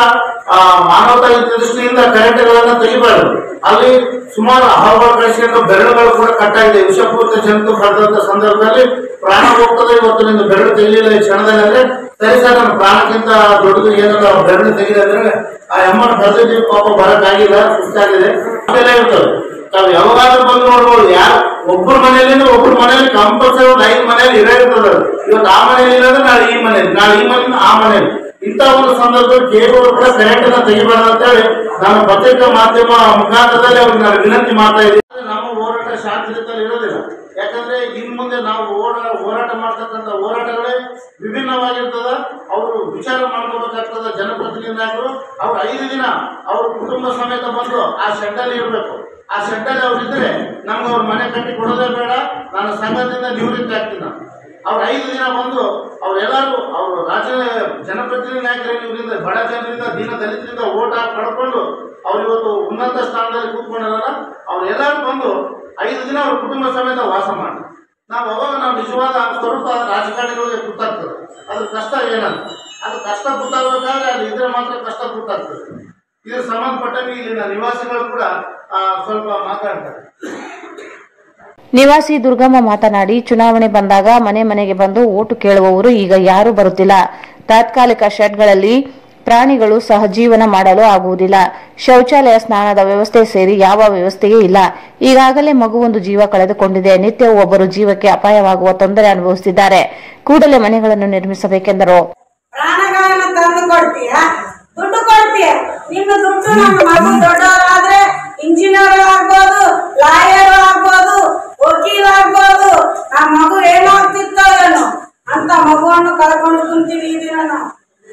ಆ, ಮಾನವತಾ ದೃಷ್ಟಿಯಿಂದ ಕರೆಂಟ್ಗಳನ್ನ ತೆಗಿಬಾರ್ದು ಅಲ್ಲಿ ಸುಮಾರು ಹಾವುಗಳು ಕಳಿಸಿಕೊಂಡು ಬೆರಳುಗಳು ಕೂಡ ಕಟ್ಟಾಗಿದೆ ವಿಷಪೂರಿತ ಜಂತು ಕಳೆದಂತ ಸಂದರ್ಭದಲ್ಲಿ ಪ್ರಾಣ ಹೋಗ್ತದೆ ಇವತ್ತು ನಿಂದು ಬೆರಳು ತೆಗಿಲಿಲ್ಲ ಈ ಕ್ಷಣದಲ್ಲಿ ಅಂದ್ರೆ ಸರಿ ಸರ್ ನನ್ನ ಪ್ರಾಣಕ್ಕಿಂತ ದೊಡ್ಡದು ಏನಾದ್ರು ಆ ಬೆರಳು ತೆಗಿದೆ ಅಂದ್ರೆ ಆ ಅಮ್ಮನ ಕಳೆದಿದ್ದೀವಿ ಪಾಪ ಬರಕ್ಕಾಗಿಲ್ಲ ಸುಸ್ತಾಗಿದೆ ಅದೆಲ್ಲ ಇರ್ತದೆ ತಾವು ಯಾವಾಗಾದ್ರೂ ಬಂದು ನೋಡ್ಬೋದು ಯಾರು ಒಬ್ಬರ ಮನೆಯಲ್ಲಿ ಒಬ್ಬರ ಮನೆಯಲ್ಲಿ ಕಂಪಲ್ಸರಿ ಒಂದು ಐದು ಮನೆಯಲ್ಲಿ ಇರೇ ಇರ್ತದೆ ಅದು. ಇವತ್ತು ಆ ಮನೆಯಲ್ಲಿ ಇರೋದು ನಾಳೆ ಈ ಮನೆಯಲ್ಲಿ ನಾಳೆ ಈ ಮನೆಯಿಂದ ಆ ಮನೆಯಲ್ಲಿ ಇಂಥ ಒಂದು ಸಂದರ್ಭದಲ್ಲಿ ಕೇವಲ ಕೂಡ ಕರೆಂಟ್ ಅನ್ನ ತೆಗಿಬಾರ್ದು ಅಂತ ಹೇಳಿ ನಾನು ಪತ್ರಿಕಾ ಮಾಧ್ಯಮ ಮುಖಾಂತರದಲ್ಲಿ ಅವ್ರಿಗೆ ನಾನು ವಿನಂತಿ ಮಾಡ್ತಾ ಇದ್ದೀನಿ ನಮ್ಮ ಹೋರಾಟ ಶಾಂತಿಯುತದಲ್ಲಿ ಇರೋದಿಲ್ಲ ಯಾಕಂದ್ರೆ ಇನ್ ಮುಂದೆ ನಾವು ಹೋರಾಟ ಹೋರಾಟ ಮಾಡ್ತಕ್ಕಂಥ ಹೋರಾಟಗಳೇ ವಿಭಿನ್ನವಾಗಿರ್ತದ ಅವರು ವಿಚಾರ ಮಾಡ್ಕೋಬೇಕಾಗ್ತದ ಜನಪ್ರತಿನಿಧಿ ನಾಯಕರು ಅವ್ರು ಐದು ದಿನ ಅವ್ರ ಕುಟುಂಬ ಸಮೇತ ಬಂದು ಆ ಶೆಡ್ಡಲ್ಲಿ ಇರಬೇಕು ಆ ಶೆಡ್ಡಲ್ಲಿ ಅವ್ರು ಇದ್ರೆ ನಮ್ಗೆ ಅವ್ರ ಮನೆ ಕಟ್ಟಿ ಕೊಡೋದೇ ಬೇಡ ನಾನು ಸಂಘದಿಂದ ನಿವೃತ್ತಿ ಆಗ್ತೀನಿ ನಾನು ಅವ್ರು ಐದು ದಿನ ಬಂದು ಅವ್ರೆಲ್ಲರೂ ಅವರು ರಾಜ್ಯ ಜನಪ್ರತಿನಿಧಿ ನಾಯಕರು ಇವರಿಂದ ಬಡ ಜನರಿಂದ ದೀನ ದಲಿತರಿಂದ ಓಟ್ ಹಾಕಿ ಪಡ್ಕೊಂಡು ಅವ್ರು ಇವತ್ತು ಉನ್ನತ ಸ್ಥಾನದಲ್ಲಿ ಕೂತ್ಕೊಂಡಿರಲ್ಲ ಅವ್ರೆಲ್ಲರೂ ಬಂದು ಐದು ದಿನ ಅವ್ರ ಕುಟುಂಬ ಸಮೇತ ವಾಸ ಮಾಡಿ ನಾವು ಅವಾಗ ನಾವು ನಿಜವಾದ ಸ್ವರೂಪ ರಾಜಕಾರಣಿಗಳಿಗೆ ಗೊತ್ತಾಗ್ತದೆ ಅದ್ರ ಕಷ್ಟ ಏನಂತ ಅದು ಕಷ್ಟ ಗೊತ್ತಾಗಬೇಕಾದ್ರೆ ಅಲ್ಲಿ ಇದ್ರೆ ಮಾತ್ರ ಕಷ್ಟ ಗೊತ್ತಾಗ್ತದೆ ಇದ್ರ ಸಂಬಂಧಪಟ್ಟಂಗೆ ಇಲ್ಲಿನ ನಿವಾಸಿಗಳು ಕೂಡ ಆ, ಸ್ವಲ್ಪ ಮಾತಾಡ್ತಾರೆ ನಿವಾಸಿ ದುರ್ಗಮ್ಮ ಮಾತನಾಡಿ ಚುನಾವಣೆ ಬಂದಾಗ ಮನೆ ಮನೆಗೆ ಬಂದು ಓಟು ಕೇಳುವವರು ಈಗ ಯಾರೂ ಬರುತ್ತಿಲ್ಲ ತಾತ್ಕಾಲಿಕ ಶೆಡ್ಗಳಲ್ಲಿ ಪ್ರಾಣಿಗಳು ಸಹಜೀವನ ಮಾಡಲು ಆಗುವುದಿಲ್ಲ ಶೌಚಾಲಯ ಸ್ನಾನದ ವ್ಯವಸ್ಥೆ ಸೇರಿ ಯಾವ ವ್ಯವಸ್ಥೆಯೇ ಇಲ್ಲ ಈಗಾಗಲೇ ಮಗುವೊಂದು ಜೀವ ಕಳೆದುಕೊಂಡಿದೆ ನಿತ್ಯ ಒಬ್ಬರು ಜೀವಕ್ಕೆ ಅಪಾಯವಾಗುವ ತೊಂದರೆ ಅನುಭವಿಸುತ್ತಿದ್ದಾರೆ ಕೂಡಲೇ ಮನೆಗಳನ್ನು ನಿರ್ಮಿಸಬೇಕೆಂದರು ಪ್ರಾಣಗಳನ್ನ ತಂದು ಕೊಡ್ತೀಯ ದುಡ್ಡು ಕೊಡ್ತೀಯ ನಿಮ್ಮ ದುಡ್ಡು ನಮ್ಮ ಮಗು ದೊಡ್ಡವರಾದ್ರೆ ಇಂಜಿನಿಯರ್ ಆಗ್ಬೋದು ಲಾಯರ್ ಆಗ್ಬೋದು ವಕೀಲ ಆಗ್ಬೋದು ನಮ್ಮ ಮಗು ಏನಾಗ್ತಿತ್ತೋ ಏನೋ ಅಂತ ಮಗುವನ್ನು ಕಳ್ಕೊಂಡು ಕುಂತೀವಿ ಈ ದಿನ ನಾವು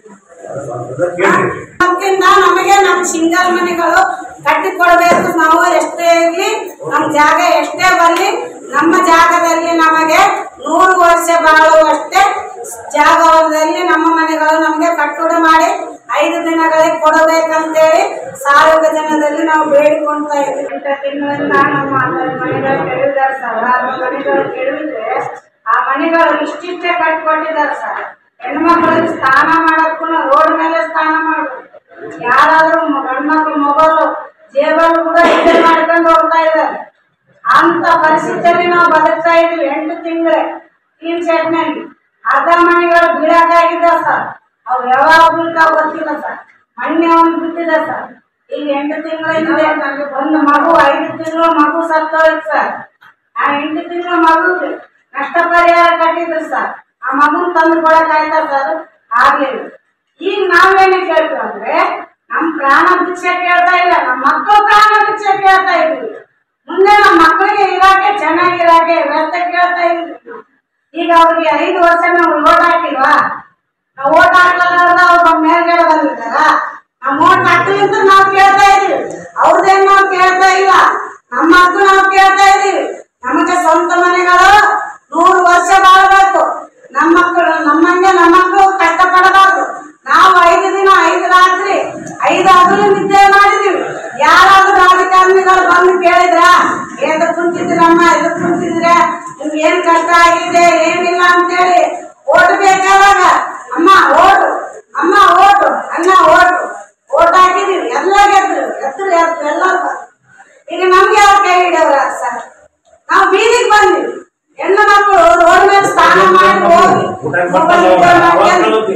ಅದಕ್ಕಿಂತ ನಮಗೆ ನಮ್ಮ ಸಿಂಗಲ್ ಮನೆಗಳು ಕಟ್ಟಿ ಕೊಡಬೇಕು ನಾವು ಎಷ್ಟೇ ಇರ್ಲಿ ನಮ್ಮ ಜಾಗ ಎಷ್ಟೇ ಬರಲಿ ನಮ್ಮ ಜಾಗದಲ್ಲಿ ನಮಗೆ ನೂರು ವರ್ಷ ಬಾಳುವಷ್ಟೇ ಜಾಗದಲ್ಲಿ ನಮ್ಮ ಮನೆಗಳು ನಮಗೆ ಕಟ್ಟಡ ಮಾಡಿ ಐದು ದಿನಗಳಿಗೆ ಕೊಡಬೇಕಂತೇಳಿ ಸಾವಿರ ಜನದಲ್ಲಿ ನಾವು ಬೇಡಿಕೊಳ್ತಾ ಇದ್ದೀವಿ ಇಂಥ ತಿಂಗಳಿಂದ ನಮ್ಮ ಮನೆಗಳು ಕೆಡವಿದ್ದಾರೆ ಸರ್ ಆ ಮನೆಗಳು ಕೆಡವಿದ್ರೆ ಆ ಮನೆಗಳು ಇಷ್ಟಿಷ್ಟೇ ಕಟ್ಕೊಟ್ಟಿದ್ದಾರೆ ಸರ್ ಹೆಣ್ಮಕ್ಳಿಗೆ ಸ್ನಾನ ಮಾಡಕ್ಕೂ ರೋಡ್ ಮೇಲೆ ಸ್ನಾನ ಮಾಡ್ಬೇಕು ಯಾರಾದ್ರೂ ಮ- ಗಂಡ್ಮಕ್ಳು ಮೊಬೈಲು ಜೇಬಲ್ಲಿ ಕೂಡ ಇದೇ ಮಾಡ್ಕೊಂಡು ಹೋಗ್ತಾ ಇದ್ದಾರೆ ಅಂತ ಪರಿಸ್ಥಿತಿಯಲ್ಲಿ ನಾವು ಬದುಕ್ತಾ ಇದೀವಿ ಎಂಟು ತಿಂಗಳೇ ಟೀನ್ ಸೆಟ್ನಲ್ಲಿ ಅರ್ಧ ಮನೆಗಳು ಬೀಳಾಕಾಗಿದ್ದಾವೆ ಸರ್ ಅವು ಯಾವಾಗ ಬೀಳ್ತಾವ ಗೊತ್ತಿಲ್ಲ ಸರ್ ಮೊನ್ನೆ ಒಂದು ಬಿಟ್ಟಿದೆ ಸರ್ ಈಗ ಎಂಟು ತಿಂಗಳಿಂದ ಒಂದು ಮಗು ಐದು ತಿಂಗಳು ಮಗು ಸತ್ತೋಯ್ತು ಸರ್ ಆ ಎಂಟು ತಿಂಗಳ ಮಗುಗೆ ನಷ್ಟ ಪರಿಹಾರ ಕಟ್ಟಿದ್ರು ಸರ್ ಆ ಮಗುನ್ ತಂದು ಕೊಡಕ್ ಆಯ್ತಾ ಸರ್ ಆಗ್ಲಿಲ್ಲ ಈಗ ನಾವೇನೇ ಕೇಳ್ತೀವಿ ಅಂದ್ರೆ ನಮ್ ಪ್ರಾಣ ಭಿಕ್ಷೆ ಕೇಳ್ತಾ ಇಲ್ಲ ನಮ್ಮ ಮಕ್ಕಳು ಪ್ರಾಣ ಭಿಕ್ಷೆ ಕೇಳ್ತಾ ಇದ್ವಿ ಮುಂದೆ ನಮ್ಮ ಮಕ್ಕಳಿಗೆ ಇರಾಕೆ ಚೆನ್ನಾಗಿರಾಕೆ ವ್ಯವಸ್ಥೆ ಕೇಳ್ತಾ ಇದ್ವಿ ನಾವು. ಈಗ ಅವ್ರಿಗೆ ಐದು ವರ್ಷ ನಾವು ಓಟ್ ಹಾಕಿಲ್ವಾ ನಾವು ಓಟ್ ಹಾಕಲಾರ್ದ ಅವ್ರ ಮೇಲ್ಗಡೆ ಬಂದಿದ್ದಾರ ನಾವು ಓಟ್ ಹಾಕಲಿಂತ ನಾವು ಕೇಳ್ತಾ ಇದೀವಿ ಅವ್ರದ್ದೇನ್ ನಾವು ಕೇಳ್ತಾ ಇಲ್ಲ ನಮ್ಮ ಹಕ್ಕು ನಾವು ಕೇಳ್ತಾ ಇದೀವಿ ನಮಗೆ ಸ್ವಂತ ಮನೆಗಳು ನೂರು ವರ್ಷ ಬಾಳ್ಬೇಕು ನಮ್ಮ ಮಕ್ಕಳು ನಮ್ಮಂಗೆ ನಮ್ಮ ಮಕ್ಕಳು ಕಷ್ಟ ಪಡಬಾರ್ದು ನಾವು ಐದು ದಿನ ಐದು ರಾತ್ರಿ ಐದು ಹಗಲು ನಿದ್ದೆ ಮಾಡಿದೀವಿ ಯಾರಾದ್ರೂ ರಾಜಕಾರಣಿಗಳು ಬಂದು ಕೇಳಿದ್ರ ಎದಕ್ ಕುಂತಿದ್ರಮ್ಮ ಎದಕ್ ಕುಂತಿದ್ರೆ ನಿಮ್ಗೆ ಏನ್ ಕಷ್ಟ ಆಗಿದೆ ಏನಿಲ್ಲ ಅಂತೇಳಿ ಓಟ್ ಬೇಕಾದಾಗ ಅಮ್ಮ ಓಟು ಅಮ್ಮ ಓಟು ಅಣ್ಣ ಓಟು ಓಟ್ ಹಾಕಿದೀವಿ ಎಲ್ಲ ಗೆದ್ರು ಎದ್ರು ಎದ್ರು ಎಲ್ಲರೂ ಬಂದ್ರು. ಈಗ ನಮ್ಗೆ ಯಾರು ಕೈ ಹಿಡಿಯವ್ರ ಸರ್ ನಾವು ಬೀದಿಗೆ ಬಂದಿವಿ ಹೆಣ್ಣು ಮಕ್ಕಳು ರೋಡ್ ಮೇಲೆ ಸ್ನಾನ ಮಾಡಿ ಹೋಗಿ ಮೊಬೈಲ್ ಯೂಸ್ ಮಾಡ್ಕೊಂಡು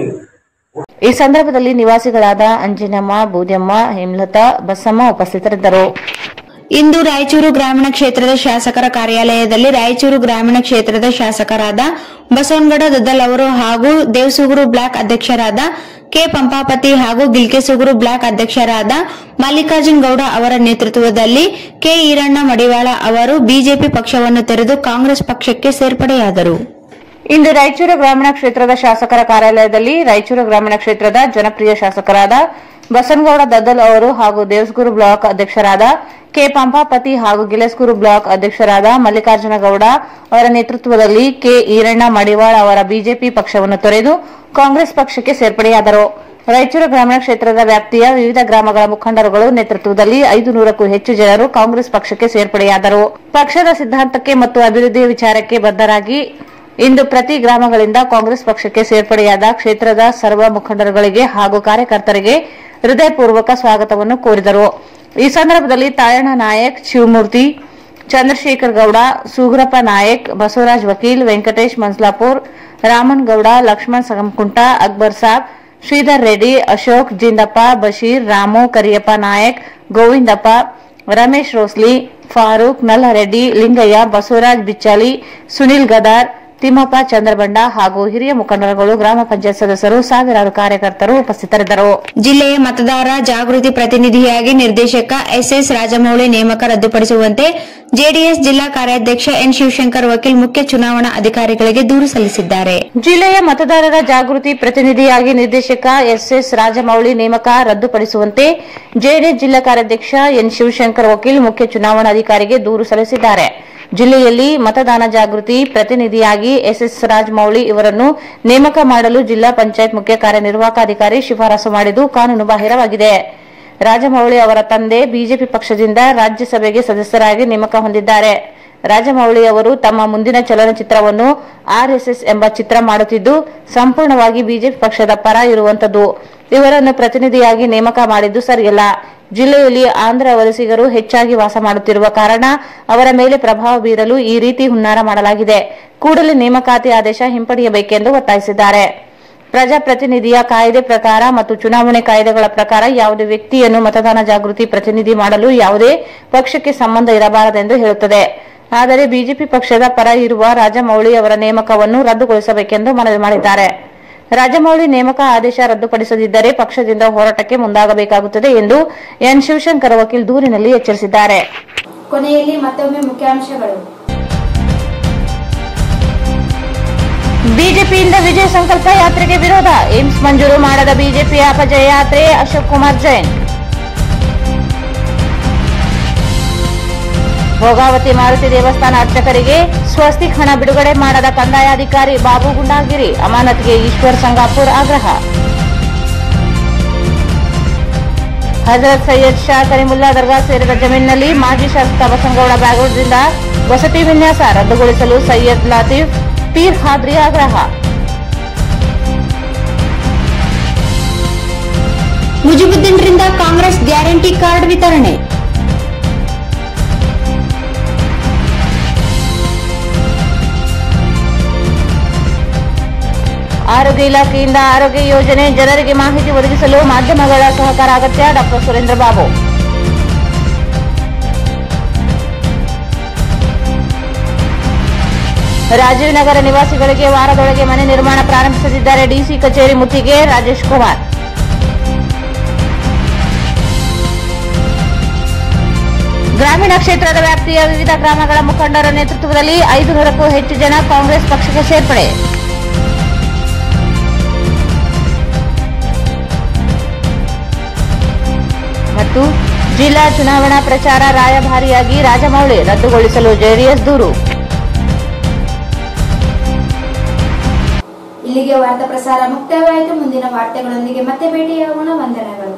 ಈ ಸಂದರ್ಭದಲ್ಲಿ ನಿವಾಸಿಗಳಾದ ಅಂಜಿನಮ್ಮ ಬೂದ್ಯಮ್ಮ ಹೇಮಲತಾ ಬಸಮ್ಮ ಉಪಸ್ಥಿತರಿದ್ದರು ಇಂದು ರಾಯಚೂರು ಗ್ರಾಮೀಣ ಕ್ಷೇತ್ರದ ಶಾಸಕರ ಕಾರ್ಯಾಲಯದಲ್ಲಿ ರಾಯಚೂರು ಗ್ರಾಮೀಣ ಕ್ಷೇತ್ರದ ಶಾಸಕರಾದ ಬಸವನಗೌಡ ದದ್ದಲ್ ಅವರು ಹಾಗೂ ದೇವಸುಗುರು ಬ್ಲಾಕ್ ಅಧ್ಯಕ್ಷರಾದ ಕೆ ಪಂಪಾಪತಿ ಹಾಗೂ ಗಿಲ್ಕೆಸುಗುರು ಬ್ಲಾಕ್ ಅಧ್ಯಕ್ಷರಾದ ಮಲ್ಲಿಕಾರ್ಜುನ್ ಗೌಡ ಅವರ ನೇತೃತ್ವದಲ್ಲಿ ಕೆ ಈರಣ್ಣ ಮಡಿವಾಳ ಅವರು ಬಿಜೆಪಿ ಪಕ್ಷವನ್ನು ತೊರೆದು ಕಾಂಗ್ರೆಸ್ ಪಕ್ಷಕ್ಕೆ ಸೇರ್ಪಡೆಯಾದರು ಇಂದು ರಾಯಚೂರು ಗ್ರಾಮೀಣ ಕ್ಷೇತ್ರದ ಶಾಸಕರ ಕಾರ್ಯಾಲಯದಲ್ಲಿ ರಾಯಚೂರು ಗ್ರಾಮೀಣ ಕ್ಷೇತ್ರದ ಜನಪ್ರಿಯ ಶಾಸಕರಾದ ಬಸನಗೌಡ ದದ್ದಲ್ ಅವರು ಹಾಗೂ ದೇವಸ್ಗುರು ಬ್ಲಾಕ್ ಅಧ್ಯಕ್ಷರಾದ ಕೆ ಪಂಪಾಪತಿ ಹಾಗೂ ಗಿಲೆಸ್ಗುರು ಬ್ಲಾಕ್ ಅಧ್ಯಕ್ಷರಾದ ಮಲ್ಲಿಕಾರ್ಜುನ ಗೌಡ ಅವರ ನೇತೃತ್ವದಲ್ಲಿ ಕೆ ಈರಣ್ಣ ಮಡಿವಾಳ ಅವರ ಬಿಜೆಪಿ ಪಕ್ಷವನ್ನು ತೊರೆದು ಕಾಂಗ್ರೆಸ್ ಪಕ್ಷಕ್ಕೆ ಸೇರ್ಪಡೆಯಾದರು ರಾಯಚೂರು ಗ್ರಾಮೀಣ ಕ್ಷೇತ್ರದ ವ್ಯಾಪ್ತಿಯ ವಿವಿಧ ಗ್ರಾಮಗಳ ಮುಖಂಡರುಗಳು ನೇತೃತ್ವದಲ್ಲಿ ಐದು ನೂರಕ್ಕೂ ಹೆಚ್ಚು ಜನರು ಕಾಂಗ್ರೆಸ್ ಪಕ್ಷಕ್ಕೆ ಸೇರ್ಪಡೆಯಾದರು ಪಕ್ಷದ ಸಿದ್ಧಾಂತಕ್ಕೆ ಮತ್ತು ಅಭಿವೃದ್ಧಿ ವಿಚಾರಕ್ಕೆ ಬದ್ಧರಾಗಿ ಇಂದು ಪ್ರತಿ ಗ್ರಾಮಗಳಿಂದ ಕಾಂಗ್ರೆಸ್ ಪಕ್ಷಕ್ಕೆ ಸೇರ್ಪಡೆಯಾದ ಕ್ಷೇತ್ರದ ಸರ್ವ ಮುಖಂಡರುಗಳಿಗೆ ಹಾಗೂ ಕಾರ್ಯಕರ್ತರಿಗೆ ಹೃದಯಪೂರ್ವಕ ಸ್ವಾಗತವನ್ನು ಕೋರಿದರು ಈ ಸಂದರ್ಭದಲ್ಲಿ ತಾಯಣ್ಣ ನಾಯಕ್ ಶಿವಮೂರ್ತಿ ಚಂದ್ರಶೇಖರ್ ಗೌಡ ಸುಗ್ರಪ್ಪ ನಾಯಕ್ ಬಸವರಾಜ್ ವಕೀಲ್ ವೆಂಕಟೇಶ್ ಮನ್ಸ್ಲಾಪುರ್ ರಾಮನ್ ಗೌಡ ಲಕ್ಷ್ಮಣ್ ಸಂಗಮಕುಂಟ ಅಕ್ಬರ್ ಸಾಬ್ ಶ್ರೀಧರ್ ರೆಡ್ಡಿ ಅಶೋಕ್ ಜಿಂದಪ್ಪ ಬಶೀರ್ ರಾಮು ಕರಿಯಪ್ಪ ನಾಯಕ್ ಗೋವಿಂದಪ್ಪ ರಮೇಶ್ ರೋಸ್ಲಿ ಫಾರೂಕ್ ನಲ್ಲರೆಡ್ಡಿ ಲಿಂಗಯ್ಯ ಬಸವರಾಜ್ ಬಿಚ್ಚಾಲಿ ಸುನಿಲ್ ಗದಾರ್ ತಿಮ್ಮಪ್ಪ ಚಂದ್ರಬಂಡ ಹಾಗೂ ಹಿರಿಯ ಮುಖಂಡರುಗಳು ಗ್ರಾಮ ಪಂಚಾಯತ್ ಸದಸ್ಯರು ಸಾವಿರಾರು ಕಾರ್ಯಕರ್ತರು ಉಪಸ್ಥಿತರಿದ್ದರು ಜಿಲ್ಲೆಯ ಮತದಾರ ಜಾಗೃತಿ ಪ್ರತಿನಿಧಿಯಾಗಿ ನಿರ್ದೇಶಕ ಎಸ್ಎಸ್ ರಾಜಮೌಳಿ ನೇಮಕ ರದ್ದುಪಡಿಸುವಂತೆ ಜೆಡಿಎಸ್ ಜಿಲ್ಲಾ ಕಾರ್ಯಾಧ್ಯಕ್ಷ ಎನ್ ಶಿವಶಂಕರ್ ವಕೀಲ್ ಮುಖ್ಯ ಚುನಾವಣಾ ಅಧಿಕಾರಿಗಳಿಗೆ ದೂರು ಸಲ್ಲಿಸಿದ್ದಾರೆ ಜಿಲ್ಲೆಯ ಮತದಾರರ ಜಾಗೃತಿ ಪ್ರತಿನಿಧಿಯಾಗಿ ನಿರ್ದೇಶಕ ಎಸ್ಎಸ್ ರಾಜಮೌಳಿ ನೇಮಕ ರದ್ದುಪಡಿಸುವಂತೆ ಜೆಡಿಎಸ್ ಜಿಲ್ಲಾ ಕಾರ್ಯಾಧ್ಯಕ್ಷ ಎನ್ ಶಿವಶಂಕರ್ ವಕೀಲ್ ಮುಖ್ಯ ಚುನಾವಣಾಧಿಕಾರಿಗೆ ದೂರು ಸಲ್ಲಿಸಿದ್ದಾರೆ ಜಿಲ್ಲೆಯಲ್ಲಿ ಮತದಾನ ಜಾಗೃತಿ ಪ್ರತಿನಿಧಿಯಾಗಿ ಎಸ್ಎಸ್ ರಾಜಮೌಳಿ ಇವರನ್ನು ನೇಮಕ ಮಾಡಲು ಜಿಲ್ಲಾ ಪಂಚಾಯತ್ ಮುಖ್ಯ ಕಾರ್ಯನಿರ್ವಾಹಕ ಅಧಿಕಾರಿ ಶಿಫಾರಸು ಮಾಡಿದ್ದು ಕಾನೂನು ಬಾಹಿರವಾಗಿದೆ ರಾಜಮೌಳಿ ಅವರ ತಂದೆ ಬಿಜೆಪಿ ಪಕ್ಷದಿಂದ ರಾಜ್ಯಸಭೆಗೆ ಸದಸ್ಯರಾಗಿ ನೇಮಕ ಹೊಂದಿದ್ದಾರೆ ರಾಜಮೌಳಿ ಅವರು ತಮ್ಮ ಮುಂದಿನ ಚಲನಚಿತ್ರವನ್ನು ಆರ್ಎಸ್ಎಸ್ ಎಂಬ ಚಿತ್ರ ಮಾಡುತ್ತಿದ್ದು ಸಂಪೂರ್ಣವಾಗಿ ಬಿಜೆಪಿ ಪಕ್ಷದ ಪರ ಇರುವಂತದ್ದು ಇವರನ್ನು ಪ್ರತಿನಿಧಿಯಾಗಿ ನೇಮಕ ಮಾಡಿದ್ದು ಸರಿಯಲ್ಲ ಜಿಲ್ಲೆಯಲ್ಲಿ ಆಂಧ್ರ ವಲಸಿಗರು ಹೆಚ್ಚಾಗಿ ವಾಸ ಮಾಡುತ್ತಿರುವ ಕಾರಣ ಅವರ ಮೇಲೆ ಪ್ರಭಾವ ಬೀರಲು ಈ ರೀತಿ ಹುನ್ನಾರ ಮಾಡಲಾಗಿದೆ ಕೂಡಲೇ ನೇಮಕಾತಿ ಆದೇಶ ಹಿಂಪಡೆಯಬೇಕೆಂದು ಒತ್ತಾಯಿಸಿದ್ದಾರೆ ಪ್ರಜಾಪ್ರತಿನಿಧಿಯ ಕಾಯ್ದೆ ಪ್ರಕಾರ ಮತ್ತು ಚುನಾವಣೆ ಕಾಯ್ದೆಗಳ ಪ್ರಕಾರ ಯಾವುದೇ ವ್ಯಕ್ತಿಯನ್ನು ಮತದಾನ ಜಾಗೃತಿ ಪ್ರತಿನಿಧಿ ಮಾಡಲು ಯಾವುದೇ ಪಕ್ಷಕ್ಕೆ ಸಂಬಂಧ ಇರಬಾರದೆಂದು ಹೇಳುತ್ತದೆ ಆದರೆ ಬಿಜೆಪಿ ಪಕ್ಷದ ಪರ ಇರುವ ರಾಜಮೌಳಿ ಅವರ ನೇಮಕವನ್ನು ರದ್ದುಗೊಳಿಸಬೇಕೆಂದು ಮನವಿ ಮಾಡಿದ್ದಾರೆ ರಾಜಮೌಳಿ ನೇಮಕ ಆದೇಶ ರದ್ದುಪಡಿಸದಿದ್ದರೆ ಪಕ್ಷದಿಂದ ಹೋರಾಟಕ್ಕೆ ಮುಂದಾಗಬೇಕಾಗುತ್ತದೆ ಎಂದು ಎನ್ ಶಿವಶಂಕರ್ ವಕೀಲ್ ದೂರಿನಲ್ಲಿ ಎಚ್ಚರಿಸಿದ್ದಾರೆ ಕೊನೆಯಲ್ಲಿ ಮತ್ತೊಮ್ಮೆ ಮುಖ್ಯಾಂಶಗಳು ಬಿಜೆಪಿಯಿಂದ ವಿಜಯ ಸಂಕಲ್ಪ ಯಾತ್ರೆಗೆ ವಿರೋಧ ಏಮ್ಸ್ ಮಂಜೂರು ಮಾಡದ ಬಿಜೆಪಿ ಅಪಜಯ ಯಾತ್ರೆ ಅಶೋಕ್ ಕುಮಾರ್ ಜೈನ್ ಭೋಗಾವತಿ ಮಾರುತಿ ದೇವಸ್ಥಾನ ಅರ್ಚಕರಿಗೆ ಸ್ವಸ್ತಿಕ್ ಹಣ ಬಿಡುಗಡೆ ಮಾಡದ ಕಂದಾಯ ಅಧಿಕಾರಿ ಬಾಬು ಗುಂಡಾಗಿರಿ ಅಮಾನತಿಗೆ ಈಶ್ವರ್ ಸಂಗಾಪುರ್ ಆಗ್ರಹ ಹಜರತ್ ಸೈಯದ್ ಶಾ ಕರಿಮುಲ್ಲಾ ದರ್ಗಾ ಸೇರಿದ ಜಮೀನಿನಲ್ಲಿ ಮಾಜಿ ಶಾಸಕ ಬಸನಗೌಡ ಬ್ಯಾಗೂರ್ದಿಂದ ವಸತಿ ವಿನ್ಯಾಸ ರದ್ದುಗೊಳಿಸಲು ಸೈಯದ್ ಲಾತೀಫ್ ಪೀರ್ ಖಾದ್ರಿ ಆಗ್ರಹ ಮುಜಿಬುದ್ದೀನ್ರಿಂದ ಕಾಂಗ್ರೆಸ್ ಗ್ಯಾರಂಟಿ ಕಾರ್ಡ್ ವಿತರಣೆ ಆರೋಗ್ಯ ಇಲಾಖೆಯಿಂದ ಆರೋಗ್ಯ ಯೋಜನೆ ಜನರಿಗೆ ಮಾಹಿತಿ ಒದಗಿಸಲು ಮಾಧ್ಯಮಗಳ ಸಹಕಾರ ಅಗತ್ಯ ಡಾಕ್ಟರ್ ಸುರೇಂದ್ರ ಬಾಬು ರಾಜೀವ್ ನಗರ ನಿವಾಸಿಗಳಿಗೆ ವಾರದೊಳಗೆ ಮನೆ ನಿರ್ಮಾಣ ಪ್ರಾರಂಭಿಸದಿದ್ದಾರೆ ಡಿಸಿ ಕಚೇರಿ ಮುತ್ತಿಗೆ ರಾಜೇಶ್ ಕುಮಾರ್ ಗ್ರಾಮೀಣ ಕ್ಷೇತ್ರದ ವ್ಯಾಪ್ತಿಯ ವಿವಿಧ ಗ್ರಾಮಗಳ ಮುಖಂಡರ ನೇತೃತ್ವದಲ್ಲಿ ಐದು ನೂರಕ್ಕೂ ಹೆಚ್ಚು ಜನ ಕಾಂಗ್ರೆಸ್ ಪಕ್ಷಕ್ಕೆ ಸೇರ್ಪಡೆ ಮತ್ತು ಜಿಲ್ಲಾ ಚುನಾವಣಾ ಪ್ರಚಾರ ರಾಯಭಾರಿಯಾಗಿ ರಾಜಮೌಳಿ ರದ್ದುಗೊಳಿಸಲು ಜೆಡಿಎಸ್ ದೂರು ಇಲ್ಲಿಗೆ ವಾರ್ತಾ ಪ್ರಸಾರ ಮುಕ್ತಾಯವಾಯಿತು ಮುಂದಿನ ವಾರ್ತೆಗಳೊಂದಿಗೆ ಮತ್ತೆ ಭೇಟಿಯಾಗೋಣ ವಂದನೆಗಳು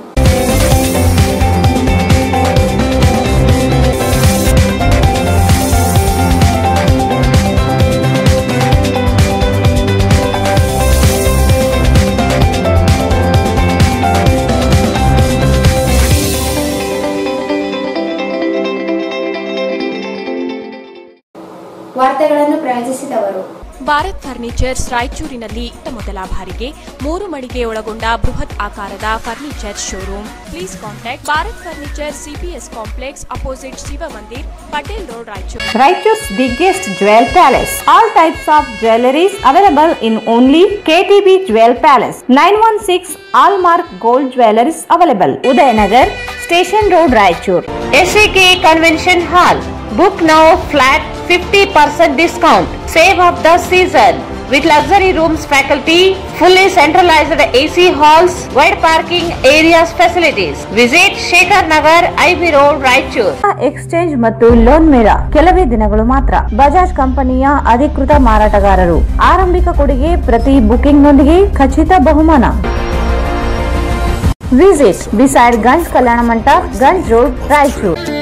ವಾರ್ತೆಗಳನ್ನು ಪ್ರಾಯೋಜಿಸಿದವರು ಭಾರತ್ ಫರ್ನಿಚರ್ಸ್ ರಾಯಚೂರಿನಲ್ಲಿ ಇತ್ತ ಮೊದಲ ಬಾರಿಗೆ ಮೂರು ಮಳಿಗೆ ಒಳಗೊಂಡ ಬೃಹತ್ ಆಕಾರದ furniture showroom please contact Bharat furniture CPS complex opposite Shiva Mandir Patel road Raichur Raichur's biggest jewel palace. All types of jewelries available in only KTB Jewel Palace. 916 Allmark Gold Jewelries available. Udayanagar, Station Road, Raichur. SAK Convention Hall. Book now flat 50% discount. Save of the season. With luxury rooms faculty, fully centralized AC halls, wide parking areas facilities. Visit Shekhar Nagar, IB Road, Raichur. Exchange ಮತ್ತು ಲೋನ್ ಮೇಳ ಕೆಲವೇ ದಿನಗಳು ಮಾತ್ರ ಬಜಾಜ್ ಕಂಪನಿಯ ಅಧಿಕೃತ ಮಾರಾಟಗಾರರು ಆರಂಭಿಕ ಕೊಡುಗೆ ಪ್ರತಿ ಬುಕಿಂಗ್ನೊಂದಿಗೆ ಖಚಿತ ಬಹುಮಾನ ವಿಸಿಟ್ ಬಿಸೈಡ್ ಗಂಜ್ ಕಲ್ಯಾಣ ಮಂಟಪ ಗಂಜ್ ರೋಡ್ ರಾಯಚೂರು